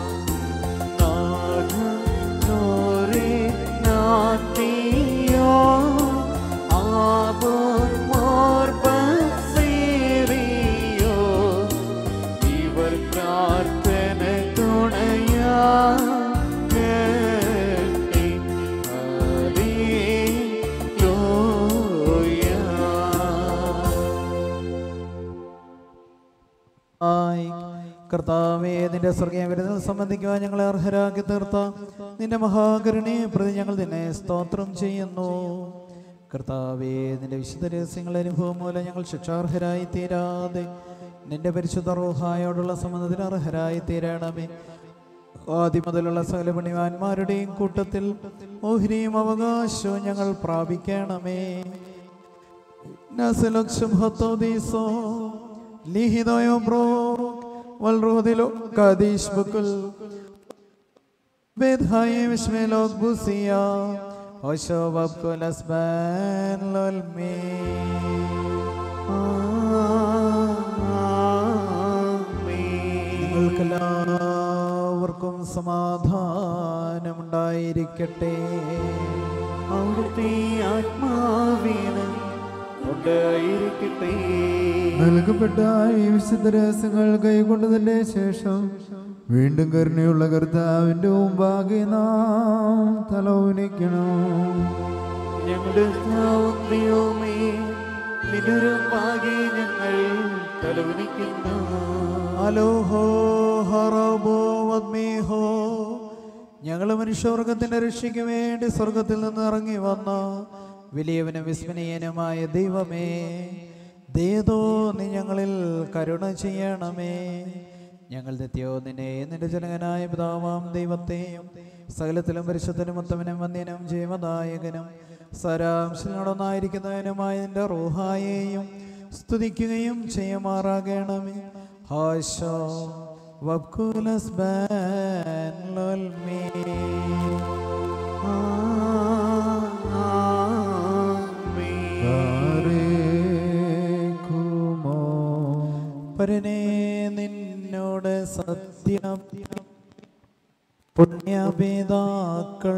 നാഥ നോരെ നാത്തിയോ ആബോർ മോർബസേറിയോ ഇവർ പ്രാർത്ഥന തുണയാ കേട്ടി ഹല്ലേലൂയ കർത്താവേ നിന്റെ സ്വർഗീയ വിരുദ്ധ സംബന്ധിക്കുവാൻ ഞങ്ങളെ അർഹരാക്കി തീർത്ത നിന്റെ മഹാകരുണയെ പ്രതി ഞങ്ങൾ നിന്നെ സ്തോത്രം ചെയ്യുന്നു കർത്താവേ നിന്റെ വിശുദ്ധ രഹസ്യങ്ങളുടെ അനുഭവം മൂലം ഞങ്ങൾ ശിക്ഷാർഹരായി തീരാതെ നിന്റെ പരിശുദ്ധ റൂഹായോടുള്ള സംബന്ധത്തിന് അർഹരായി തീരണമേ ആദ്യം മുതലുള്ള സകല പണിവാന്മാരുടെയും കൂട്ടത്തിൽ ഓഹരിയും അവകാശവും ഞങ്ങൾ പ്രാപിക്കണമേ נעשה חטודיסו, ליഹിדויו ברור, ולרודילו קדיש בכל. בית חיים שמלוק בוסיה, הושוב בכל הסבן לולמי. നിങ്ങൾക്കെല്ലാവർക്കും സമാധാനമുണ്ടായിരിക്കട്ടെ അവിടുത്തെ ആത്മാവീണ് ഉണ്ടായിരിക്കട്ടെ നൽകപ്പെട്ട ഈ വിശുദ്ധ രഹസ്യങ്ങൾ കൈക്കൊണ്ടതിന്റെ ശേഷം വീണ്ടും കരുണയുള്ള കർത്താവിന്റെ മുമ്പാകെ നാം തലവുനിക്കണം ഞങ്ങളുടെ ദൈവമേ നിരുപാകെ ഞങ്ങൾ തലവനിക്കുന്നു അലോഹോ ഹറബോ വദ്മീഹോ ഞങ്ങൾ മനുഷ്യവർഗത്തിന്റെ രക്ഷയ്ക്ക് വേണ്ടി സ്വർഗത്തിൽ നിന്ന് ഇറങ്ങി വന്ന വലിയവനും വിസ്മനീയനുമായ ദൈവമേ ദേതോ നീ ഞങ്ങളിൽ കരുണ ചെയ്യണമേ ഞങ്ങൾ നിത്യോ നിന്നെ നിന്റെ ജനകനായ പിതാവാം ദൈവത്തെയും സകലത്തിലും പരിശുദ്ധനും ഉത്തമനും വന്യനും ജീവദായകനും സാരാംശങ്ങളൊന്നായിരിക്കുന്നവനുമായ നിന്റെ റൂഹായെയും സ്തുതിക്കുകയും ചെയ്യുമാറാകണമേ ഹാശോ വബ്കുലസ് ബാൻ ലോൽമേ പരനെ നിന്നോട് സത്യം പുണ്യപിതാക്കൾ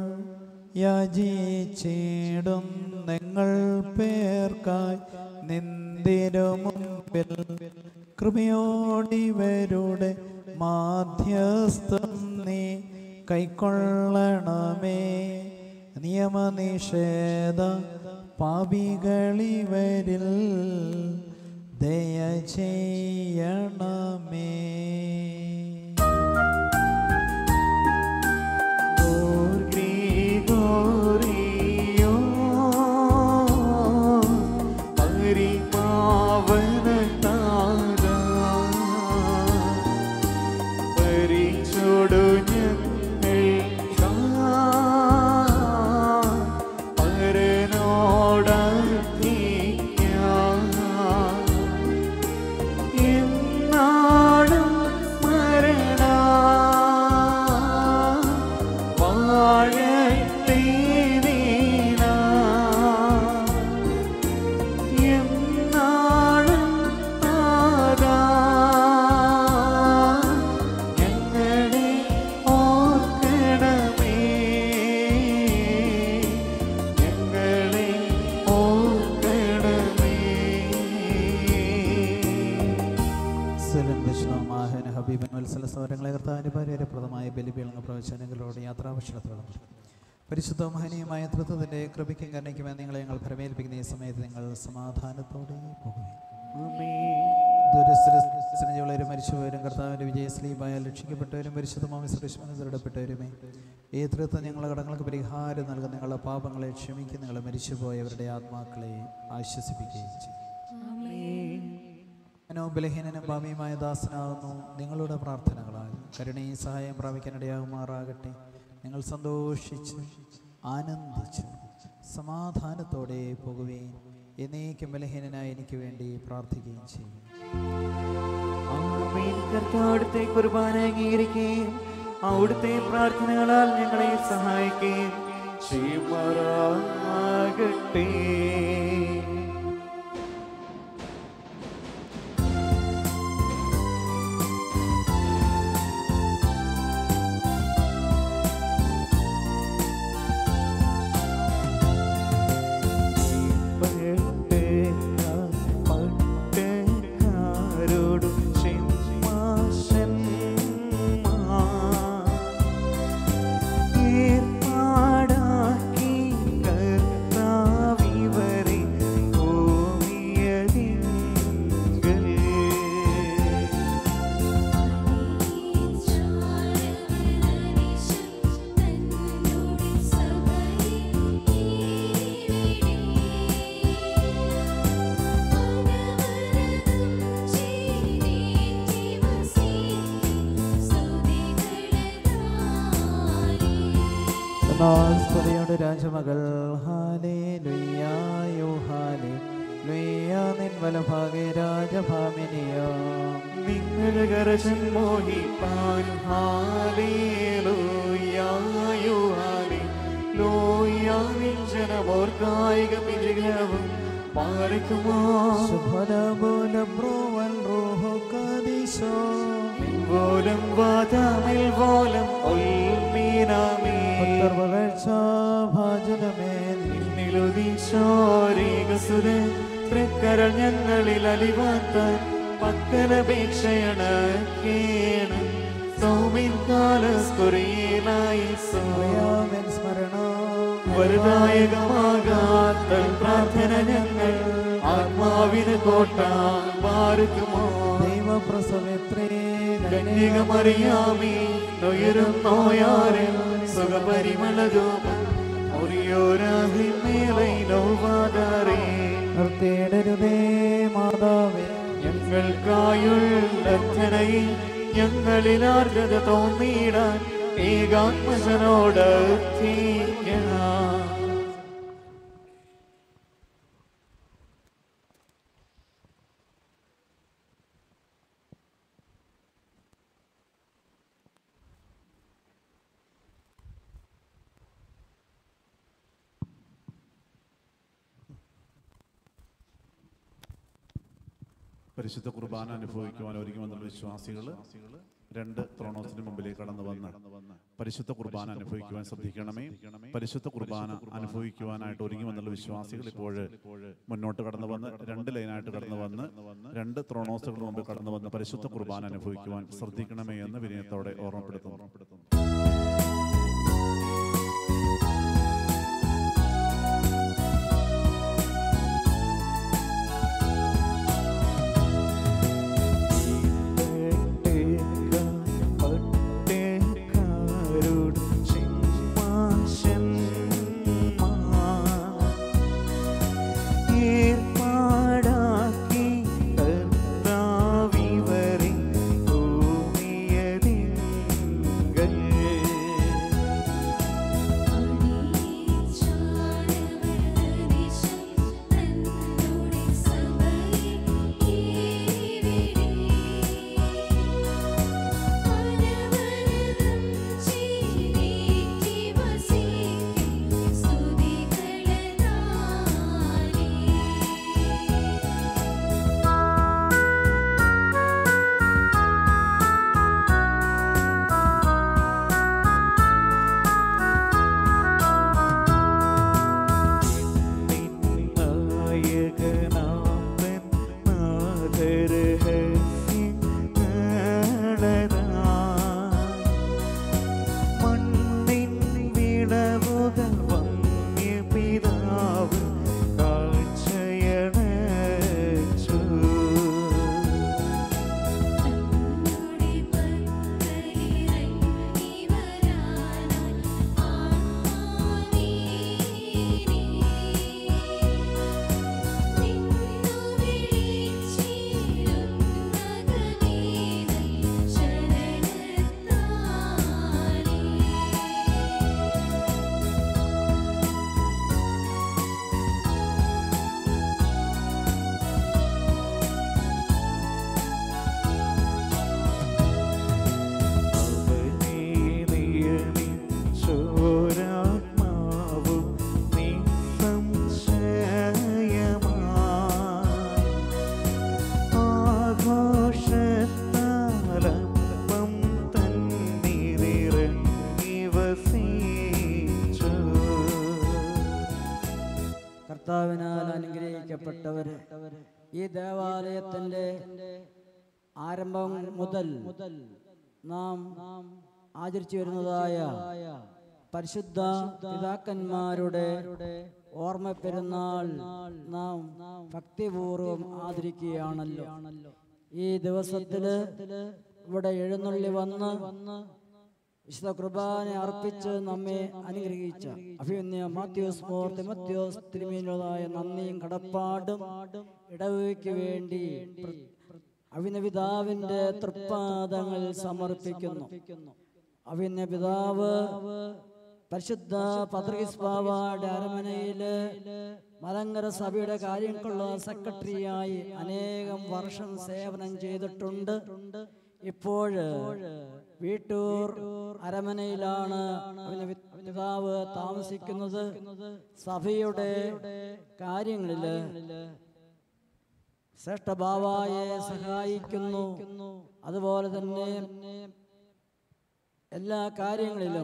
യാചിച്ചിടും നിങ്ങൾ പേർക്കായി നിന്തിരു മുമ്പിൽ കൃപയോടിവരുടെ മാധ്യസ്ഥം നീ കൈക്കൊള്ളണമേ നിയമനിഷേധ പാപികളിവരിൽ ദയ ചെയ്യണമേ ഗോറിയോ പരിപാവന താര പരിച്ചോടു ഞങ്ങൾ എന്നാടും മരണ വാഴത്തേ വീണ എന്നാളും താരാ ഞങ്ങളെ ഓർക്കണമേ ഞങ്ങളെ ഓർക്കണമേ സലം വിഷ്ണുമാഹന ഹബീബൻ വത്സല സൗരങ്ങളെ കർത്താവിൻ്റെ പരിഹരപ്രദമായ ബലിപീളങ്ങ പ്രവചനങ്ങളോട് യാത്രാഭക്ഷണത്തോളം പരിശുദ്ധ മഹനീയമായ തൃത്വത്തിൻ്റെ കൃപയ്ക്കും കരുണയ്ക്കുമായി നിങ്ങളെ ഞങ്ങൾ ഫലമേൽപ്പിക്കുന്ന ഈ സമയത്ത് നിങ്ങൾ സമാധാനത്തോടെ ദുരസ്ഥിരജീവികളരും മരിച്ചുപോയവരും കർത്താവിൻ്റെ വിജയസ്ലീപായാൽ രക്ഷിക്കപ്പെട്ടവരും പരിശുദ്ധമായ സുരക്ഷിതരുടപ്പെട്ടവരുമേ ഈ തൃത്വം ഞങ്ങളുടെ കടങ്ങൾക്ക് പരിഹാരം നൽകുന്ന നിങ്ങളുടെ പാപങ്ങളെ ക്ഷമിക്കുന്ന നിങ്ങളെ മരിച്ചുപോയവരുടെ ആത്മാക്കളെ ആശ്വസിപ്പിക്കുകയും ചെയ്യും മനോബലഹീനനും ഭാവിയുമായ ദാസനാകുന്നു നിങ്ങളുടെ പ്രാർത്ഥനകളാൽ കരുണയും സഹായം പ്രാപിക്കാനിടയാകുമാറാകട്ടെ നിങ്ങൾ സന്തോഷിച്ച് ആനന്ദിച്ച് സമാധാനത്തോടെ പോകുകയും എന്നേക്കും ബലഹീനനായ എനിക്ക് വേണ്ടി പ്രാർത്ഥിക്കുകയും ചെയ്യും ആമേൻ. കർത്താവ് അവിടുത്തെ കുർബാന അംഗീകരിക്കുകയും അവിടുത്തെ പ്രാർത്ഥനകളാൽ ഞങ്ങളെ സഹായിക്കുകയും ചെയ്യുമാറാകട്ടെ പട്ടക്കാരോടും ഏർപ്പാടാക്കി കർത്താവിവരെ എന്നാൽ സ്തുതിയുടെ രാജമകൾ ഹാലേ ലുയ്യായോ ഹാലേ ലുയ്യ നിൻ വലഭാഗേ രാജഭാമിനിയോ നിങ്ങളകരശൻ മോഹിപ്പാൻ ഹാലേലൂയായോ ഹാലേ ലോയാവിൻ ജനമോർക്കായിക വിജയവും പാലിക്കുമോ ശുഭലബോല ബ്രോവൽ റോഹോ കദീശോ പോലും വാതാമിൽ പോലും ഉൽമീനാമേ ഉത്തർവകഴ്ച ഭാജനമേ നിലുദീശോരേകസുര തൃക്കരൾ ഞങ്ങളിൽ അലിവാത്താൻ പക്കലപേക്ഷയാണ് കേണം സൗമിൻ കാലസ്കുറിയേലായി അറിയാമെൻ സ്മരണ വലുതായകമാകാത്ത പ്രാർത്ഥന ഞങ്ങൾ ആത്മാവിന് കോട്ട മാറുക്കുമോ ദൈവപ്രസവത്രേ കന്യകമറിയാമേ നുയരും നോയാരിൽ സുഖപരിമളരൂപം ഒരിയോരാഹിമേലൈ നോവാതാരേ നിർത്തേടരുതേ മാതാവേ ഞങ്ങൾക്കായുള്ളർത്ഥനയിൽ ഞങ്ങളിൽ ആർഗത തോന്നിയിടാൻ ഏകാത്മജനോട് അർത്ഥിക്കണം പരിശുദ്ധ കുർബാന അനുഭവിക്കുവാൻ ഒരുങ്ങി വന്നുള്ള വിശ്വാസികൾ രണ്ട് ത്രോണോസിന് മുമ്പിലേക്ക് കടന്നു വന്ന് പരിശുദ്ധ കുർബാന അനുഭവിക്കുവാൻ ശ്രദ്ധിക്കണമേ പരിശുദ്ധ കുർബാന അനുഭവിക്കുവാനായിട്ട് ഒരുങ്ങി വന്നുള്ള വിശ്വാസികൾ ഇപ്പോൾ മുന്നോട്ട് കടന്നു വന്ന് രണ്ട് ലൈനായിട്ട് കടന്നു വന്ന് രണ്ട് ത്രോണോസുകളുടെ മുമ്പിൽ കടന്നു വന്ന് പരിശുദ്ധ കുർബാന അനുഭവിക്കുവാൻ ശ്രദ്ധിക്കണമേ എന്ന് വിനയത്തോടെ ഓർമ്മപ്പെടുത്തുന്നു ഏർപ്പാടാക്കി കർത്താവിവരെ ഭൂമിയതിങ്കൽ നായകനാമൻ മണ്ണിൻ വിളവുകൾ വന്യ പിതാവ് കാഴ്ചയണച്ചു ചോരാത്മാവും നിസ്സംശയമായി ആഘോഷത്താലപ്പം തന്നിറങ്ങി വസിച്ചു കർത്താവിനാൽ അനുഗ്രഹിക്കപ്പെട്ടവര് ഈ ദേവാലയത്തിന്റെ ആരംഭം മുതൽ നാം ആചരിച്ചു വരുന്നതായ പരിശുദ്ധ പിതാക്കന്മാരുടെ ഓർമ്മ പെരുന്നാൾ നാം ഭക്തിപൂർവം ആദരിക്കുകയാണല്ലോ ഈ ദിവസത്തില് ഇവിടെ എഴുന്നള്ളി വന്ന് വിശുദ്ധ കുർബാന അർപ്പിച്ച് നമ്മെ അനുഗ്രഹിച്ച അഭിമന്യ മാത്യോസ് മോർ തിമത്യോസ് തിരുമേനിയുള്ളതായ നന്ദിയും കടപ്പാടും ഇടവയ്ക്ക് വേണ്ടി അഭിന പിതാവിന്റെ തൃപ്പാദങ്ങൾ സമർപ്പിക്കുന്നു അഭിന്ന പിതാവ് പരിശുദ്ധ പത്രികസ് ബാബയുടെ അരമനയിൽ മലങ്കര സഭയുടെ കാര്യങ്ങൾക്കുള്ള സെക്രട്ടറിയായി അനേകം വർഷം സേവനം ചെയ്തിട്ടുണ്ട് ഇപ്പോൾ വീട്ടൂർ അരമനയിലാണ് അവന് വി- പിതാവ് താമസിക്കുന്നത് സഭയുടെ കാര്യങ്ങളിൽ ശ്രേഷ്ഠ ബാവായെ സഹായിക്കുന്നു അതുപോലെ തന്നെ എല്ലാ കാര്യങ്ങളിലും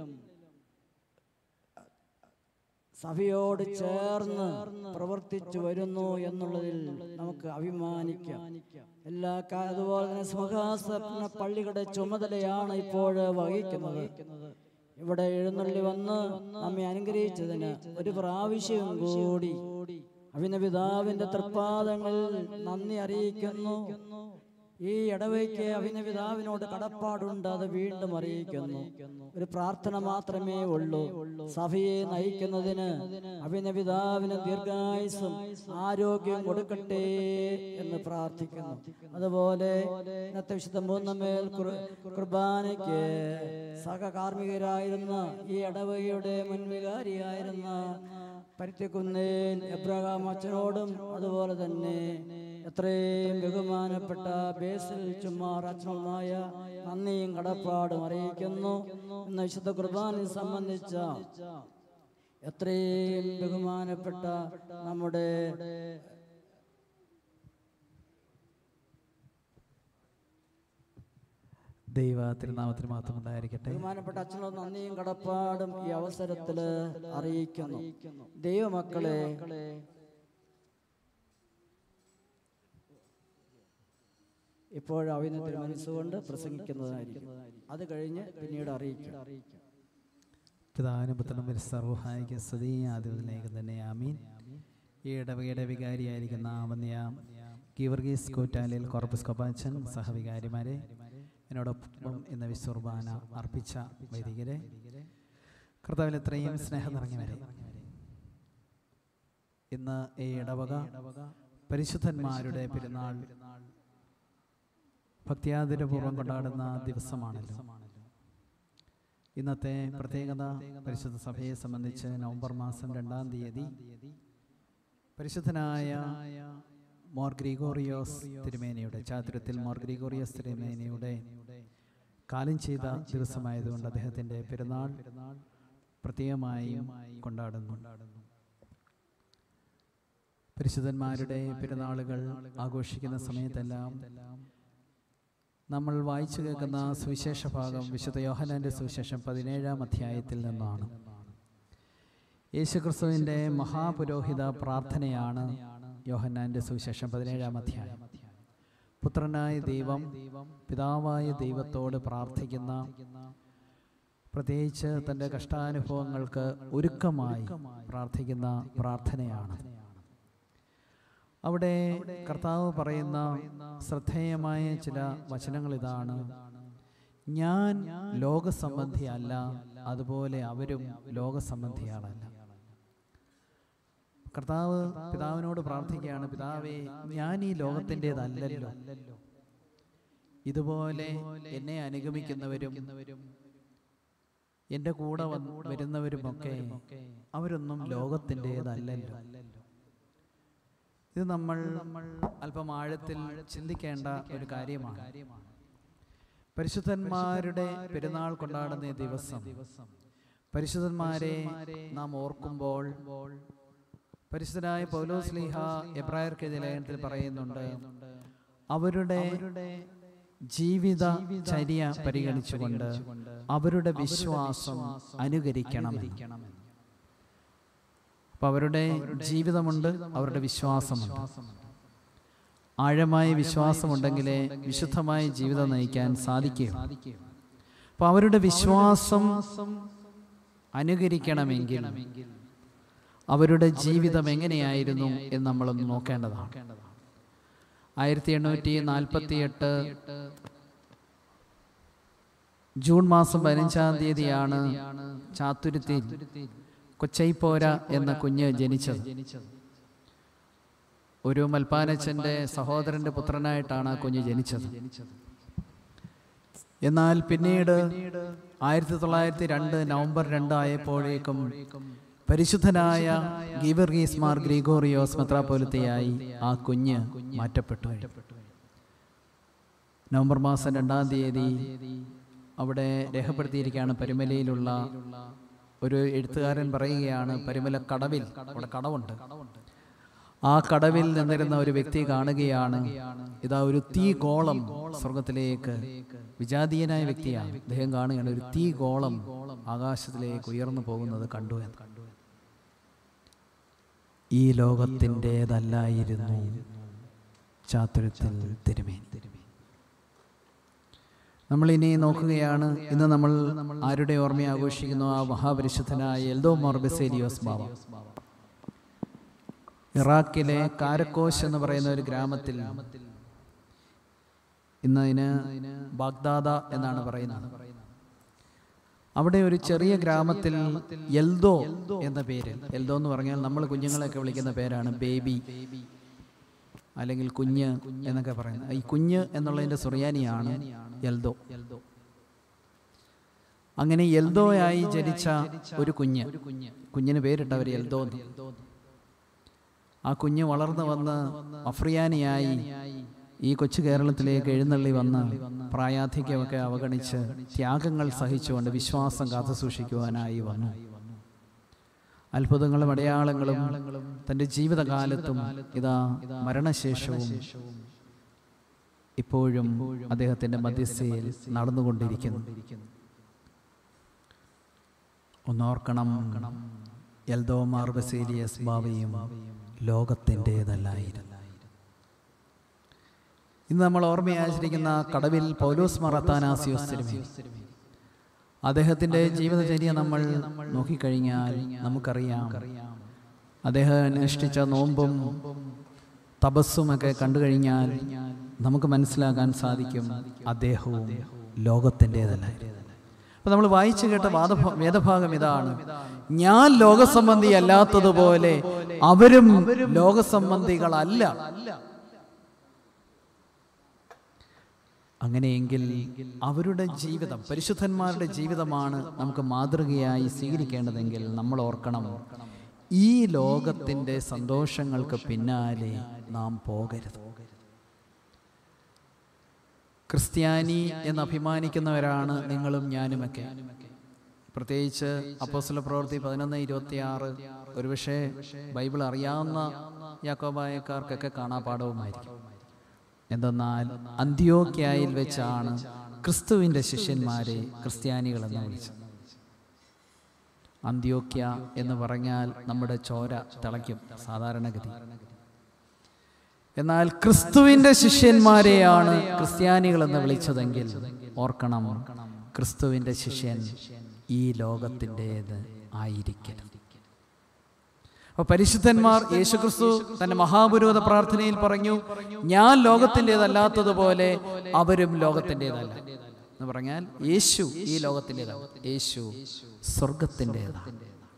സഭയോട് ചേർന്ന് പ്രവർത്തിച്ചു വരുന്നു എന്നുള്ളതിൽ നമുക്ക് അഭിമാനിക്കാം എല്ലാ കാ- അതുപോലെ തന്നെ സിംഹാസന പള്ളികളുടെ ചുമതലയാണ് ഇപ്പോൾ വഹിക്കുന്നത് ഇവിടെ എഴുന്നള്ളി വന്ന് നമ്മെ അനുഗ്രഹിച്ചതിന് ഒരു പ്രാവശ്യം കൂടി അഭിനപിതാവിന്റെ തൃപ്പാദങ്ങളിൽ നന്ദി അറിയിക്കുന്നു ഈ ഇടവയ്ക്ക് അഭിനപിതാവിനോട് കടപ്പാടുണ്ട് അത് വീണ്ടും അറിയിക്കുന്നു ഒരു പ്രാർത്ഥന മാത്രമേ ഉള്ളൂ സഭയെ നയിക്കുന്നതിന് അഭിനപിതാവിന് ദീർഘായുസും ആരോഗ്യം കൊടുക്കട്ടെ എന്ന് പ്രാർത്ഥിക്കുന്നു അതുപോലെ ഇന്നത്തെ വിശുദ്ധ മൂന്നമേൽ കുർ- കുർബാനയ്ക്ക് സഹകാർമ്മികരായിരുന്ന ഈ ഇടവകയുടെ മുൻവികാരിയായിരുന്ന പരുത്തിക്കുന്നേൽ എബ്രഹാം അച്ഛനോടും അതുപോലെ തന്നെ എത്രയും ബഹുമാനപ്പെട്ട ബേസിൽ ചുമ്മാർ അച്ഛനുമായ നന്ദിയും കടപ്പാടും അറിയിക്കുന്നു എന്ന വിശുദ്ധ കുർബാനയെ സംബന്ധിച്ച എത്രയും ബഹുമാനപ്പെട്ട നമ്മുടെ ദൈവ തിരുനാമത്തിന് മാത്രം ഉണ്ടായിരിക്കട്ടെ ബഹുമാനപ്പെട്ട അച്ഛനോട് നന്ദിയും കടപ്പാടും ഈ അവസരത്തിൽ അറിയിക്കുന്നു ദൈവമക്കളെ ഇപ്പോൾ അവിന് തിരുമനസ്സുകൊണ്ട് പ്രസംഗിക്കുന്നതായിരിക്കും അത് കഴിഞ്ഞ് പിന്നീട് അറിയിക്കും പിതാവിനും പുത്രനും സർവഹായിക്ക് സ്തുതി ആദ്യത്തിലേക്ക് തന്നെ ആമീൻ ഈ ഇടവകയുടെ വികാരിയായിരിക്കുന്ന ആവന്യ ഗീവർഗീസ് കൂറ്റാലിൽ കോർപ്പസ് കൊപ്പാച്ചൻ സഹവികാരിമാരെ എന്നോടൊപ്പം ഇന്ന് വിശ്വർബാന അർപ്പിച്ച വൈദികരെ കർത്താവിൽ എത്രയും സ്നേഹം നിറഞ്ഞവരെ ഇന്ന് ഈ ഇടവക പരിശുദ്ധന്മാരുടെ പെരുന്നാൾ ഭക്തിയാതിരപൂർവ്വം കൊണ്ടാടുന്ന ദിവസമാണല്ലോ ഇന്നത്തെ പ്രത്യേകത പരിശുദ്ധ സഭയെ സംബന്ധിച്ച് നവംബർ മാസം രണ്ടാം തീയതി പരിശുദ്ധനായ മോർ ഗ്രിഗോറിയോസ് തിരുമേനിയുടെ ചാതുര്യത്തിൽ മോർ ഗ്രിഗോറിയോസ് തിരുമേനിയുടെ കാലം ചെയ്ത ദിവസമായതുകൊണ്ട് അദ്ദേഹത്തിൻ്റെ പെരുന്നാൾ പ്രത്യേകമായും കൊണ്ടാടുന്നു പരിശുദ്ധന്മാരുടെ പെരുന്നാളുകൾ ആഘോഷിക്കുന്ന സമയത്തെല്ലാം നമ്മൾ വായിച്ചു കേൾക്കുന്ന സുവിശേഷ ഭാഗം വിശുദ്ധ യോഹനാന്റെ സുവിശേഷം പതിനേഴാം അധ്യായത്തിൽ നിന്നാണ് യേശുക്രിസ്തുവിൻ്റെ മഹാപുരോഹിത പ്രാർത്ഥനയാണ് യോഹന്നാന്റെ സുവിശേഷം പതിനേഴാം അധ്യായം പുത്രനായ ദൈവം പിതാവായ ദൈവത്തോട് പ്രാർത്ഥിക്കുന്ന പ്രത്യേകിച്ച് തൻ്റെ കഷ്ടാനുഭവങ്ങൾക്ക് ഒരുക്കമായി പ്രാർത്ഥിക്കുന്ന പ്രാർത്ഥനയാണ് അവിടെ കർത്താവ് പറയുന്ന ശ്രദ്ധേയമായ ചില വചനങ്ങൾ ഇതാണ് ഞാൻ ലോകസംബന്ധിയല്ല അതുപോലെ അവരും ലോകസംബന്ധിയാളല്ല കർത്താവ് പിതാവിനോട് പ്രാർത്ഥിക്കുകയാണ് പിതാവേ ഞാൻ ഈ ലോകത്തിൻ്റെതല്ലല്ലോ ഇതുപോലെ എന്നെ അനുഗമിക്കുന്നവരും എൻ്റെ കൂടെ വന്ന് വരുന്നവരുമൊക്കെ അവരൊന്നും ലോകത്തിൻ്റെതല്ലല്ലോ ഇത് നമ്മൾ അല്പം ആഴത്തിൽ ചിന്തിക്കേണ്ട ഒരു കാര്യമാണ് പരിശുദ്ധന്മാരുടെ പെരുന്നാൾ കൊണ്ടാടുന്ന ഈ ദിവസം പരിശുദ്ധന്മാരെ നാം ഓർക്കുമ്പോൾ പരിശുദ്ധനായ പൗലോസ് ലീഹ എബ്രായർക്ക് ലേഖനത്തിൽ പറയുന്നുണ്ട് അവരുടെ ജീവിത ചര്യ പരിഗണിച്ചുകൊണ്ട് അവരുടെ വിശ്വാസം അനുകരിക്കണമെന്ന് അപ്പോൾ അവരുടെ ജീവിതമുണ്ട് അവരുടെ വിശ്വാസമുണ്ട് ആഴമായ വിശ്വാസമുണ്ടെങ്കിലേ വിശുദ്ധമായ ജീവിതം നയിക്കാൻ സാധിക്കൂ അപ്പോൾ അവരുടെ വിശ്വാസം അനുകരിക്കണമെങ്കിൽ അവരുടെ ജീവിതം എങ്ങനെയായിരുന്നു എന്ന് നമ്മളൊന്ന് നോക്കേണ്ടതാണ് ആയിരത്തി എണ്ണൂറ്റി നാൽപ്പത്തി എട്ട് ജൂൺ മാസം പതിനഞ്ചാം തീയതിയാണ് ചാത്തുരുത്തിൽ കൊച്ചൈപ്പോര എന്ന കുഞ്ഞ് ജനിച്ചത് ഒരു മൽപ്പാനച്ചന്റെ സഹോദരന്റെ പുത്രനായിട്ടാണ് ആ കുഞ്ഞ് ജനിച്ചത് എന്നാൽ പിന്നീട് ആയിരത്തി തൊള്ളായിരത്തി രണ്ട് നവംബർ രണ്ട് ആയപ്പോഴേക്കും പരിശുദ്ധനായ ഗീവർഗീസ് മാർ ഗ്രിഗോറിയോസ് മെത്രാപോലിത്തയായി ആ കുഞ്ഞ് മാറ്റപ്പെട്ടു നവംബർ മാസം രണ്ടാം തീയതി അവിടെ രേഖപ്പെടുത്തിയിരിക്കുകയാണ് പരിമലയിലുള്ള ഒരു എഴുത്തുകാരൻ പറയുകയാണ് പരിമല കടവിൽ അവിടെ കടവുണ്ട് ആ കടവിൽ നിന്നിരുന്ന ഒരു വ്യക്തി കാണുകയാണ് ഇതാ ഒരു തീ ഗോളം സ്വർഗത്തിലേക്ക് വിജാതീയനായ വ്യക്തിയാണ് അദ്ദേഹം കാണുകയാണ് ഒരു തീ ഗോളം ആകാശത്തിലേക്ക് ഉയർന്നു പോകുന്നത് കണ്ടു എന്ന് ഈ ലോകത്തിൻ്റെതല്ലായിരുന്നു ചാത്തുരത്തിൽ തിരുമേനി നമ്മൾ ഇനി നോക്കുകയാണ് ഇന്ന് നമ്മൾ ആരുടെ ഓർമ്മ ആഘോഷിക്കുന്നു ആ മഹാപരിശുദ്ധനായ എൽദോ മോർബിസേലിയോസ് ബാബ ഇറാഖിലെ കാരക്കോശ് എന്ന് പറയുന്ന ഒരു ഗ്രാമത്തിൽ ഇന്ന് അതിന് ബാഗ്ദാദ എന്നാണ് പറയുന്നത് അവിടെ ഒരു ചെറിയ ഗ്രാമത്തിൽ എൽദോ എന്ന പേര് എൽദോ എന്ന് പറഞ്ഞാൽ നമ്മൾ കുഞ്ഞുങ്ങളെയൊക്കെ വിളിക്കുന്ന പേരാണ് ബേബി അല്ലെങ്കിൽ കുഞ്ഞ് എന്നൊക്കെ പറയുന്നത് ഈ കുഞ്ഞ് എന്നുള്ളതിൻ്റെ സുറിയാനിയാണ് എൽദോ അങ്ങനെ എൽദോയായി ജനിച്ച ഒരു കുഞ്ഞ് കുഞ്ഞിന് പേരിട്ടവർ എൽദോ എന്ന് ആ കുഞ്ഞ് വളർന്നു വന്ന് അഫ്രിയാനിയായി ഈ കൊച്ചു കേരളത്തിലേക്ക് എഴുന്നള്ളി വന്ന് പ്രായാധിക്യമൊക്കെ അവഗണിച്ച് ത്യാഗങ്ങൾ സഹിച്ചുകൊണ്ട് വിശ്വാസം കാത്തു സൂക്ഷിക്കുവാനായി വന്നു അത്ഭുതങ്ങളും അടയാളങ്ങളും തൻ്റെ ജീവിതകാലത്തും ഇതാ മരണശേഷവും ഇപ്പോഴും അദ്ദേഹത്തിൻ്റെ മധ്യസ്ഥയിൽ നടന്നുകൊണ്ടിരിക്കുന്നു ഒന്നോർക്കണം എൽദോമാർ ബസേലിയസ് ബാവയും ലോകത്തിൻ്റെതല്ലായിരുന്നു ഇന്ന് നമ്മൾ ഓർമ്മയാചരിക്കുന്ന കടവിൽ പൗലോസ് മറത്താനാസിയോസ് തിരുമേനി അദ്ദേഹത്തിൻ്റെ ജീവിതചര്യ നമ്മൾ നോക്കിക്കഴിഞ്ഞാൽ നമുക്കറിയാം അദ്ദേഹം അനുഷ്ഠിച്ച നോമ്പും തപസ്സുമൊക്കെ കണ്ടു കഴിഞ്ഞാൽ നമുക്ക് മനസ്സിലാക്കാൻ സാധിക്കും അദ്ദേഹവും ലോകത്തിൻ്റെതല്ലായിരുന്നു അപ്പൊ നമ്മൾ വായിച്ചു കേട്ട വാദ വേദഭാഗം ഇതാണ് ഞാൻ ലോകസംബന്ധി അല്ലാത്തതുപോലെ അവരും ലോകസംബന്ധികളല്ല അങ്ങനെയെങ്കിൽ അവരുടെ ജീവിതം പരിശുദ്ധന്മാരുടെ ജീവിതമാണ് നമുക്ക് മാതൃകയായി സ്വീകരിക്കേണ്ടതെങ്കിൽ നമ്മൾ ഓർക്കണം ഈ ലോകത്തിൻ്റെ സന്തോഷങ്ങൾക്ക് പിന്നാലെ നാം പോകരുത് ക്രിസ്ത്യാനി എന്ന് അഭിമാനിക്കുന്നവരാണ് നിങ്ങളും ഞാനുമൊക്കെ പ്രത്യേകിച്ച് അപ്പോസ്തല പ്രവൃത്തി പതിനൊന്ന് ഇരുപത്തി ആറ് ഒരുപക്ഷെ ബൈബിൾ അറിയാവുന്ന യാക്കോബായക്കാർക്കൊക്കെ കാണാപാഠവുമായിരിക്കും എന്തെന്നാൽ അന്ത്യോക്യായിൽ വെച്ചാണ് ക്രിസ്തുവിൻ്റെ ശിഷ്യന്മാരെ ക്രിസ്ത്യാനികൾ എന്ന് വിളിച്ചത് അന്ത്യോക്യ എന്ന് പറഞ്ഞാൽ നമ്മുടെ ചോര തിളയ്ക്കും സാധാരണഗതി എന്നാൽ ക്രിസ്തുവിന്റെ ശിഷ്യന്മാരെയാണ് ക്രിസ്ത്യാനികൾ എന്ന് വിളിച്ചതെങ്കിൽ ഓർക്കണം ക്രിസ്തുവിന്റെ ശിഷ്യൻ ഈ ലോകത്തിൻ്റെത് ആയിരിക്കരുത് അപ്പൊ പരിശുദ്ധന്മാർ യേശുക്രിസ്തു തന്റെ മഹാപുരോധ പ്രാർത്ഥനയിൽ പറഞ്ഞു ഞാൻ ലോകത്തിൻ്റെതല്ലാത്തതുപോലെ അവരും ലോകത്തിൻ്റെതല്ല എന്ന് പറഞ്ഞാൽ യേശു ഈ ലോകത്തിൻ്റെതാണ് യേശു സ്വർഗത്തിൻ്റെതാണ്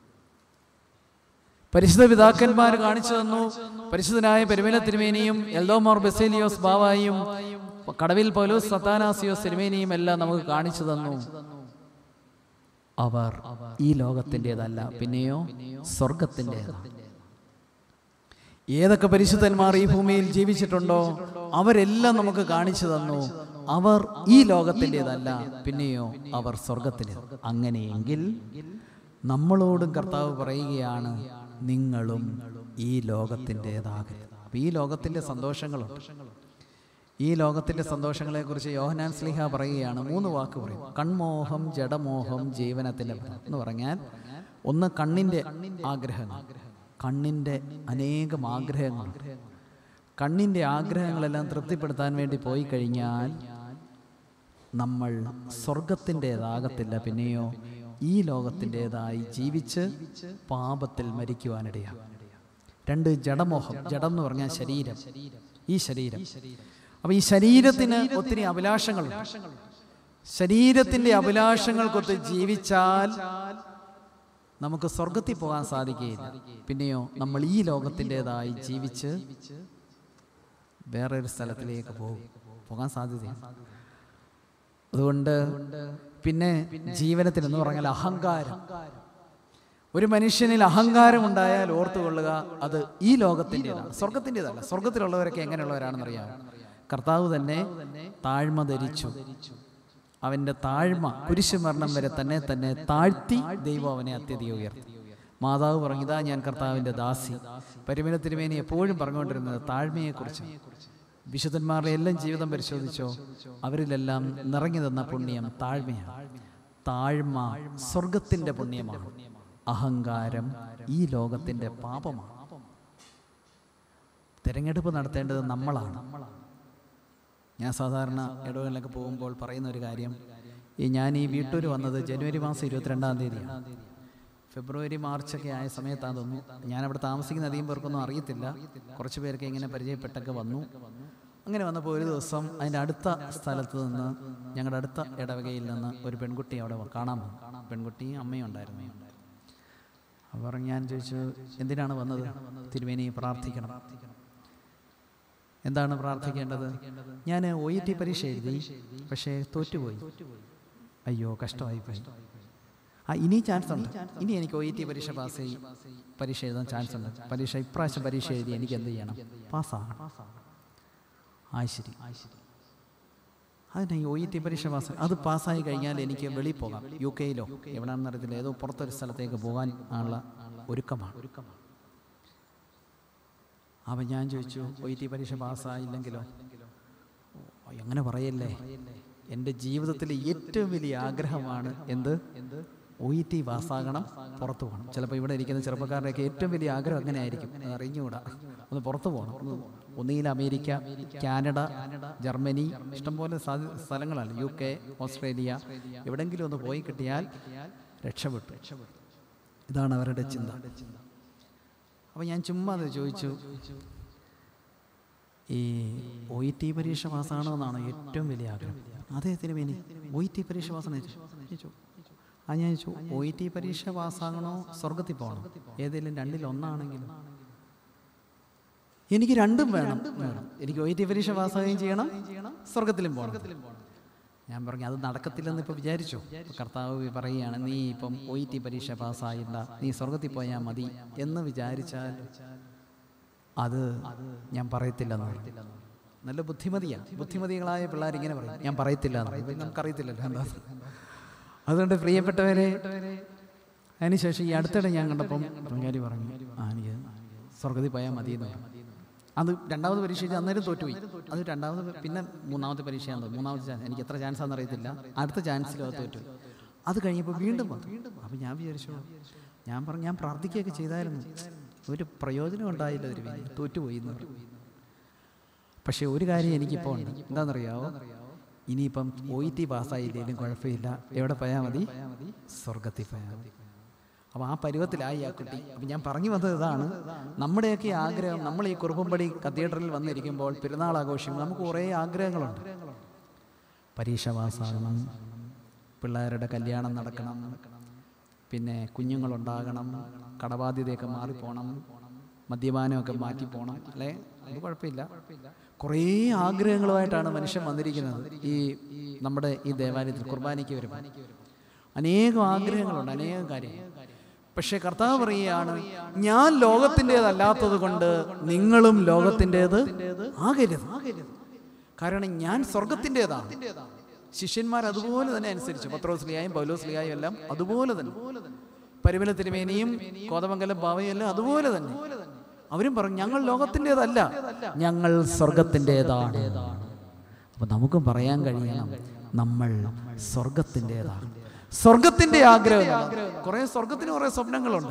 പരിശുദ്ധ പിതാക്കന്മാർ കാണിച്ചു തന്നു പരിശുദ്ധനായ പെരുമല തിരുമേനിയും എൽദോമോർ ബെസേലിയോസ് ബാവായും കടവിൽ പൗലോസ് സത്താനാസിയോസ് തിരുമേനിയും എല്ലാം നമുക്ക് കാണിച്ചു തന്നു അവർ ഈ ലോകത്തിൻ്റെതല്ല പിന്നെയോ സ്വർഗത്തിൻ്റെതാണ് ഏതൊക്കെ പരിശുദ്ധന്മാർ ഈ ഭൂമിയിൽ ജീവിച്ചിട്ടുണ്ടോ അവരെല്ലാം നമുക്ക് കാണിച്ചു തന്നു അവർ ഈ ലോകത്തിൻ്റെതല്ല പിന്നെയോ അവർ സ്വർഗത്തിൻ്റെ അങ്ങനെയെങ്കിൽ നമ്മളോടും കർത്താവ് പറയുകയാണ് നിങ്ങളും ഈ ലോകത്തിൻ്റെതാകരുത് അപ്പം ഈ ലോകത്തിൻ്റെ സന്തോഷങ്ങളുണ്ട് ഈ ലോകത്തിൻ്റെ സന്തോഷങ്ങളെക്കുറിച്ച് യോഹനാൻ സ്ലിഹ പറയുകയാണ് മൂന്ന് വാക്ക് പറയും കൺമോഹം ജഡമോഹം ജീവനത്തിൻ്റെ ഫലം എന്ന് പറഞ്ഞാൽ ഒന്ന് കണ്ണിൻ്റെ ആഗ്രഹങ്ങൾ കണ്ണിൻ്റെ അനേകം ആഗ്രഹങ്ങൾ കണ്ണിൻ്റെ ആഗ്രഹങ്ങളെല്ലാം തൃപ്തിപ്പെടുത്താൻ വേണ്ടി പോയി കഴിഞ്ഞാൽ നമ്മൾ സ്വർഗത്തിൻ്റെതാകത്തില്ല പിന്നെയോ ഈ ലോകത്തിൻ്റെതായി ജീവിച്ച് പാപത്തിൽ മരിക്കുവാനിടയാണ് രണ്ട് ജഡമോഹം ജഡം എന്ന് പറഞ്ഞാൽ ശരീരം ഈ ശരീരം അപ്പൊ ഈ ശരീരത്തിന് ഒത്തിരി അഭിലാഷങ്ങളുണ്ട് ശരീരത്തിന്റെ അഭിലാഷങ്ങൾക്കൊത്ത് ജീവിച്ചാൽ നമുക്ക് സ്വർഗത്തിൽ പോകാൻ സാധിക്കുകയില്ല പിന്നെയോ നമ്മൾ ഈ ലോകത്തിൻ്റെതായി ജീവിച്ച് വേറൊരു സ്ഥലത്തിലേക്ക് പോകും പോകാൻ സാധ്യതയാണ് അതുകൊണ്ട് പിന്നെ ജീവനത്തിൽ എന്ന് പറഞ്ഞാൽ അഹങ്കാരം ഒരു മനുഷ്യനിൽ അഹങ്കാരം ഉണ്ടായാൽ ഓർത്തുകൊള്ളുക അത് ഈ ലോകത്തിൻ്റെതാണ് സ്വർഗത്തിൻ്റെതല്ല സ്വർഗത്തിലുള്ളവരൊക്കെ എങ്ങനെയുള്ളവരാണെന്നറിയാം കർത്താവ് തന്നെ താഴ്മ ധരിച്ചു അവൻ്റെ താഴ്മ കുരിശുമരണം വരെ തന്നെ തന്നെ താഴ്ത്തി ദൈവം അവനെ അത്യധികം ഉയർത്തി മാതാവ് പറഞ്ഞു ഇതാ ഞാൻ കർത്താവിൻ്റെ ദാസി പരിമല തിരുമേനി എപ്പോഴും പറഞ്ഞുകൊണ്ടിരുന്നത് താഴ്മയെക്കുറിച്ച് വിശുദ്ധന്മാരുടെ എല്ലാം ജീവിതം പരിശോധിച്ചോ അവരിലെല്ലാം നിറഞ്ഞു തന്ന പുണ്യം താഴ്മയാണ് താഴ്മ സ്വർഗത്തിൻ്റെ പുണ്യമാണ് അഹങ്കാരം ഈ ലോകത്തിൻ്റെ പാപമാണ് തിരഞ്ഞെടുപ്പ് നടത്തേണ്ടത് നമ്മളാണ് ഞാൻ സാധാരണ ഇടവുകളിലൊക്കെ പോകുമ്പോൾ പറയുന്ന ഒരു കാര്യം ഈ ഞാൻ ഈ വീട്ടൂർ വന്നത് ജനുവരി മാസം ഇരുപത്തിരണ്ടാം തീയതിയാണ് ഫെബ്രുവരി മാർച്ചൊക്കെ ആയ സമയത്താണ് തോന്നുന്നു ഞാൻ അവിടെ താമസിക്കുന്ന അധികം പേർക്കൊന്നും അറിയത്തില്ല കുറച്ച് പേരൊക്കെ ഇങ്ങനെ പരിചയപ്പെട്ടൊക്കെ വന്നു അങ്ങനെ വന്നപ്പോൾ ഒരു ദിവസം അതിൻ്റെ അടുത്ത സ്ഥലത്ത് നിന്ന് ഞങ്ങളുടെ അടുത്ത ഇടവകയിൽ നിന്ന് ഒരു പെൺകുട്ടി അവിടെ കാണാൻ വന്നു പെൺകുട്ടിയും അമ്മയും ഉണ്ടായിരുന്നു അപ്പോൾ പറഞ്ഞു ഞാൻ ചോദിച്ചു എന്തിനാണ് വന്നത് തിരുവേനി പ്രാർത്ഥിക്കണം എന്താണ് പ്രാർത്ഥിക്കേണ്ടത് ഞാൻ ഒ ഇ ടി പരീക്ഷ എഴുതി പക്ഷേ തോറ്റുപോയി അയ്യോ കഷ്ടമായി പോയി ആ ഇനി ചാൻസ് ഉണ്ട് ഇനി എനിക്ക് ഒ ഇ ടി പരീക്ഷ പാസ് ചെയ്യി പരീക്ഷ എഴുതാൻ ചാൻസ് ഉണ്ട് പരീക്ഷ ഇപ്രാവശ്യം പരീക്ഷ എഴുതി എനിക്ക് എന്ത് ചെയ്യണം പാസ്സാകണം ആ ശരി അതിന് ഒ ഇ ടി പരീക്ഷ പാസ് അത് പാസ്സായി കഴിഞ്ഞാൽ എനിക്ക് വെളിയിൽ പോകാം യു കെയിലോ എവിടെയാണെന്ന് അറിയത്തില്ല ഏതോ പുറത്തൊരു സ്ഥലത്തേക്ക് പോകാൻ ഉള്ള ഒരുക്കമാണ് അപ്പം ഞാൻ ചോദിച്ചു ഒ ഇ ടി പരീക്ഷ പാസ്സായില്ലെങ്കിലോ ഓ, അങ്ങനെ പറയല്ലേ എൻ്റെ ജീവിതത്തിലെ ഏറ്റവും വലിയ ആഗ്രഹമാണ് എന്ത് ഒ ഇ ടി പാസ്സാകണം പുറത്തു പോകണം ചിലപ്പോൾ ഇവിടെ ഇരിക്കുന്ന ചെറുപ്പക്കാരുടെയൊക്കെ ഏറ്റവും വലിയ ആഗ്രഹം അങ്ങനെ ആയിരിക്കും അത് അറിഞ്ഞുകൂടാ ഒന്ന് പുറത്തു പോകണം ഒന്ന് ഒന്നുകിൽ അമേരിക്ക കാനഡ ജർമ്മനി ഇഷ്ടംപോലെ സാധ്യ സ്ഥലങ്ങളാണ് യു കെ ഓസ്ട്രേലിയ എവിടെങ്കിലും ഒന്ന് പോയി കിട്ടിയാൽ രക്ഷപ്പെട്ടു ഇതാണ് അവരുടെ ചിന്ത അപ്പോൾ ഞാൻ ചുമ്മാ അത് ചോദിച്ചു ഈ ഒ ഇ ടി പരീക്ഷ പാസ്സാണോ എന്നാണ് ഏറ്റവും വലിയ ആഗ്രഹം അദ്ദേഹത്തിന് വേണ്ടി ഒ ഇ ടി പരീക്ഷ പാസ്സാണ് ചോദിച്ചു ആ ഞാൻ ചോദിച്ചു ഒ ഇ ടി പരീക്ഷ പാസ്സാകണോ സ്വർഗത്തിൽ പോകണം ഏതെങ്കിലും രണ്ടിൽ ഒന്നാണെങ്കിലും എനിക്ക് രണ്ടും വേണം വേണം. എനിക്ക് ഒ ഇ ടി പരീക്ഷ പാസ്സാകുകയും ചെയ്യണം സ്വർഗത്തിലും പോകണം ഞാൻ പറഞ്ഞു അത് നടക്കത്തില്ലെന്ന് ഇപ്പോൾ വിചാരിച്ചു അപ്പോൾ കർത്താവ് പറയുകയാണ് നീ ഇപ്പം ഒ ഇ ടി പരീക്ഷ പാസ്സായില്ല നീ സ്വർഗത്തിൽ പോയാൽ മതി എന്ന് വിചാരിച്ചാൽ അത് ഞാൻ പറയത്തില്ലെന്ന് പറഞ്ഞു നല്ല ബുദ്ധിമതിയാണ് ബുദ്ധിമതികളായ പിള്ളേർ ഇങ്ങനെ പറയും ഞാൻ പറയത്തില്ല എന്ന് പറയും ഇപ്പം നമുക്കറിയത്തില്ലല്ലോ എന്താ അതുകൊണ്ട് പ്രിയപ്പെട്ടവരെ അതിനുശേഷം ഈ അടുത്തിടെ ഞാൻ കണ്ടപ്പം പങ്കാരി പറഞ്ഞു ആ എനിക്ക് സ്വർഗത്തിൽ പോയാൽ മതി എന്ന് പറഞ്ഞു അത് രണ്ടാമത് പരീക്ഷ എഴുതി അന്നേരം തോറ്റുപോയി അത് രണ്ടാമത് പിന്നെ മൂന്നാമത്തെ പരീക്ഷയാണെന്ന് തോന്നുന്നു മൂന്നാമത്തെ ചാൻസ് എനിക്ക് എത്ര ചാൻസ് ആണെന്ന് അറിയത്തില്ല അടുത്ത ചാൻസിലും അത് തോറ്റു അത് കഴിഞ്ഞപ്പോൾ വീണ്ടും വന്നു അപ്പം ഞാൻ വിചാരിച്ചു ഞാൻ പറഞ്ഞു ഞാൻ പ്രാർത്ഥിക്കുകയൊക്കെ ചെയ്തായിരുന്നു ഒരു പ്രയോജനം ഉണ്ടായില്ല ഒരു വലിയ തോറ്റുപോയി എന്ന് പറഞ്ഞു പക്ഷേ ഒരു കാര്യം എനിക്കിപ്പോൾ ഉണ്ട് എന്താണെന്നറിയാവോ ഇനിയിപ്പം ഒ ഇ ടി പാസ്സായില്ലെങ്കിലും കുഴപ്പമില്ല എവിടെ പോയാൽ മതി സ്വർഗത്തിൽ പോയാൽ മതി അപ്പോൾ ആ പരുവത്തിലായി ആ കുട്ടി അപ്പം ഞാൻ പറഞ്ഞു വന്നത് ഇതാണ് നമ്മുടെയൊക്കെ ആഗ്രഹം നമ്മൾ ഈ കുറുപ്പമ്പടി കത്തീഡ്രലിൽ വന്നിരിക്കുമ്പോൾ പെരുന്നാൾ ആഘോഷിക്കും നമുക്ക് കുറേ ആഗ്രഹങ്ങളുണ്ട് പരീക്ഷ പാസ്സാകണം പിള്ളേരുടെ കല്യാണം നടക്കണം പിന്നെ കുഞ്ഞുങ്ങളുണ്ടാകണം കടബാധ്യതയൊക്കെ മാറിപ്പോണം മദ്യപാനമൊക്കെ മാറ്റിപ്പോണം അല്ലേ അത് കുഴപ്പമില്ല കുറേ ആഗ്രഹങ്ങളുമായിട്ടാണ് മനുഷ്യൻ വന്നിരിക്കുന്നത് ഈ നമ്മുടെ ഈ ദേവാലയത്തിൽ കുർബാനയ്ക്ക് വരുമ്പോൾ അനേകം ആഗ്രഹങ്ങളുണ്ട് അനേകം കാര്യങ്ങൾ പക്ഷേ കർത്താവ് പറയുകയാണ് ഞാൻ ലോകത്തിൻ്റെതല്ലാത്തത് കൊണ്ട് നിങ്ങളും ലോകത്തിൻ്റെത് ആകരുത് കാരണം ഞാൻ സ്വർഗത്തിൻ്റെതാണ് ശിഷ്യന്മാർ അതുപോലെ തന്നെ അനുസരിച്ചു പത്രോസ്ലിയായും പൗലോസ്ലിയായും എല്ലാം അതുപോലെ തന്നെ പരിമല തിരുമേനിയും കോതമംഗലം ബാവയും എല്ലാം അതുപോലെ തന്നെ അവരും പറഞ്ഞു ഞങ്ങൾ ലോകത്തിൻ്റെതല്ല ഞങ്ങൾ സ്വർഗത്തിൻ്റെതാണ് അപ്പൊ നമുക്കും പറയാൻ കഴിയണം നമ്മൾ സ്വർഗത്തിൻ്റെതാണ് സ്വർഗത്തിന്റെ ആഗ്രഹം കുറെ സ്വർഗത്തിന് കുറെ സ്വപ്നങ്ങളുണ്ട്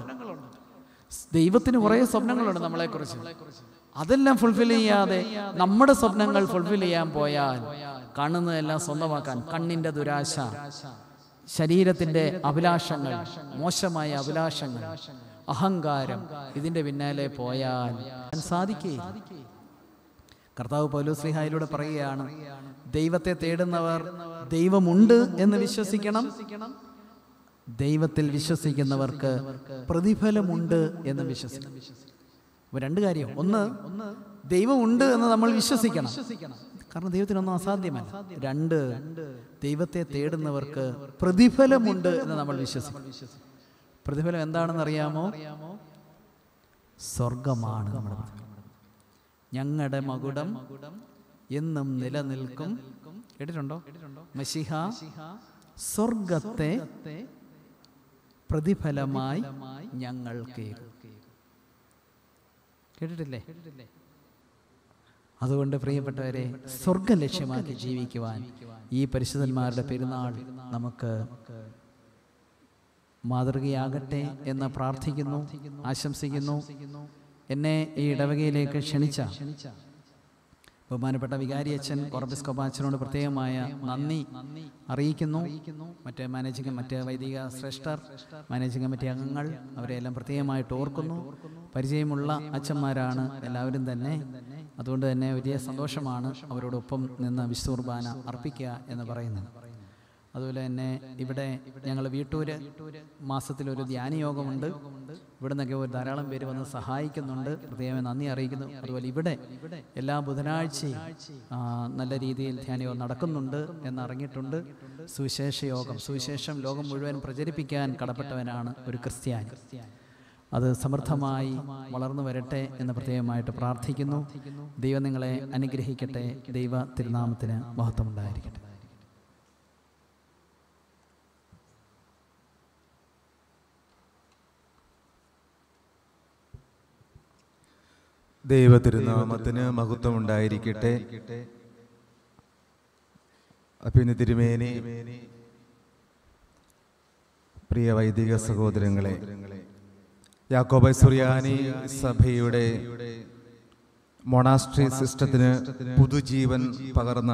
ദൈവത്തിന് കുറെ സ്വപ്നങ്ങളുണ്ട് നമ്മളെ കുറിച്ച് അതെല്ലാം ഫുൾഫിൽ ചെയ്യാതെ നമ്മുടെ സ്വപ്നങ്ങൾ ഫുൾഫിൽ ചെയ്യാൻ പോയാൽ കാണുന്നതെല്ലാം സ്വന്തമാക്കാൻ കണ്ണിന്റെ ദുരാശ ശരീരത്തിന്റെ അഭിലാഷങ്ങൾ മോശമായ അഭിലാഷങ്ങൾ അഹങ്കാരം ഇതിന്റെ പിന്നാലെ പോയാൽ സാധിക്കുകയില്ല കർത്താവ് പൗലോസ്ലിഹായിലൂടെ പറയുകയാണ് ദൈവത്തെ തേടുന്നവർ ദൈവമുണ്ട് എന്ന് വിശ്വസിക്കണം ദൈവത്തിൽ വിശ്വസിക്കുന്നവർക്ക് പ്രതിഫലമുണ്ട് എന്ന് വിശ്വസിക്കണം അപ്പൊ രണ്ട് കാര്യം ഒന്ന് ദൈവമുണ്ട് എന്ന് നമ്മൾ വിശ്വസിക്കണം കാരണം ദൈവത്തിനൊന്നും അസാധ്യമല്ല രണ്ട് ദൈവത്തെ തേടുന്നവർക്ക് പ്രതിഫലമുണ്ട് എന്ന് നമ്മൾ വിശ്വസിക്കും പ്രതിഫലം എന്താണെന്ന് അറിയാമോ സ്വർഗമാണ് നമ്മുടെ പ്രതിഫലം. ഞങ്ങളുടെ മകുടം എന്നും നിലനിൽക്കും കേട്ടിട്ടുണ്ടോ മഷിഹ സ്വർഗത്തെ പ്രതിഫലമായി ഞങ്ങൾ കേട്ടിട്ടില്ലേ അതുകൊണ്ട് പ്രിയപ്പെട്ടവരെ സ്വർഗം ലക്ഷ്യമാക്കി ജീവിക്കുവാൻ ഈ പരിശുദ്ധന്മാരുടെ പെരുന്നാൾ നമുക്ക് മാതൃകയാകട്ടെ എന്ന് പ്രാർത്ഥിക്കുന്നു ആശംസിക്കുന്നു എന്നെ ഈ ഇടവകയിലേക്ക് ക്ഷണിച്ച ബഹുമാനപ്പെട്ട വികാരി അച്ഛൻ കോർബിസ്കോപ്പ അച്ഛനോട് പ്രത്യേകമായ നന്ദി അറിയിക്കുന്നു മറ്റ് മാനേജിംഗ് മറ്റ് വൈദിക ശ്രേഷ്ഠർ മാനേജിംഗ് കമ്മിറ്റി അംഗങ്ങൾ അവരെല്ലാം പ്രത്യേകമായിട്ട് ഓർക്കുന്നു പരിചയമുള്ള അച്ഛന്മാരാണ് എല്ലാവരും തന്നെ അതുകൊണ്ട് തന്നെ വലിയ സന്തോഷമാണ് അവരോടൊപ്പം നിന്ന് വിശുദ്ധ കുർബാന അർപ്പിക്കുക എന്ന് പറയുന്നത് അതുപോലെ തന്നെ ഇവിടെ ഞങ്ങൾ വീട്ടൂര് മാസത്തിലൊരു ധ്യാനയോഗമുണ്ട് ഇവിടെ നിന്നൊക്കെ ഒരു ധാരാളം പേര് വന്ന് സഹായിക്കുന്നുണ്ട് പ്രത്യേകം നന്ദി അറിയിക്കുന്നു അതുപോലെ ഇവിടെ എല്ലാ ബുധനാഴ്ചയും ആ, നല്ല രീതിയിൽ ധ്യാനയോഗം നടക്കുന്നുണ്ട് എന്നറിഞ്ഞിട്ടുണ്ട് സുവിശേഷ യോഗം സുവിശേഷം ലോകം മുഴുവൻ പ്രചരിപ്പിക്കാൻ കടപ്പെട്ടവനാണ് ഒരു ക്രിസ്ത്യാനി അത് സമൃദ്ധമായി വളർന്നു വരട്ടെ എന്ന് പ്രത്യേകമായിട്ട് പ്രാർത്ഥിക്കുന്നു ദൈവം നിങ്ങളെ അനുഗ്രഹിക്കട്ടെ ദൈവ തിരുനാമത്തിന് മഹത്വമുണ്ടായിരിക്കട്ടെ ദൈവ തിരുനാമത്തിന് മഹത്വം ഉണ്ടായിരിക്കട്ടെ അപ്പിന്ന് തിരുമേനി പ്രിയ വൈദിക സഹോദരങ്ങളെ യാക്കോബൈ സുറിയാനി സഭയുടെ മൊണാസ്ട്രി സിസ്റ്റത്തിന് പുതുജീവൻ പകർന്ന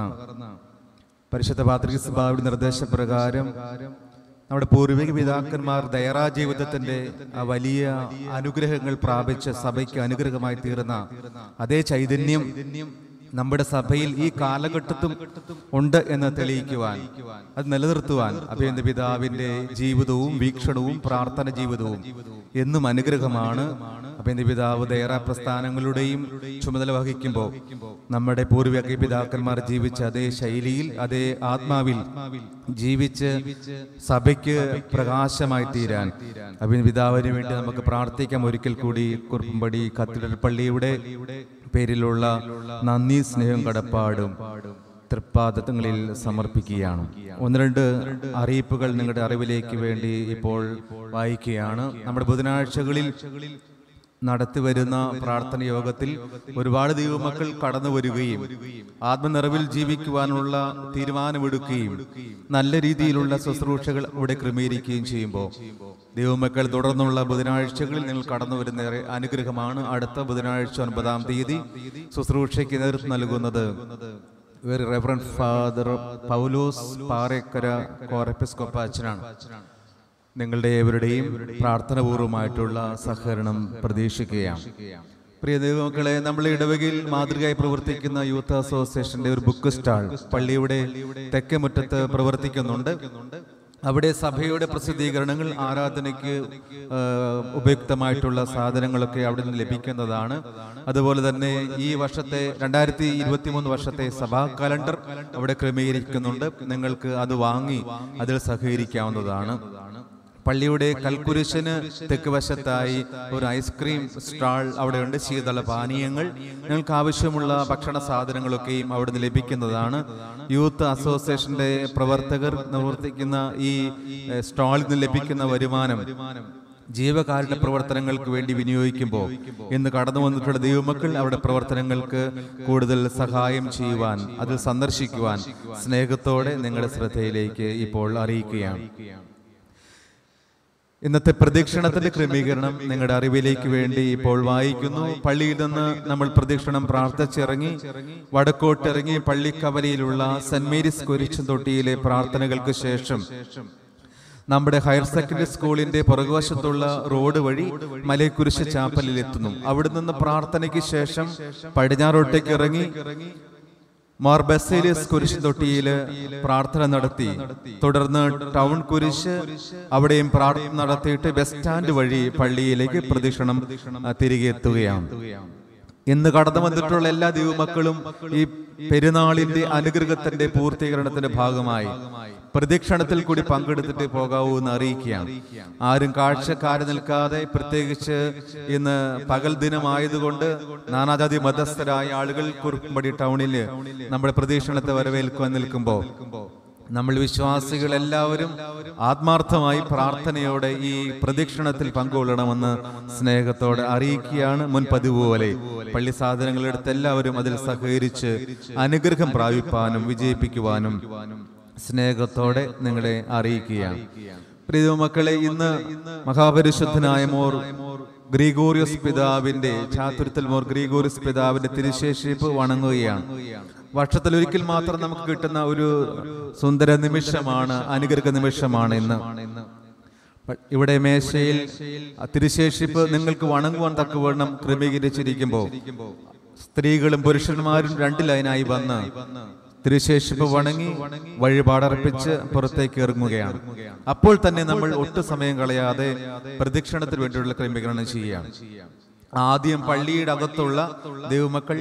പരിശുദ്ധ പാത്രിക സഭയുടെ നിർദ്ദേശപ്രകാരം നമ്മുടെ പൂർവിക പിതാക്കന്മാർ ദയറാ ജീവിതത്തിന്റെ ആ വലിയ അനുഗ്രഹങ്ങൾ പ്രാപിച്ച സഭയ്ക്ക് അനുഗ്രഹമായി തീർന്ന അതേ ചൈതന്യം നമ്മുടെ സഭയിൽ ഈ കാലഘട്ടത്തും ഉണ്ട് എന്ന് തെളിയിക്കുവാൻ അത് നിലനിർത്തുവാൻ അഭിനന്ദ പിതാവിന്റെ ജീവിതവും വീക്ഷണവും പ്രാർത്ഥന ജീവിതവും എന്നും അനുഗ്രഹമാണ് അഭിനന്ദ പിതാവ് ദയറ പ്രസ്ഥാനങ്ങളുടെയും ചുമതല വഹിക്കുമ്പോൾ നമ്മുടെ പൂർവിക പിതാക്കന്മാർ ജീവിച്ച അതേ ശൈലിയിൽ അതേ ആത്മാവിൽ ജീവിച്ച് സഭയ്ക്ക് പ്രകാശമായി തീരാൻ അഭിനന്ദ പിതാവിന് വേണ്ടി നമുക്ക് പ്രാർത്ഥിക്കാം ഒരിക്കൽ കൂടി കുറുപ്പമ്പടി കത്തീഡ്രൽ പള്ളിയുടെ പേരിലുള്ള നന്ദി സ്നേഹം കടപ്പാടും തൃപ്പാദങ്ങളിൽ സമർപ്പിക്കുകയാണ് ഒന്ന് രണ്ട് അറിയിപ്പുകൾ നിങ്ങളുടെ അറിവിലേക്ക് വേണ്ടി ഇപ്പോൾ വായിക്കുകയാണ് നമ്മുടെ ബുധനാഴ്ചകളിൽ നടത്തിവരുന്ന പ്രാർത്ഥന യോഗത്തിൽ ഒരുപാട് ദൈവമക്കൾ കടന്നു വരികയും ആത്മനിറവിൽ ജീവിക്കുവാനുള്ള തീരുമാനമെടുക്കുകയും നല്ല രീതിയിലുള്ള ശുശ്രൂഷകൾ ഇവിടെ ക്രമീകരിക്കുകയും ചെയ്യുമ്പോൾ ദൈവമക്കൾ തുടർന്നുള്ള ബുധനാഴ്ചകളിൽ നിങ്ങൾ കടന്നു വരുന്ന ഏറെ അനുഗ്രഹമാണ് അടുത്ത ബുധനാഴ്ച ഒൻപതാം തീയതി ശുശ്രൂഷയ്ക്ക് നേതൃത്വം നൽകുന്നത് very reverend father Paulose Parekkara കോറപ്പിസ്കോപ്പ അച്ഛനാണ് നിങ്ങളുടെ ഏവരുടെയും പ്രാർത്ഥനാപൂർവമായിട്ടുള്ള സഹകരണം പ്രതീക്ഷിക്കുകയാണ് പ്രിയ ദൈവമക്കളെ നമ്മൾ ഇടവകയിൽ മാതൃകയായി പ്രവർത്തിക്കുന്ന യൂത്ത് അസോസിയേഷന്റെ ഒരു ബുക്ക് സ്റ്റാൾ പള്ളിയുടെ തെക്കേ മുറ്റത്ത് പ്രവർത്തിക്കുന്നുണ്ട് അവിടെ സഭയുടെ പ്രസിദ്ധീകരണങ്ങൾ ആരാധനയ്ക്ക് ആ, ഉപയുക്തമായിട്ടുള്ള സാധനങ്ങളൊക്കെ അവിടെ നിന്ന് ലഭിക്കുന്നതാണ് അതുപോലെ തന്നെ ഈ വർഷത്തെ രണ്ടായിരത്തി ഇരുപത്തി മൂന്ന് വർഷത്തെ സഭാ കലണ്ടർ അവിടെ ക്രമീകരിക്കുന്നുണ്ട് നിങ്ങൾക്ക് അത് വാങ്ങി അതിൽ സഹകരിക്കാവുന്നതാണ് പള്ളിയുടെ കൽക്കുരിശന് തെക്ക് വശത്തായി ഒരു ഐസ്ക്രീം സ്റ്റാൾ അവിടെയുണ്ട് ശീതള പാനീയങ്ങൾ നിങ്ങൾക്ക് ആവശ്യമുള്ള ഭക്ഷണ സാധനങ്ങളൊക്കെയും അവിടെ നിന്ന് ലഭിക്കുന്നതാണ് യൂത്ത് അസോസിയേഷന്റെ പ്രവർത്തകർ പ്രവർത്തിക്കുന്ന ഈ എഹ്, സ്റ്റാളിൽ നിന്ന് ലഭിക്കുന്ന വരുമാനം ജീവകാരുണ്യ പ്രവർത്തനങ്ങൾക്ക് വേണ്ടി വിനിയോഗിക്കുമ്പോൾ ഇന്ന് കടന്നു വന്നിട്ടുള്ള ദൈവമക്കൾ അവിടെ പ്രവർത്തനങ്ങൾക്ക് കൂടുതൽ സഹായം ചെയ്യുവാൻ അത് സന്ദർശിക്കുവാൻ സ്നേഹത്തോടെ നിങ്ങളുടെ ശ്രദ്ധയിലേക്ക് ഇപ്പോൾ അറിയിക്കുകയാണ് ഇന്നത്തെ പ്രദക്ഷിണത്തിന്റെ ക്രമീകരണം നിങ്ങളുടെ അറിവിലേക്ക് വേണ്ടി ഇപ്പോൾ വായിക്കുന്നു പള്ളിയിൽ നിന്ന് നമ്മൾ പ്രദക്ഷിണം പ്രാർത്ഥിച്ചിറങ്ങി വടക്കോട്ടിറങ്ങി പള്ളിക്കവലയിലുള്ള സെന്റ് മേരീസ് കുരിശൻ തൊട്ടിയിലെ പ്രാർത്ഥനകൾക്ക് ശേഷം നമ്മുടെ ഹയർ സെക്കൻഡറി സ്കൂളിന്റെ പുറകുവശത്തുള്ള റോഡ് വഴി മലയക്കുരിശ് ചാപ്പലിൽ എത്തുന്നു അവിടെ നിന്ന് പ്രാർത്ഥനയ്ക്ക് ശേഷം പടിഞ്ഞാറോട്ടേക്ക് ഇറങ്ങി മാർ ബസേലിയസ് കുരിശ് തൊട്ടിയിൽ പ്രാർത്ഥന നടത്തി തുടർന്ന് ടൗൺ കുരിശ് അവിടെയും പ്രാർത്ഥന നടത്തിയിട്ട് ബസ് സ്റ്റാൻഡ് വഴി പള്ളിയിലേക്ക് പ്രദക്ഷിണം ആ, തിരികെ എത്തുകയാണ് ഇന്ന് കടന്നു വന്നിട്ടുള്ള എല്ലാ ദൈവമക്കളും ഈ പെരുന്നാളിന്റെ അനുഗ്രഹത്തിന്റെ പൂർത്തീകരണത്തിന്റെ ഭാഗമായി പ്രദക്ഷിണത്തിൽ കൂടി പങ്കെടുത്തിട്ട് പോകാവൂ എന്ന് അറിയിക്കുകയാണ് ആരും കാഴ്ചക്കാര് നിൽക്കാതെ പ്രത്യേകിച്ച് ഇന്ന് പകൽ ദിനമായതുകൊണ്ട് നാനാജാതി മതസ്ഥരായ ആളുകൾ കുറുപ്പമ്പടി ടൗണിൽ നമ്മുടെ പ്രദക്ഷിണത്തെ വരവേൽക്കുവാൻ നിൽക്കുമ്പോൾ നമ്മൾ വിശ്വാസികൾ എല്ലാവരും ആത്മാർത്ഥമായി പ്രാർത്ഥനയോടെ ഈ പ്രദക്ഷിണത്തിൽ പങ്കുകൊള്ളണമെന്ന് സ്നേഹത്തോടെ അറിയിക്കുകയാണ് മുൻ പതിവ് പോലെ പള്ളി സാധനങ്ങൾ എടുത്ത് എല്ലാവരും അതിൽ സഹകരിച്ച് അനുഗ്രഹം പ്രാപിപ്പാനും വിജയിപ്പിക്കുവാനും സ്നേഹത്തോടെ നിങ്ങളെ അറിയിക്കുകയാണ് പ്രിയ മക്കളെ ഇന്ന് മഹാപരിശുദ്ധനായ മോർ ഗ്രിഗോറിയസ് പിതാവിന്റെ ചാതുരത്തിൽ മോർ ഗ്രിഗോറിയസ് പിതാവിന്റെ തിരുശേഷിപ്പ് വണങ്ങുകയാണ് വർഷത്തിൽ ഒരിക്കൽ മാത്രം നമുക്ക് കിട്ടുന്ന ഒരു സുന്ദര നിമിഷമാണ് അനുഗ്രഹ നിമിഷമാണ് ഇന്ന് പ- ഇവിടെ മേശയിൽ തിരുശേഷിപ്പ് നിങ്ങൾക്ക് വണങ്ങുവാൻ തക്കവണ്ണം ക്രമീകരിച്ചിരിക്കുമ്പോൾ സ്ത്രീകളും പുരുഷന്മാരും രണ്ട് ലൈനായി വന്ന് തിരുശേഷിപ്പ് വണങ്ങി വഴിപാടർപ്പിച്ച് പുറത്തേക്ക് ഇറങ്ങുകയാണ് അപ്പോൾ തന്നെ നമ്മൾ ഒട്ടും സമയം കളയാതെ പ്രദക്ഷിണത്തിന് വേണ്ടിയുള്ള ക്രമീകരണം ചെയ്യുകയാണ് ആദ്യം പള്ളിയുടെ അകത്തുള്ള ദൈവമക്കൾ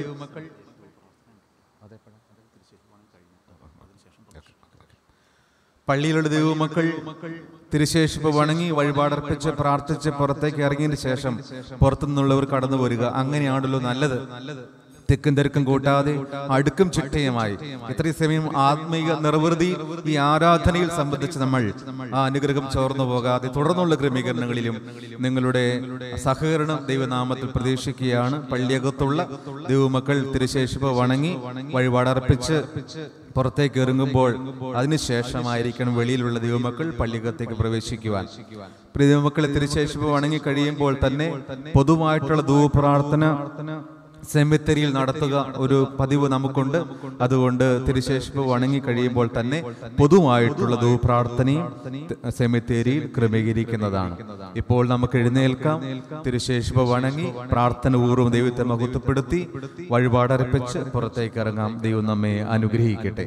പള്ളിയിലുള്ള ദൈവമക്കൾ തിരുശേഷിപ്പ് വണങ്ങി വഴിപാടർപ്പിച്ച് പ്രാർത്ഥിച്ച് പുറത്തേക്ക് ഇറങ്ങിയതിന് ശേഷം പുറത്തുനിന്നുള്ളവർ കടന്നു വരിക അങ്ങനെയാണല്ലോ നല്ലത് തിക്കും തിരക്കും കൂട്ടാതെ അടുക്കും ചിട്ടയുമായി ഇത്രയും സമയം ആത്മീയ നിർവൃതി ഈ ആരാധനയിൽ സംബന്ധിച്ച് നമ്മൾ ആ അനുഗ്രഹം ചോർന്നു പോകാതെ തുടർന്നുള്ള ക്രമീകരണങ്ങളിലും നിങ്ങളുടെ സഹകരണം ദൈവനാമത്തിൽ പ്രതീക്ഷിക്കുകയാണ് പള്ളിയകത്തുള്ള ദൈവമക്കൾ തിരുശേഷിപ്പ് വണങ്ങി വഴിപാടർപ്പിച്ച് പുറത്തേക്ക് ഇറങ്ങുമ്പോൾ അതിനുശേഷമായിരിക്കണം വെളിയിലുള്ള ദൈവമക്കൾ പള്ളികത്തേക്ക് പ്രവേശിക്കുവാൻ പ്രിയ ദൈവമക്കളെ തിരുശേഷിപ്പ് വണങ്ങി കഴിയുമ്പോൾ തന്നെ പൊതുവായിട്ടുള്ള ധൂപ്രാർത്ഥന സെമിത്തരിയിൽ നടത്തുക ഒരു പതിവ് നമുക്കുണ്ട് അതുകൊണ്ട് തിരുശേഷിപ്പ് വണങ്ങി കഴിയുമ്പോൾ തന്നെ പൊതുവായിട്ടുള്ള ധൂപ്രാർത്ഥനയും സെമിത്തേരിയിൽ ക്രമീകരിക്കുന്നതാണ് ഇപ്പോൾ നമുക്ക് എഴുന്നേൽക്കാം തിരുശേഷിപ്പ് വണങ്ങി പ്രാർത്ഥന പൂർവ്വം ദൈവത്തെ മഹത്വപ്പെടുത്തി വഴിപാടർപ്പിച്ച് പുറത്തേക്ക് ഇറങ്ങാം ദൈവം നമ്മെ അനുഗ്രഹിക്കട്ടെ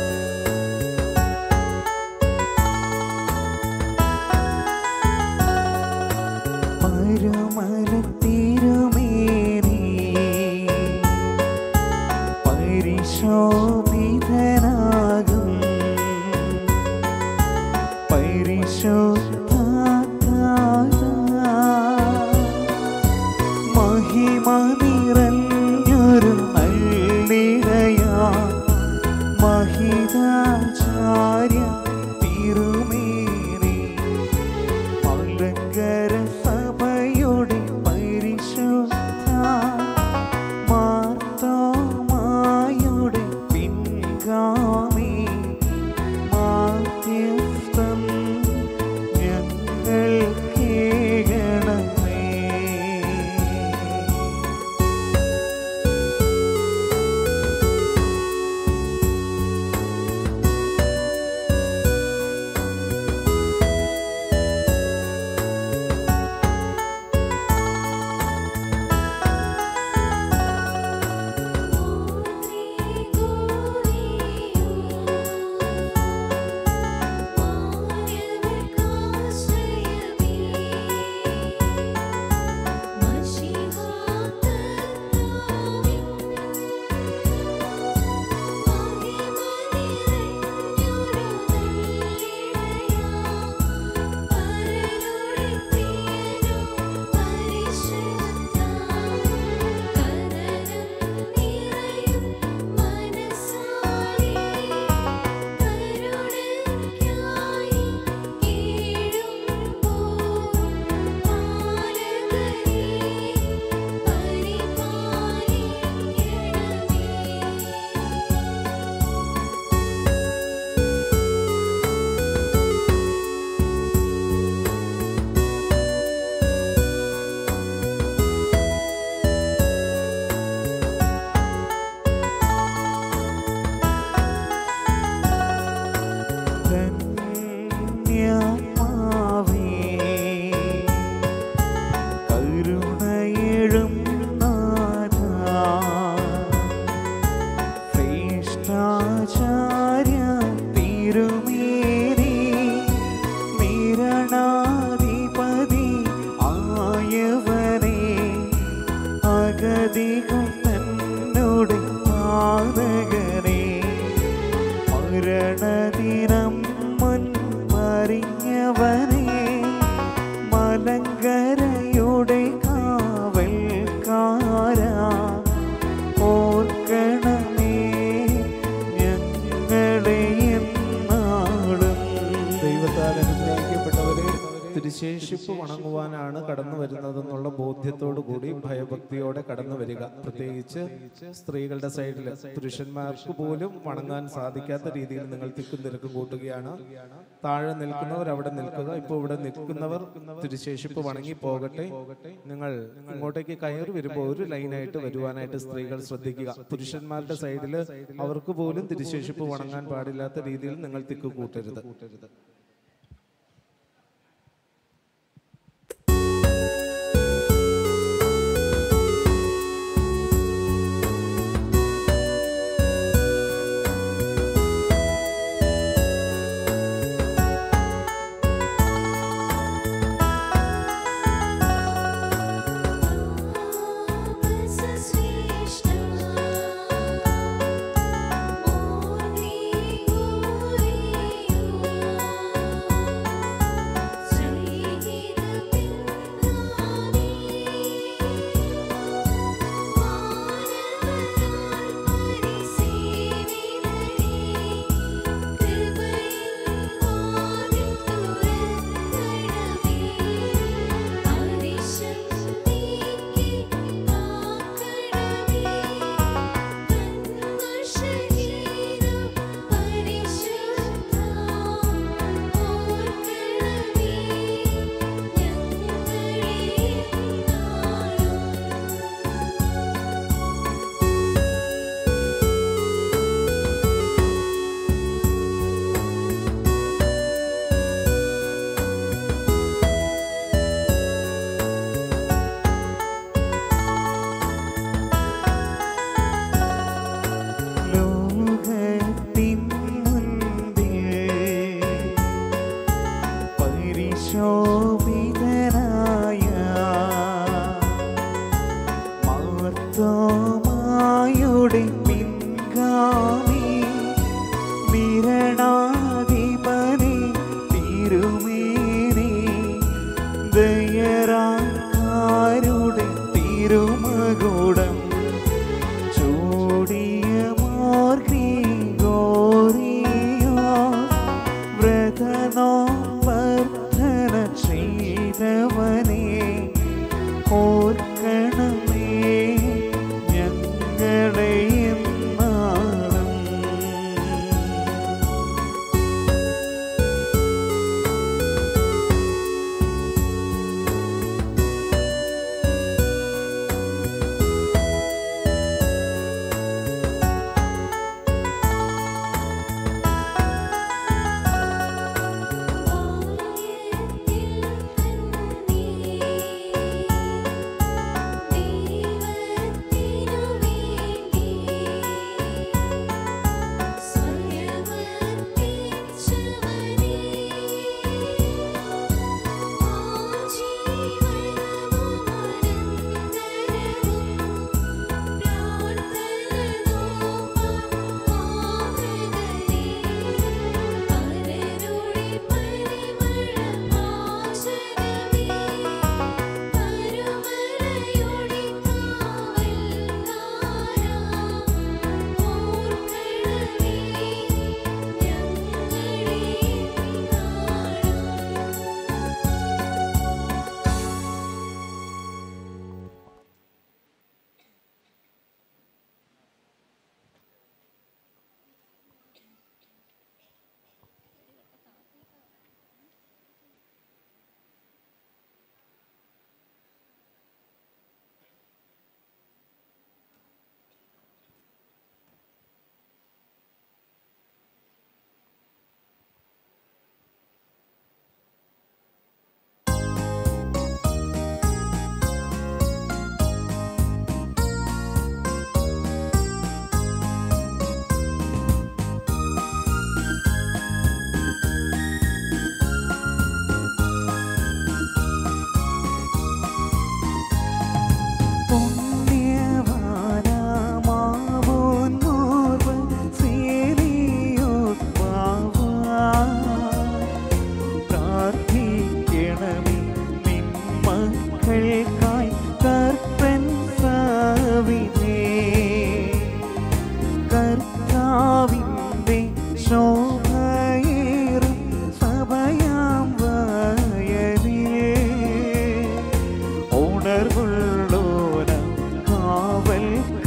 ും തിരുശേഷിപ്പ് വണങ്ങുവാനാണ് കടന്നു വരുന്നതെന്നുള്ള ബോധ്യത്തോടു കൂടി ഭയഭക്തിയോടെ കടന്നു വരിക പ്രത്യേകിച്ച് സ്ത്രീകളുടെ സൈഡിൽ പുരുഷന്മാർക്ക് പോലും വണങ്ങാൻ സാധിക്കാത്ത രീതിയിൽ നിങ്ങൾ തിക്കും തിരക്കും കൂട്ടുകയാണ് താഴെ നിൽക്കുന്നവർ അവിടെ നിൽക്കുക ഇപ്പോൾ ഇവിടെ നിൽക്കുന്നവർ തിരുശേഷിപ്പ് വണങ്ങി പോകട്ടെ നിങ്ങൾ ഇങ്ങോട്ടേക്ക് കയറി വരുമ്പോൾ ഒരു ലൈനായിട്ട് വരുവാനായിട്ട് സ്ത്രീകൾ ശ്രദ്ധിക്കുക പുരുഷന്മാരുടെ സൈഡിൽ അവർക്ക് പോലും തിരുശേഷിപ്പ് വണങ്ങാൻ പാടില്ലാത്ത രീതിയിൽ നിങ്ങൾ തിക്ക് കൂട്ടരുത് Thank you.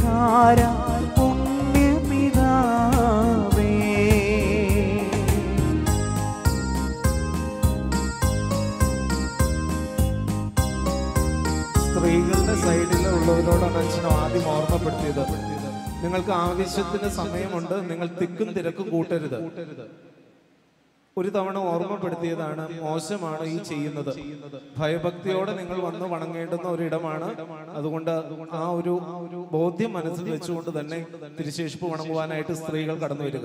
ധാര പുണ്യപിതാവേ സ്ത്രീകളുടെ സൈഡിലുള്ളവരോടാണ് അച്ഛൻ ആദ്യം ഓർമ്മപ്പെടുത്തിയത് നിങ്ങൾക്ക് ആവശ്യത്തിന് സമയമുണ്ട് നിങ്ങൾ തിക്കും തിരക്കും കൂട്ടരുത് ഒരു തവണ ഓർമ്മപ്പെടുത്തിയതാണ് മോശമാണ് ഈ ചെയ്യുന്നത് ഭയഭക്തിയോടെ നിങ്ങൾ വന്ന് വണങ്ങേണ്ടുന്ന ഒരിടമാണ് അതുകൊണ്ട് ആ ഒരു ബോധ്യം മനസ്സിൽ വെച്ചുകൊണ്ട് തന്നെ തിരുശേഷിപ്പ് വണങ്ങുവാനായിട്ട് സ്ത്രീകൾ കടന്നു വരിക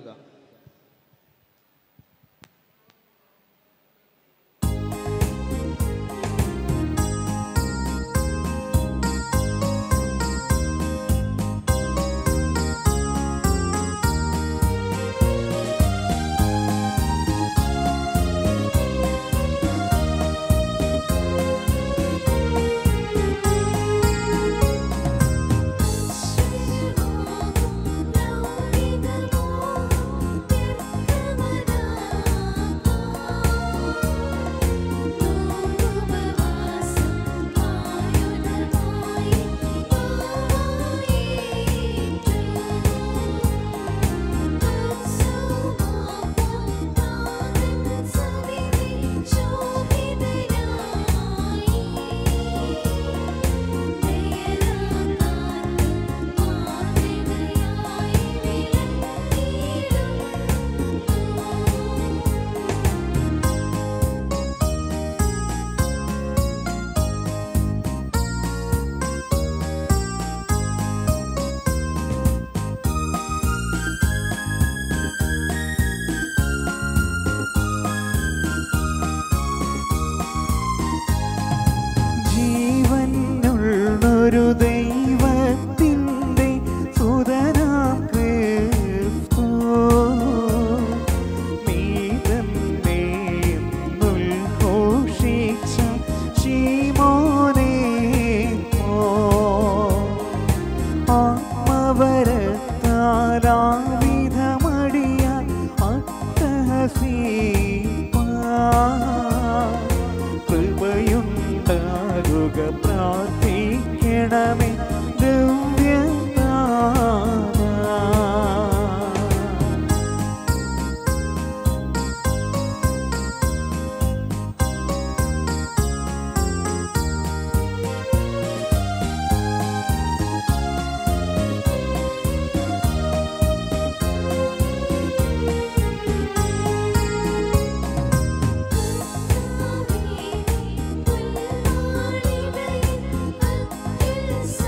ജീവനുള്ളൊരു ദൈവത്തിൻ്റെ സുതനാം ക്രിസ്തു നീ തന്നെ ഉദ്ഘോഷിച്ച ശീമോനേ പോ ആത്മവരത്താലാവിധമടിയാൻ അട്ടഹസീപ്പാ കൃപയുണ്ടാകുക പ്രാർത്ഥിക്കണമേ ദിവ്യദാന ും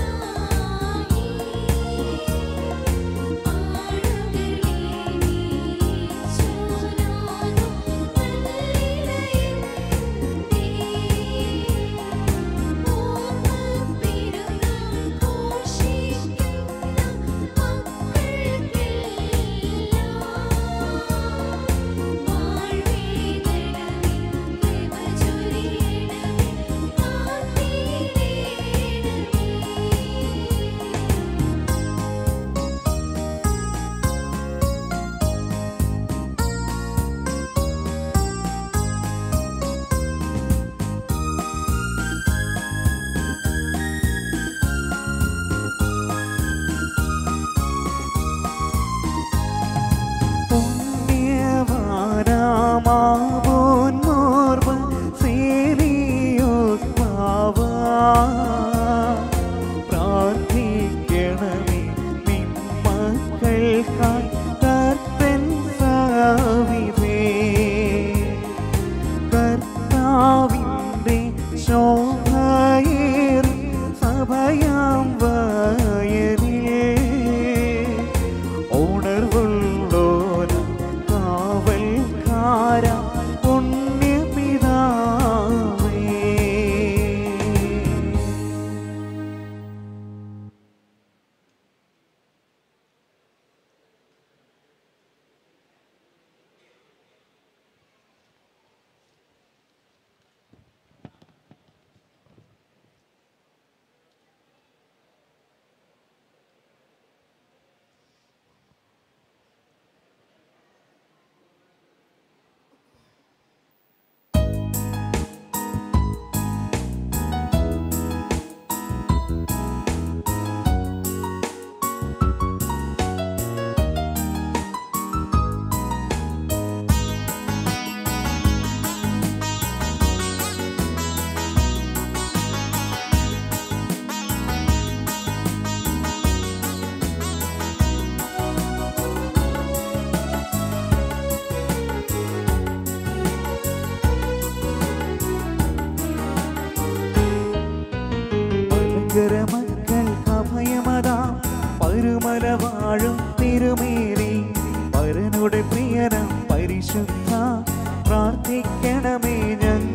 പരുമല വാഴും തിരുമേനി പരനുടെ പ്രിയനം പരിശുദ്ധ പ്രാർത്ഥിക്കണമേ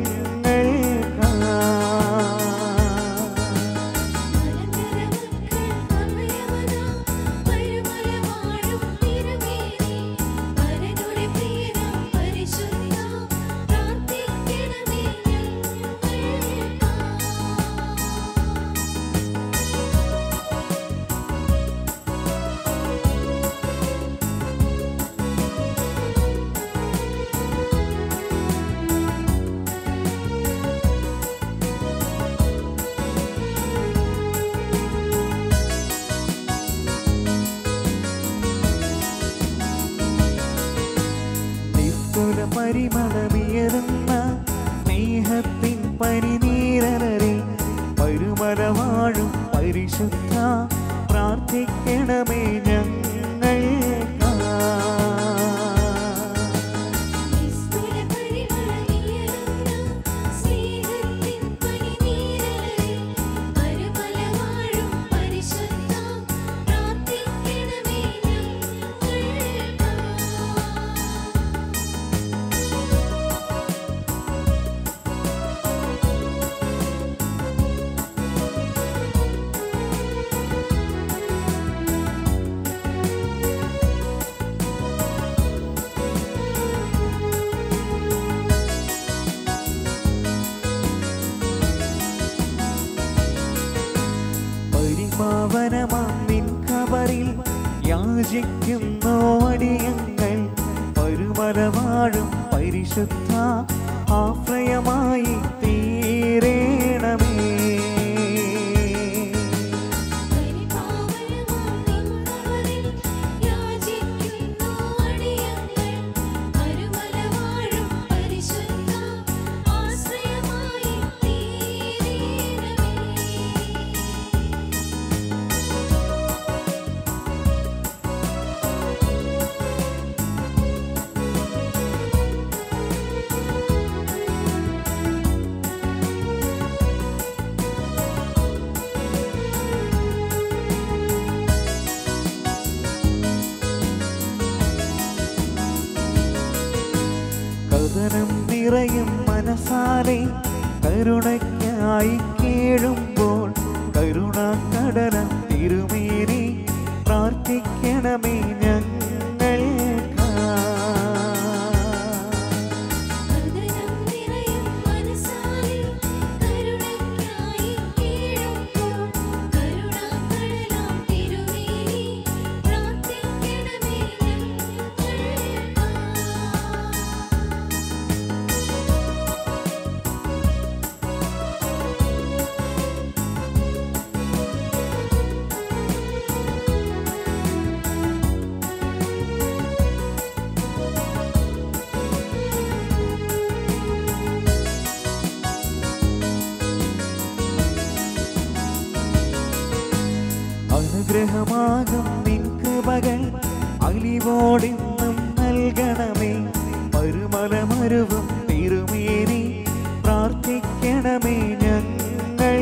നിസ്തുല പരിമളമിയറുന്ന സ്നേഹത്തിൻ പരിനീരലരെ പരുമല വാഴും പരിശുദ്ധ പ്രാർത്ഥിക്കണമേ ഞങ്ങൾ പരിപാവനമാം നിൻ ഖബറിൽ യാചിക്കുന്നു അടിയങ്ങൾ പരുമല വാഴും പരിശുദ്ധ ആശ്രയമായി തീരേണമേ കഥനം നിറയും മനസാലെ കരുണയ്ക്കായി കേഴുമ്പോൾ കരുണാകടല തിരുമേനി പ്രാർത്ഥിക്കണമേ ഞങ്ങൾ അനുഗ്രഹമാകും നിൻ കൃപകൾ അലിവോടിന്നും നൽകണമേ മരുമല മരുവും തിരുമേനി പ്രാർത്ഥിക്കണമേ ഞങ്ങൾ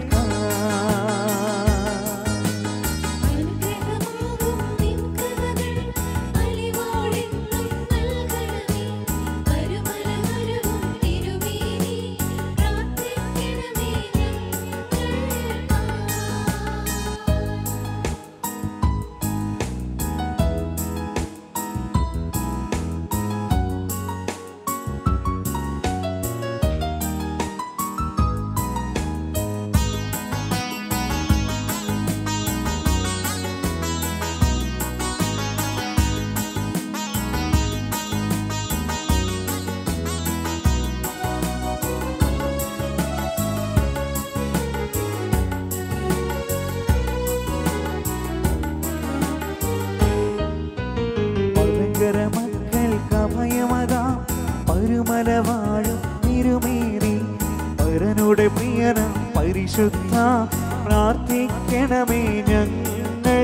ഭയങ്കര മക്കൾക്ക് അഭയമതാ പരുമല വാഴും തിരുമേനി പരനുടെ പ്രിയന പരിശുദ്ധ പ്രാർത്ഥിക്കണമേ ഞങ്ങൾ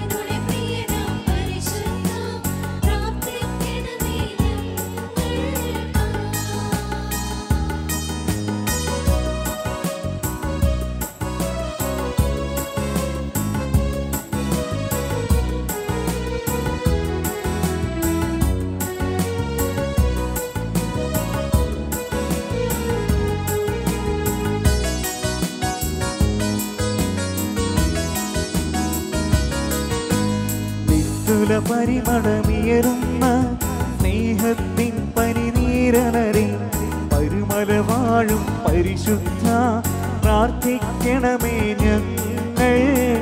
പരിശുദ്ധ പ്രാർത്ഥിക്കണമേ പരിമളമിയരുന്ന സ്നേഹത്തിൻ പരിനീരനരിൽ പരുമല വാഴും പരിശുദ്ധ പ്രാർത്ഥിക്കണമേ ഞങ്ങൾ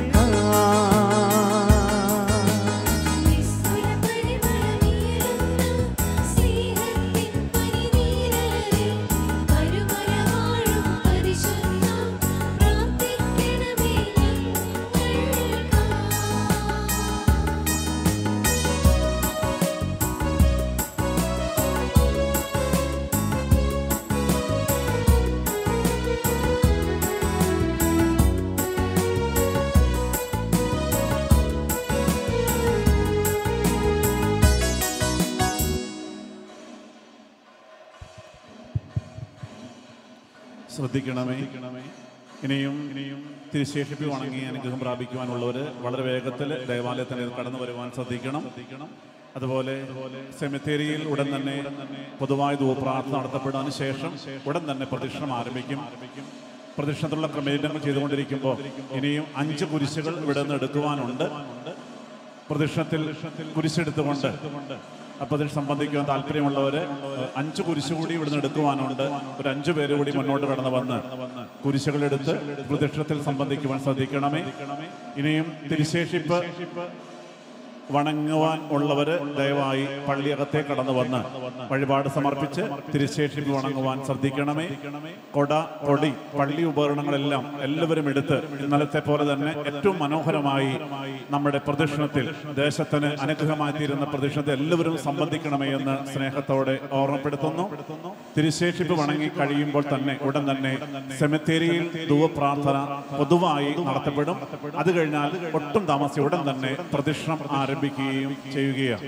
ശ്രദ്ധിക്കണമേ ഇനിയും ഇനിയും തിരുശേഷിപ്പി വണങ്ങി അനുഗ്രഹം പ്രാപിക്കുവാനുള്ളവർ വളരെ വേഗത്തിൽ ദേവാലയത്തിന് കടന്നു വരുവാൻ ശ്രദ്ധിക്കണം അതുപോലെ സെമിത്തേരിയിൽ ഉടൻ തന്നെ പൊതുവായ ധൂപ്രാർത്ഥന നടത്തപ്പെടാന് ശേഷം ഉടൻ തന്നെ പ്രദക്ഷിണം ആരംഭിക്കും പ്രദക്ഷിണത്തിലുള്ള ക്രമീകരണങ്ങൾ ചെയ്തുകൊണ്ടിരിക്കുമ്പോൾ ഇനിയും അഞ്ച് കുരിശുകൾ ഇവിടെ നിന്ന് എടുക്കുവാനുണ്ട് പ്രദക്ഷിണത്തിൽ കുരിശെടുത്തുകൊണ്ട് അപ്പോൾ അതിൽ സംബന്ധിക്കുവാൻ താല്പര്യമുള്ളവർ അഞ്ച് കുരിശ് കൂടി ഇവിടുന്ന് എടുക്കുവാനുണ്ട് ഒരു അഞ്ചു പേര് കൂടി മുന്നോട്ട് കടന്നു വന്ന് കുരിശുകൾ എടുത്ത് പ്രദക്ഷിണത്തിൽ സംബന്ധിക്കുവാൻ ശ്രദ്ധിക്കണമേ ഇനിയും തിരുശേഷിപ്പ് വണങ്ങുവാൻ ഉള്ളവർ ദയവായി പള്ളിയകത്തെ കടന്നു വന്ന് വഴിപാട് സമർപ്പിച്ച് തിരുശേഷിപ്പ് വണങ്ങുവാൻ ശ്രദ്ധിക്കണമേ കൊട കൊടി പള്ളി ഉപകരണങ്ങളെല്ലാം എല്ലാവരും എടുത്ത് ഇന്നലത്തെ പോലെ തന്നെ ഏറ്റവും മനോഹരമായി നമ്മുടെ പ്രദക്ഷിണത്തിൽ ദേശത്തിന് അനുഗ്രഹമായി തീരുന്ന പ്രദക്ഷിണത്തിൽ എല്ലാവരും സംബന്ധിക്കണമേ എന്ന് സ്നേഹത്തോടെ ഓർമ്മപ്പെടുത്തുന്നു തിരുശേഷിപ്പ് വണങ്ങി കഴിയുമ്പോൾ തന്നെ ഉടൻ തന്നെ സെമിത്തേരിയിൽ ധൂവപ്രാർത്ഥന പൊതുവായി നടത്തപ്പെടും അത് കഴിഞ്ഞാൽ ഒട്ടും താമസിച്ച് ഉടൻ തന്നെ പ്രദക്ഷിണം ആരംഭിക്കുകയും ചെയ്യുകയാണ്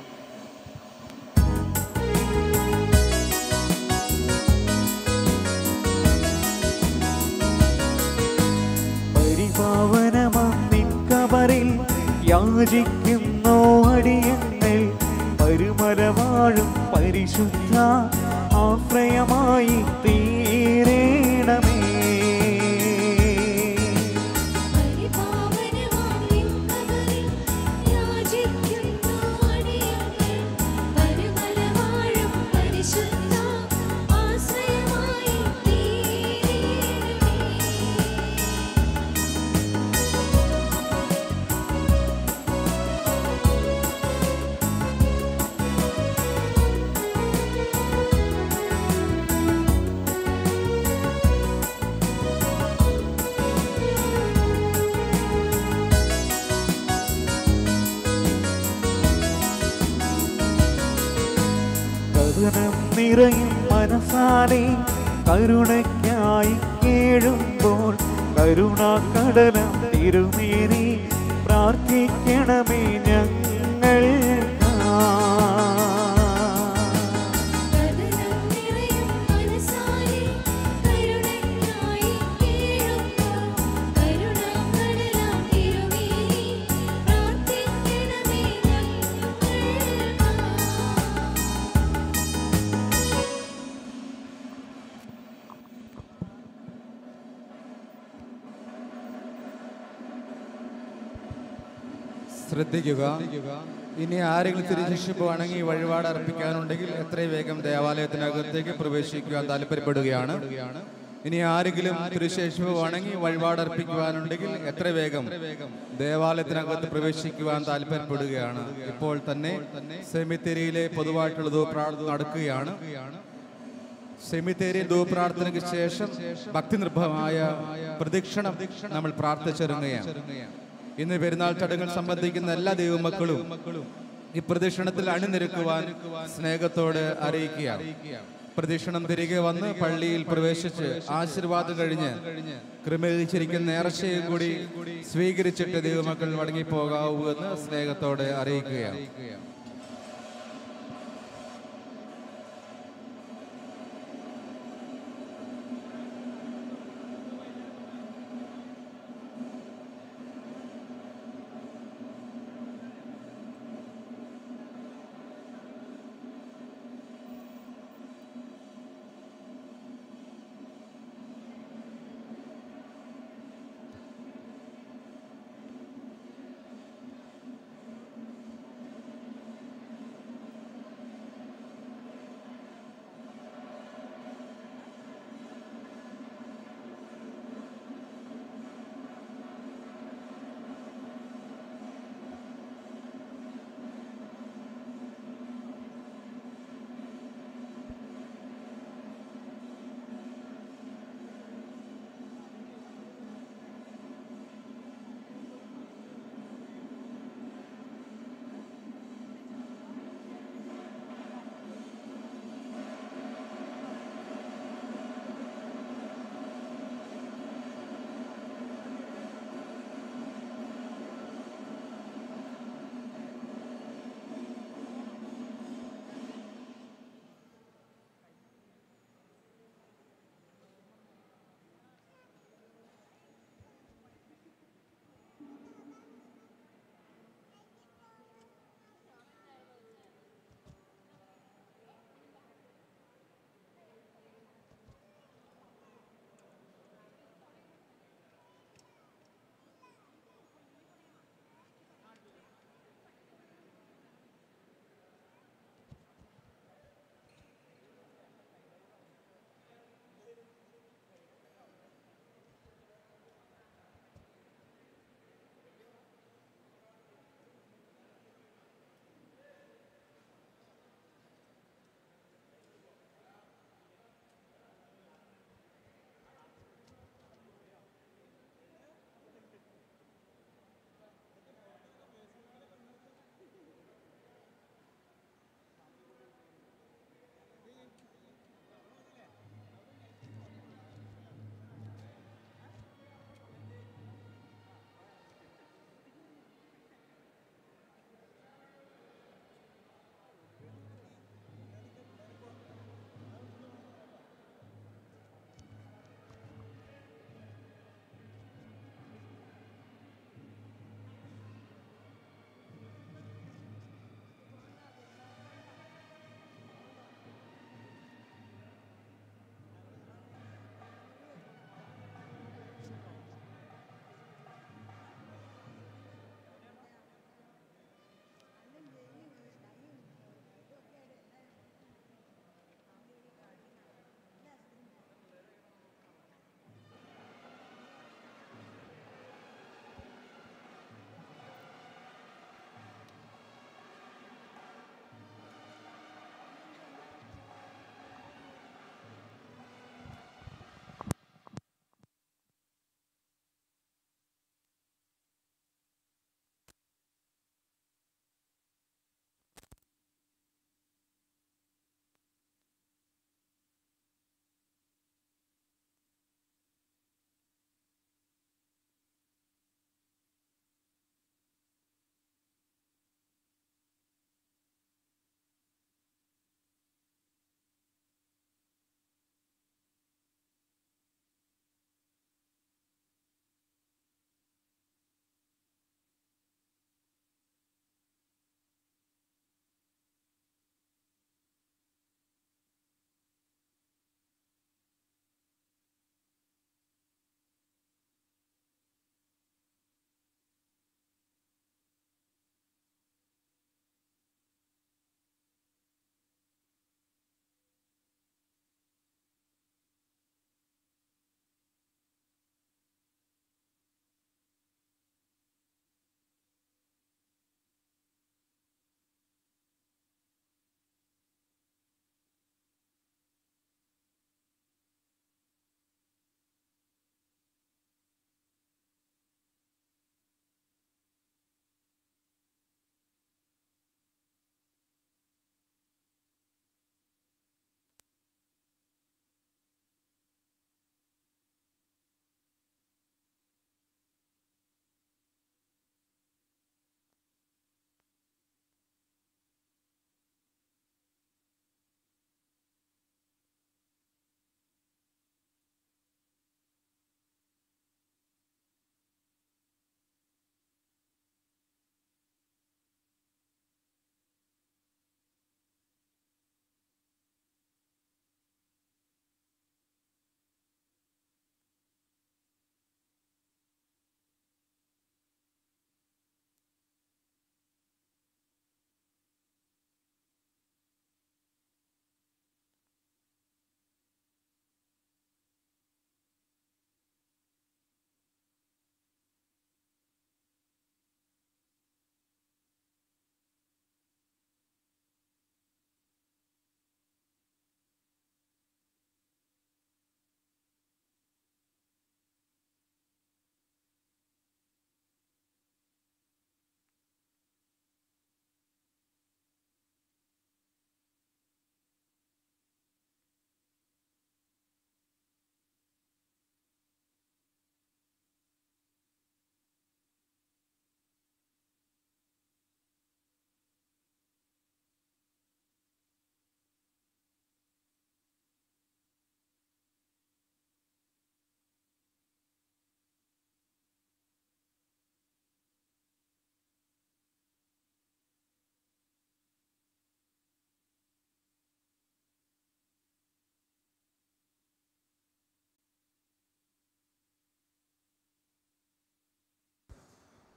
പരിപാവനമാം നിൻ കബറിൽ യാചിക്കുന്നു അടിയങ്ങൾ പരുമല വാഴും പരിശുദ്ധ ആശ്രയമായി തീരേണമേ കരുണം നിറയും മനസ്സാലെ കരുണയ്ക്കായി കേഴുമ്പോൾ കരുണാക്കടലം തിരുമേനി പ്രാർത്ഥിക്കണമേ ഞങ്ങൾ ശ്രദ്ധിക്കുക ഇനി ആരെങ്കിലും തിരുശിഷിപ്പ് വണങ്ങി വഴിപാട് അർപ്പിക്കാനുണ്ടെങ്കിൽ എത്രയും വേഗം ദേവാലയത്തിനകത്തേക്ക് പ്രവേശിക്കുവാൻ താല്പര്യപ്പെടുകയാണ് ഇനി ആരെങ്കിലും തിരുശേഷിപ്പ് വണങ്ങി വഴിപാട് അർപ്പിക്കുവാനുണ്ടെങ്കിൽ എത്ര വേഗം ദേവാലയത്തിനകത്ത് പ്രവേശിക്കുവാൻ താല്പര്യപ്പെടുകയാണ് ഇപ്പോൾ തന്നെ സെമിത്തേരിയിലെ പൊതുവായിട്ടുള്ള ധൂപ്രാർത്ഥന നടക്കുകയാണ് സെമിത്തേരിയിൽ ധൂപ്രാർത്ഥനയ്ക്ക് ശേഷം ഭക്തി നിർഭമായ പ്രദക്ഷിണം നമ്മൾ പ്രാർത്ഥിച്ചിറങ്ങുകയാണ് ഇന്ന് പെരുന്നാൾ ചടങ്ങുകൾ സംബന്ധിക്കുന്ന എല്ലാ ദൈവമക്കളും ഈ പ്രദക്ഷിണത്തിൽ അണിനിരക്കുവാൻ സ്നേഹത്തോട് അറിയിക്കുക പ്രദക്ഷിണം തിരികെ വന്ന് പള്ളിയിൽ പ്രവേശിച്ച് ആശീർവാദം കഴിഞ്ഞ് ക്രമീകരിച്ചിരിക്കുന്ന നേർച്ചയും കൂടി സ്വീകരിച്ചിട്ട് ദൈവമക്കൾ മടങ്ങിപ്പോകാവൂ എന്ന് സ്നേഹത്തോടെ അറിയിക്കുകയാണ്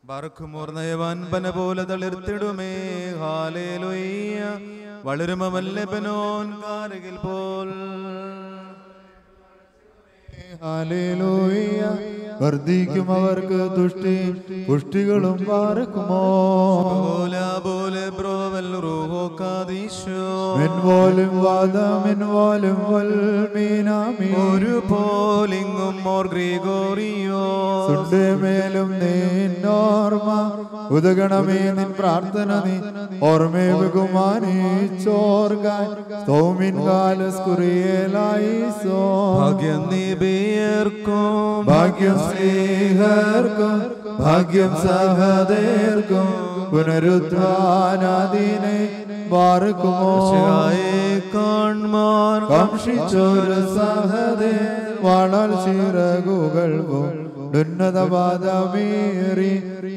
ബറക്കുമോർ നയവാൻ പന പോലെ തളിർത്തിടുമേ ഹാലേലുയ്യ വളരുമവല്ലബനോൻ കാരകിൽ പോൽ ഹല്ലേലൂയ വർദ്ധിക്കും അവർക്ക് തുഷ്ടി പുഷ്ടികളും പാർക്കുമോ പോലെ ബ്രോവൽ റൂഹോ കാദീശോ മെൻപോലും വാദമെൻപോലും വൽമീനാമി ഒരു പോലിങ്ങും മോർ ഗ്രിഗോറിയോ സുണ്ടേ മേലും നിന്നോർമ്മ ഉദഗണമേ നിൻ പ്രാർത്ഥന നീ ഓർമ്മേ ബഹുമാനിച്ചോർഗാൻ സ്തോമിൻ കാലസ്കുറിയേലായി സോ ഭാഗ്യം നീബിയർക്കും ഭാഗ്യം സ്നേഹർക്കും ഭാഗ്യം സഹദേർക്കും പുനരുദ്ധാനാദീനെ വാർക്കുമോ കാൺമാർ കാക്ഷിച്ചൊരു സഹദേ വളൽ ചിറകുകൾക്കും ഉന്നതവാദമേറി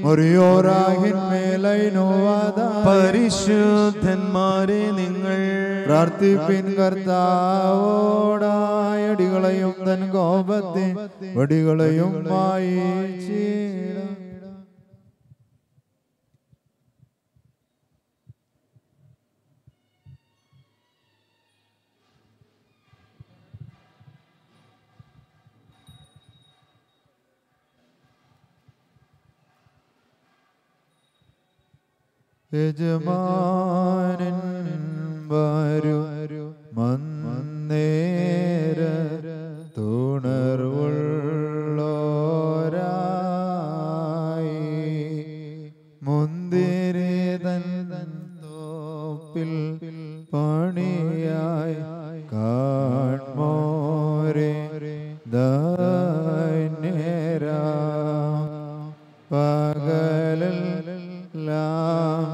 മുറിയോറാഹിന്മേലൈനോവാദ പരിശുദ്ധന്മാരെ നിങ്ങൾ പ്രാർത്ഥിപ്പിൻ കർത്താവോടായടികളെയും തൻ കോപത്തെ വടികളെയും മായിച്ചിടാം യജമാനൻ വരു മന്നേര തുണർവുള്ളോരായി മുന്തിരി തൻ തോപ്പിൽ പണിയായി കാൺമോരെ ധന്യരാ പകലെല്ലാം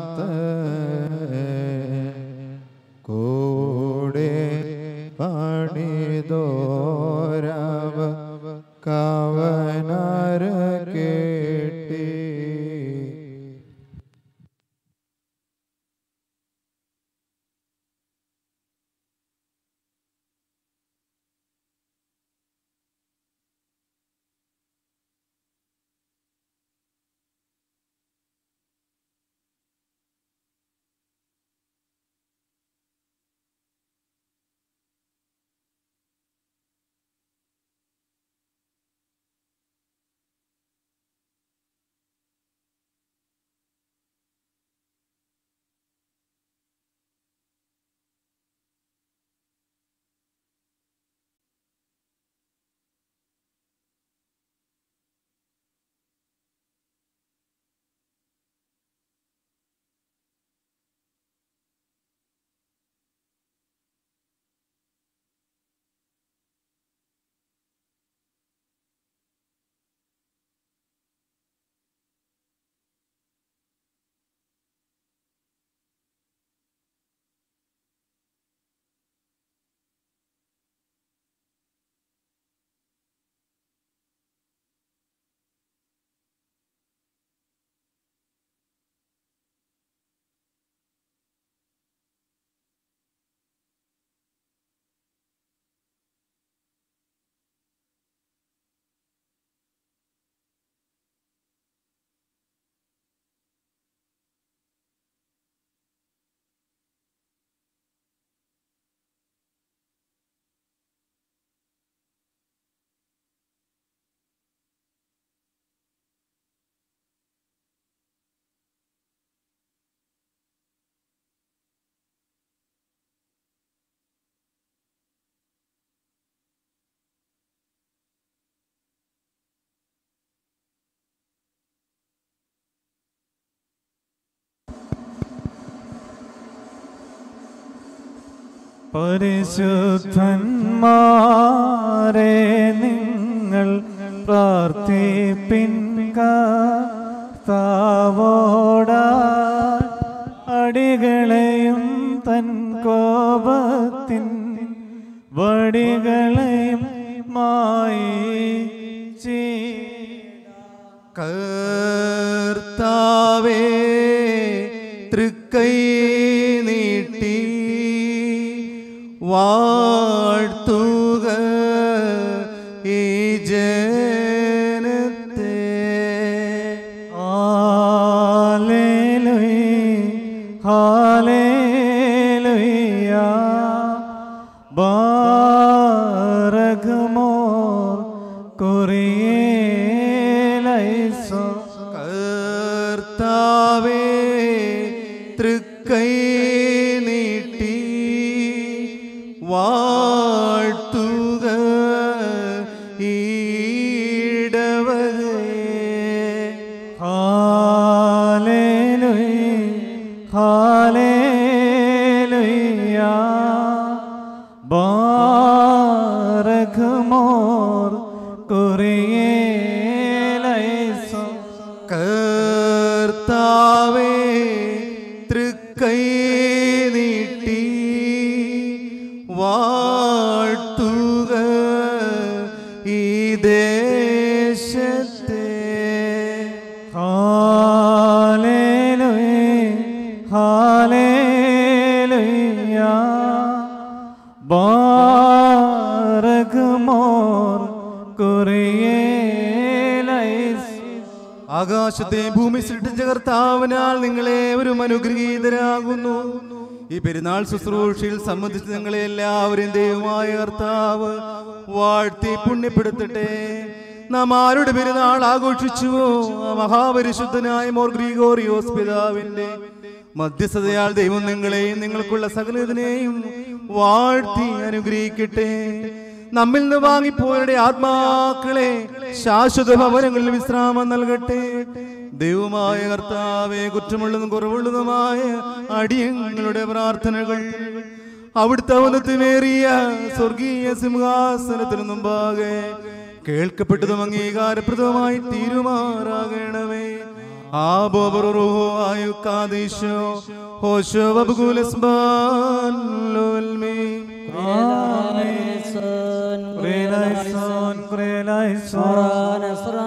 കൂടെ പണിതോരവ കവനര കേട്ടി പരിശുദ്ധന്മാരെ നിങ്ങൾ പ്രാർത്ഥിപ്പിൻ കർത്താവോട അടികളെയും തൻ കോപത്തിൻ വടികളെയും മായി കർത്താവേ തൃക്കൈ നീട്ടി വാഴ്ത്തുക ഈ ജനത്തെ ആ ബാരകമോർ കുറിയേലൈസോ കർത്താവേ തൃക്കൈ നീട്ടി വാഴ്ത്തുക ഈടവകയെ ഹാലേലുയ ഹാലേലുയ ബാരകമോർ കുറിയേലൈസോ കർത്താവേ തൃക്കൈ നീട്ടി വാഴ്ത്തുക ഈ ദേശത്തെ ഹാലേലുയ ഹാലേലുയ ബാരകമോർ കുറിയേലൈസോ ആകാശത്തെ ഭൂമി സൃഷ്ടിച്ച കർത്താവിനാൽ നിങ്ങളെ ഒരു അനുഗ്രഹീതരാകുന്നു ഈ പെരുന്നാൾ ശുശ്രൂഷയിൽ സംബന്ധിച്ച് നിങ്ങളെ എല്ലാവരും ദൈവമായ കർത്താവ് വാഴ്ത്തി പുണ്യപ്പെടുത്തട്ടെ നാം ആരുടെ പെരുന്നാൾ ആഘോഷിച്ചുവോ ആ മഹാപരിശുദ്ധനായ മോർ ഗ്രിഗോറിയോസ് പിതാവിന്റെ മധ്യസ്ഥതയാൽ ദൈവം നിങ്ങളെയും നിങ്ങൾക്കുള്ള സകലതിനെയും വാഴ്ത്തി അനുഗ്രഹിക്കട്ടെ നമ്മിൽ നിന്ന് വാങ്ങിപ്പോയവരുടെ ആത്മാക്കളെ ശാശ്വത ഭവനങ്ങളിൽ വിശ്രാമം നൽകട്ടെ ദൈവമായ കർത്താവെ കുറ്റമുള്ളതും കുറവുള്ളതുമായ അടിയങ്ങളുടെ പ്രാർത്ഥനകൾ അവിടുത്തെ ഔന്നത്യമേറിയ സ്വർഗീയ സിംഹാസനത്തിന് മുമ്പാകെ കേൾക്കപ്പെട്ടതും അംഗീകാരപ്രദമായി തീരുമാറാകണമേ ആബോബറുഹോ ആയുക്കാദീശോ ഹോശോ ബബുകുലസ്ബാൻ ലോൽമേ Krelaison, Krelaison,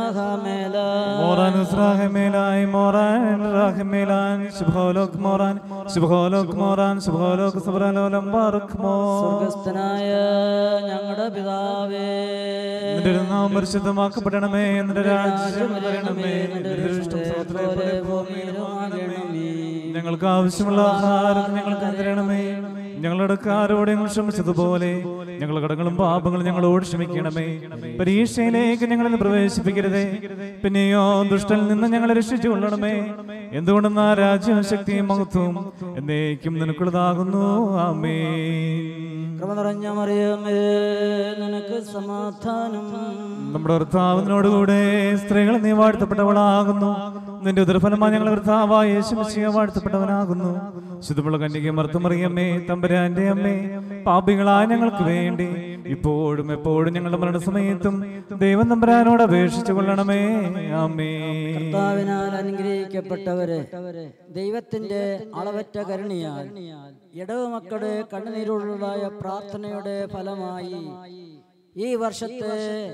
Moran Usrahemelai, Moran Rahemelan, Shibholok Moran, Shibholok Moran, Shibholok Sabralolam Barak Mor. സ്വർഗസ്ഥനായ ഞങ്ങളുടെ പിതാവേ നിന്റെ നാമം പരിശുദ്ധമാക്കപ്പെടണമേ നിന്റെ രാജ്യം വരണമേ നിന്റെ ഇഷ്ടം സ്വർഗ്ഗത്തിലെ പോലെ ഭൂമിയിലും ആകണമേ. ഞങ്ങൾക്ക് ആവശ്യമുള്ള ആഹാരം ഞങ്ങൾക്ക് തരണമേ ഞങ്ങളുടെ കാരോട് ഞങ്ങൾ ക്ഷമിച്ചതുപോലെ ഞങ്ങളുടെ കടങ്ങളും പാപങ്ങളും ഞങ്ങളോട് ക്ഷമിക്കണമേ പരീക്ഷയിലേക്ക് ഞങ്ങളെ പ്രവേശിപ്പിക്കരുതേ പിന്നെയോ ദുഷ്ടനിൽ നിന്ന് ഞങ്ങളെ രക്ഷിച്ചു കൊള്ളണമേ എന്തുകൊണ്ടെന്നാ രാജ്യവും ശക്തിയും മഹത്വവും എന്നേക്കും നിനക്കുള്ളതാകുന്നു ആമേ കൃപ നിറഞ്ഞ മറിയമേ നിനക്ക് സമാധാനം നമ്മുടെ ഭർത്താവിനോടുകൂടെ സ്ത്രീകൾ നീ വാഴ്ത്തപ്പെട്ടവളാകുന്നു നിന്റെ ഉദരഫലമായി ഞങ്ങൾ ഭർത്താവായ യേശുമിശിയ വാഴ്ത്തപ്പെട്ടവനാകുന്നു ശുദ്ധമുള്ള കന്യക മർത്തുമറിയമ്മേ തമ്പുരാന്റെ അമ്മേ പാപികളായ ഞങ്ങൾക്ക് വേണ്ടി ഇപ്പോഴും എപ്പോഴും ഞങ്ങളുടെ മരണസമയത്തും ദൈവം തമ്പുരാനോട് അപേക്ഷിച്ചു കൊള്ളണമേ അമ്മേ കർത്താവിനാൽ അനുഗ്രഹിക്കപ്പെട്ടവരെ ദൈവത്തിന്റെ അളവറ്റ കരുണിയാൽ ഇടവ് മക്കളുടെ കണ്ണുനീരുള്ളതായ പ്രാർത്ഥനയുടെ ഫലമായി ഈ വർഷത്തെ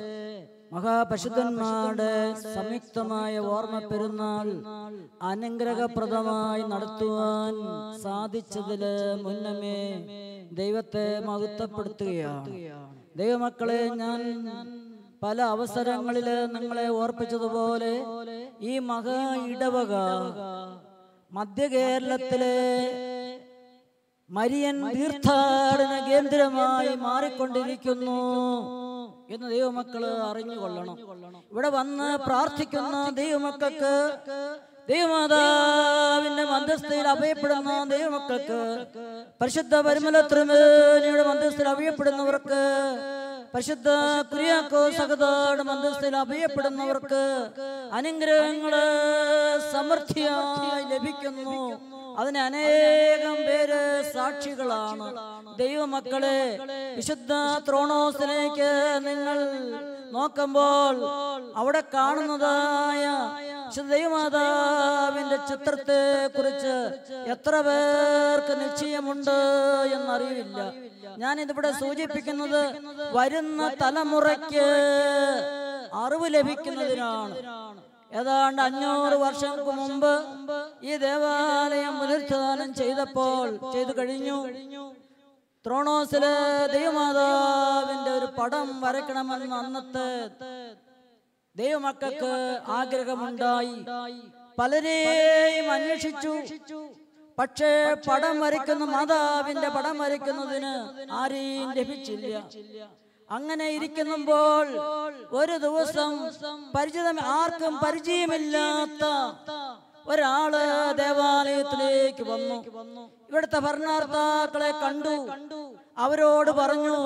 മഹാപരിശുദ്ധന്മാരുടെ സംയുക്തമായ ഓർമ്മ പെരുന്നാൾ അനുഗ്രഹപ്രദമായി നടത്തുവാൻ സാധിച്ചതില് മുന്നമേ ദൈവത്തെ മഹത്വപ്പെടുത്തുകയാണ് ദൈവമക്കളെ ഞാൻ പല അവസരങ്ങളിൽ നിങ്ങളെ ഓർപ്പിച്ചതുപോലെ ഈ മഹാ ഇടവക മധ്യ കേരളത്തിലെ മരിയൻ തീർത്ഥാടന കേന്ദ്രമായി മാറിക്കൊണ്ടിരിക്കുന്നു എന്ന് ദൈവമക്കള് അറിഞ്ഞുകൊള്ളണം ഇവിടെ വന്ന് പ്രാർത്ഥിക്കുന്ന ദൈവമക്കൾക്ക് ദൈവമാതാവിന്റെ മധ്യസ്ഥയിൽ അഭയപ്പെടുന്ന ദൈവമക്കൾക്ക് പരിശുദ്ധ പരിമല ത്രിമേനിയുടെ മധ്യസ്ഥയിൽ അഭയപ്പെടുന്നവർക്ക് പരിശുദ്ധ കുര്യാക്കോ സഹതയുടെ മധ്യസ്ഥയിൽ അഭയപ്പെടുന്നവർക്ക് അനുഗ്രഹങ്ങള് സമൃദ്ധിയായി ലഭിക്കുന്നു അതിന് അനേകം പേര് സാക്ഷികളാണ് ദൈവമക്കളെ വിശുദ്ധ ത്രോണോസിലേക്ക് നിങ്ങൾ നോക്കുമ്പോൾ അവിടെ കാണുന്നതായ വിശുദ്ധ ദൈവമാതാവിന്റെ ചിത്രത്തെ കുറിച്ച് എത്ര പേർക്ക് നിശ്ചയമുണ്ട് എന്നറിയില്ല ഞാൻ ഇതിവിടെ സൂചിപ്പിക്കുന്നത് വരുന്ന തലമുറയ്ക്ക് അറിവ് ലഭിക്കുന്നതിനാണ് ഏതാണ്ട് അഞ്ഞൂറ് വർഷങ്ങൾക്ക് മുമ്പ് ഈ ദേവാലയം പുനരുദ്ധാനം ചെയ്തപ്പോൾ ചെയ്തു കഴിഞ്ഞു ത്രോണോസില് ദൈവമാതാവിന്റെ ഒരു പടം വരയ്ക്കണമെന്ന് അന്നത്തെ ദൈവമക്കൾക്ക് ആഗ്രഹമുണ്ടായി പലരെയും അന്വേഷിച്ചു പക്ഷേ പടം വരയ്ക്കുന്ന മാതാവിന്റെ പടം വരയ്ക്കുന്നതിന് ആരെയും ലഭിച്ചില്ല അങ്ങനെ ഇരിക്കുമ്പോൾ ഒരു ദിവസം പരിചിതം ആർക്കും പരിചയമില്ലാത്ത ഒരാള് ദേവാലയത്തിലേക്ക് വന്നു ഇവിടുത്തെ ഭരണാർത്ഥാക്കളെ കണ്ടു അവരോട് പറഞ്ഞു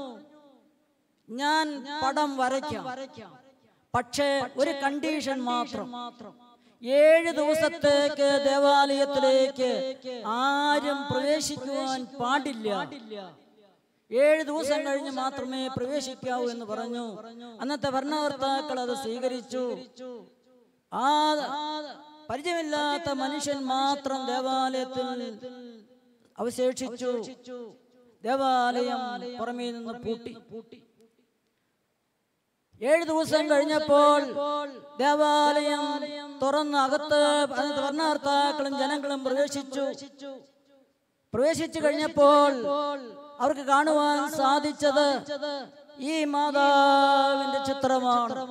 ഞാൻ പടം വരയ്ക്കാം പക്ഷേ ഒരു കണ്ടീഷൻ മാത്രം ഏഴ് ദിവസത്തേക്ക് ദേവാലയത്തിലേക്ക് ആരും പ്രവേശിക്കുവാൻ പാടില്ല ഏഴ് ദിവസം കഴിഞ്ഞ് മാത്രമേ പ്രവേശിക്കാവൂ എന്ന് പറഞ്ഞു അന്നത്തെ ഭരണകർത്താക്കൾ അത് സ്വീകരിച്ചു ആ പരിചയമില്ലാത്ത മനുഷ്യൻ മാത്രം ദേവാലയത്തിൽ അവശേഷിച്ചു ദേവാലയം പുറമേ നിന്ന് പൂട്ടി ഏഴ് ദിവസം കഴിഞ്ഞപ്പോൾ ദേവാലയം തുറന്ന് അകത്ത് അതിനകത്ത് ഭരണകർത്താക്കളും ജനങ്ങളും പ്രവേശിച്ചു പ്രവേശിച്ചു കഴിഞ്ഞപ്പോൾ അവർക്ക് കാണുവാൻ സാധിച്ചത് ഈ മാതാവിന്റെ ചിത്രമാണ്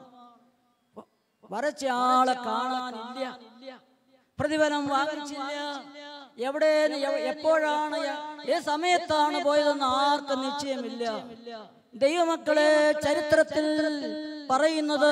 വരച്ച ആളെ കാണാനില്ല പ്രതിഫലം വാങ്ങിച്ചില്ല എവിടെ എപ്പോഴാണ് ഏ സമയത്താണ് പോയതെന്ന് ആർക്കും നിശ്ചയമില്ല ദൈവമക്കളെ ചരിത്രത്തിൽ പറയുന്നത്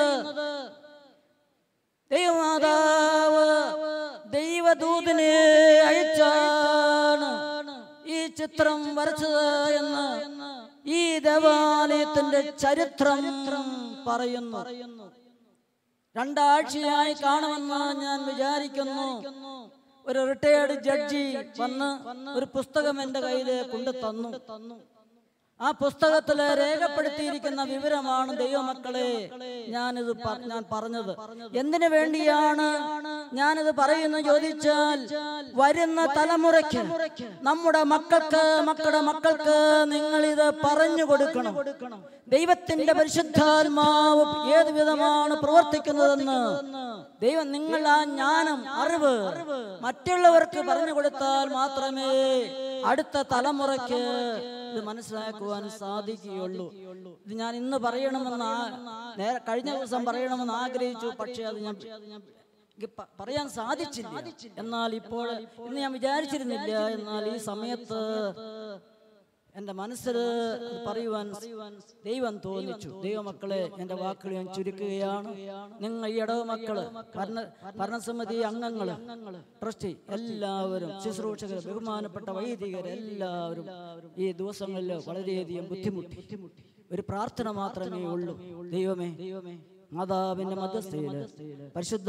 ദൈവമാതാവ് ദൈവദൂതനെ അയച്ചാണ് ഈ ചിത്രം വരച്ചത് എന്ന് ഈ ദേവാലയത്തിന്റെ ചരിത്രം പറയുന്നു രണ്ടാഴ്ചയായി കാണുമെന്ന് ഞാൻ വിചാരിക്കുന്നു ഒരു റിട്ടയേർഡ് ജഡ്ജി വന്ന് ഒരു പുസ്തകം എൻ്റെ കയ്യിൽ കൊണ്ടു തന്നു ആ പുസ്തകത്തിൽ രേഖപ്പെടുത്തിയിരിക്കുന്ന വിവരമാണ് ദൈവമക്കളെ ഞാനിത് പ- ഞാൻ പറഞ്ഞത് എന്തിനു വേണ്ടിയാണ് ഞാനിത് പറയുന്നു ചോദിച്ചാൽ വരുന്ന തലമുറയ്ക്ക് നമ്മുടെ മക്കൾക്ക് മക്കളുടെ മക്കൾക്ക് നിങ്ങൾ ഇത് പറഞ്ഞു കൊടുക്കണം ദൈവത്തിന്റെ പരിശുദ്ധാത്മാവ് ഏത് വിധമാണ് പ്രവർത്തിക്കുന്നതെന്ന് ദൈവം നിങ്ങൾ ആ ജ്ഞാനം അറിവ് മറ്റുള്ളവർക്ക് പറഞ്ഞു കൊടുത്താൽ മാത്രമേ അടുത്ത തലമുറയ്ക്ക് ഇത് മനസ്സിലാക്കുവാൻ സാധിക്കുകയുള്ളൂ ഇത് ഞാൻ ഇന്ന് പറയണമെന്ന് ആ- നേരെ കഴിഞ്ഞ ദിവസം പറയണമെന്ന് ആഗ്രഹിച്ചു പക്ഷേ അത് ഞാൻ എനിക്ക് പ- പറയാൻ സാധിച്ചില്ല എന്നാൽ ഇപ്പോൾ ഇന്ന് ഞാൻ വിചാരിച്ചിരുന്നില്ല എന്നാൽ ഈ സമയത്ത് എൻ്റെ മനസ്സിൽ അത് പറയുവാൻ ദൈവം തോന്നിച്ചു ദൈവമക്കളെ എൻ്റെ വാക്കുകൾ ഞാൻ ചുരുക്കുകയാണ് നിങ്ങൾ ഈ ഇടവ മക്കള് ഭരണ ഭരണസമിതി അംഗങ്ങൾ ട്രസ്റ്റി എല്ലാവരും ശുശ്രൂഷകർ ബഹുമാനപ്പെട്ട വൈദികർ എല്ലാവരും ഈ ദിവസങ്ങളിൽ വളരെയധികം ബുദ്ധിമുട്ടി ഒരു പ്രാർത്ഥന മാത്രമേ ഉള്ളൂ ദൈവമേ മാതാവിന്റെ മധ്യസ്ഥയില് പരിശുദ്ധ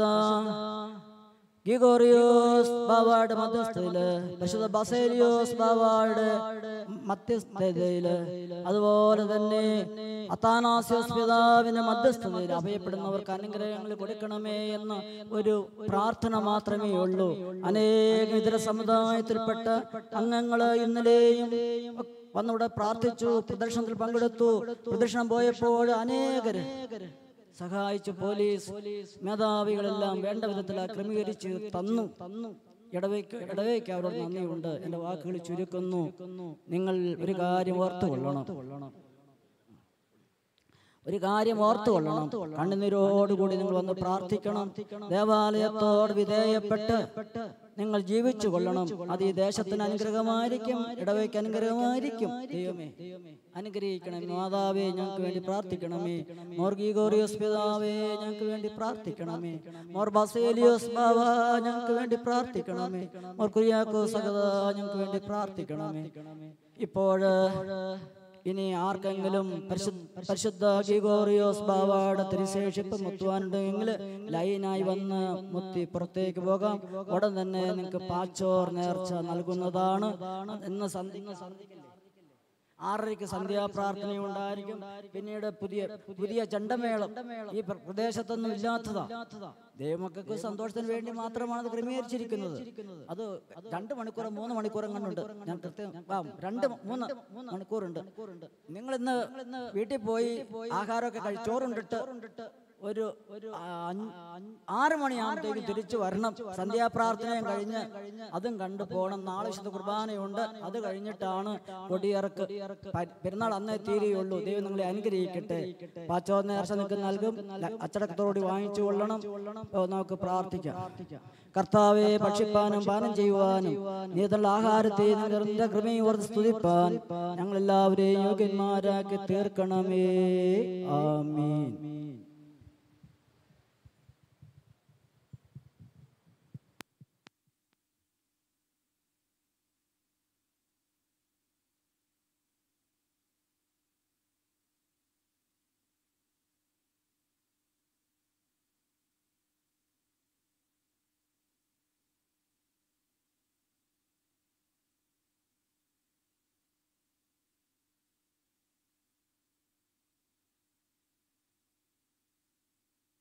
ഗിഗോറിയോസ് ബാവായുടെ മധ്യസ്ഥയില് പരിശുദ്ധ ബസേലിയോസ് ബാവായുടെ മധ്യസ്ഥതയില് അതുപോലെ തന്നെ അത്താനാസ്യോസ് പിതാവിന്റെ മധ്യസ്ഥതയിൽ അഭയപ്പെടുന്നവർക്ക് അനുഗ്രഹങ്ങൾ കൊടുക്കണമേ എന്ന ഒരു പ്രാർത്ഥന മാത്രമേ ഉള്ളൂ അനേക ഇതര സമുദായത്തിൽപ്പെട്ട അംഗങ്ങൾ ഇന്നലെയും വന്നിവിടെ പ്രാർത്ഥിച്ചു പ്രദർശനത്തിൽ പങ്കെടുത്തു പ്രദർശനം പോയപ്പോൾ അനേകര് സഹായിച്ചു പോലീസ് മേധാവികളെല്ലാം വേണ്ട വിധത്തിൽ ക്രമീകരിച്ച് തന്നു തന്നു ഇടവയ്ക്ക് ഇടവയ്ക്ക് അവരോട് നന്ദിയുണ്ട് എൻ്റെ വാക്കുകൾ ചുരുക്കുന്നു നിങ്ങൾ ഒരു കാര്യം ഓർത്തുകൊള്ളണം ഒരു കാര്യം ഓർത്തുകൊള്ളണം കണ്ണുനീരോടുകൂടി നിങ്ങൾ വന്ന് പ്രാർത്ഥിക്കണം ദേവാലയത്തോട് വിധേയപ്പെട്ട് നിങ്ങൾ ജീവിച്ചു കൊള്ളണം അത് ഈ ദേശത്തിന് അനുഗ്രഹമായിരിക്കും ഇടവയ്ക്ക് അനുഗ്രഹമായിരിക്കും ദൈവമേ അനുഗ്രഹിക്കണം മാതാവേ ഞങ്ങൾക്ക് വേണ്ടി പ്രാർത്ഥിക്കണമേ മോർ ഗീഗോറിയോസ് പിതാവേ ഞങ്ങൾക്ക് വേണ്ടി പ്രാർത്ഥിക്കണമേ മോർ ബസേലിയോസ് ബാവ ഞങ്ങൾക്ക് വേണ്ടി പ്രാർത്ഥിക്കണമേ മോർ കുര്യാക്കോ സഹത ഞങ്ങൾക്ക് വേണ്ടി പ്രാർത്ഥിക്കണമേ ഇപ്പോൾ ഇനി ആർക്കെങ്കിലും പരിശുദ്ധ പരിശുദ്ധ ഗിഗോറിയോസ് ബാവാടെ തിരുശേഷിപ്പ് മുത്തുവാനുണ്ടെങ്കിൽ ലൈനായി വന്ന് മുത്തി പുറത്തേക്ക് പോകാം ഉടൻ തന്നെ നിങ്ങൾക്ക് പാച്ചോർ നേർച്ച നൽകുന്നതാണ് ഇന്ന് സന്ധി ഇന്ന് സന്ധിക്കില്ലേ ആറരയ്ക്ക് സന്ധ്യാപ്രാർത്ഥന ഉണ്ടായിരിക്കും പിന്നീട് പുതിയ പുതിയ ചണ്ടമേളം ഈ പ്ര- പ്രദേശത്തൊന്നും ഇല്ലാത്തതാ ദൈവമക്കൾക്ക് സന്തോഷത്തിന് വേണ്ടി മാത്രമാണ് അത് ക്രമീകരിച്ചിരിക്കുന്നത് അത് രണ്ട് മണിക്കൂർ മൂന്ന് മണിക്കൂറും കണ്ടുണ്ട് ഞാൻ കൃത്യം ആ, രണ്ട് മൂന്ന് മണിക്കൂറുണ്ട് നിങ്ങൾ ഇന്ന് വീട്ടിൽ പോയി ആഹാരമൊക്കെ കഴിച്ച് ചോറുണ്ടിട്ട് ഒരു ആ, അഞ്ച്- ആറ് മണിയാകുമ്പോഴത്തേക്ക് തിരിച്ചു വരണം സന്ധ്യാപ്രാർത്ഥനയും കഴിഞ്ഞ് അതും കണ്ടു പോകണം നാളെ വിശുദ്ധ കുർബാനയുണ്ട് അത് കഴിഞ്ഞിട്ടാണ് കൊടിയിറക്ക് പ- പെരുന്നാൾ അന്നേ തീരുകയുള്ളൂ ദൈവം നിങ്ങളെ അനുഗ്രഹിക്കട്ടെ പാച്ചോ നേർച്ച നിൽക്കുന്ന നൽകും ല- അച്ചടക്കത്തോടുകൂടി വാങ്ങിച്ചു കൊള്ളണം ഓ, നമുക്ക് പ്രാർത്ഥിക്കാം കർത്താവെ ഭക്ഷിപ്പാനും പാനം ചെയ്യുവാനും നീതുള്ള ആഹാരത്തെ നിന്റെ കൃപയും ഓർത്ത് സ്തുതിപ്പാൻ ഞങ്ങൾ എല്ലാവരെയും യോഗ്യന്മാരാക്കി തീർക്കണമേ ആമീൻ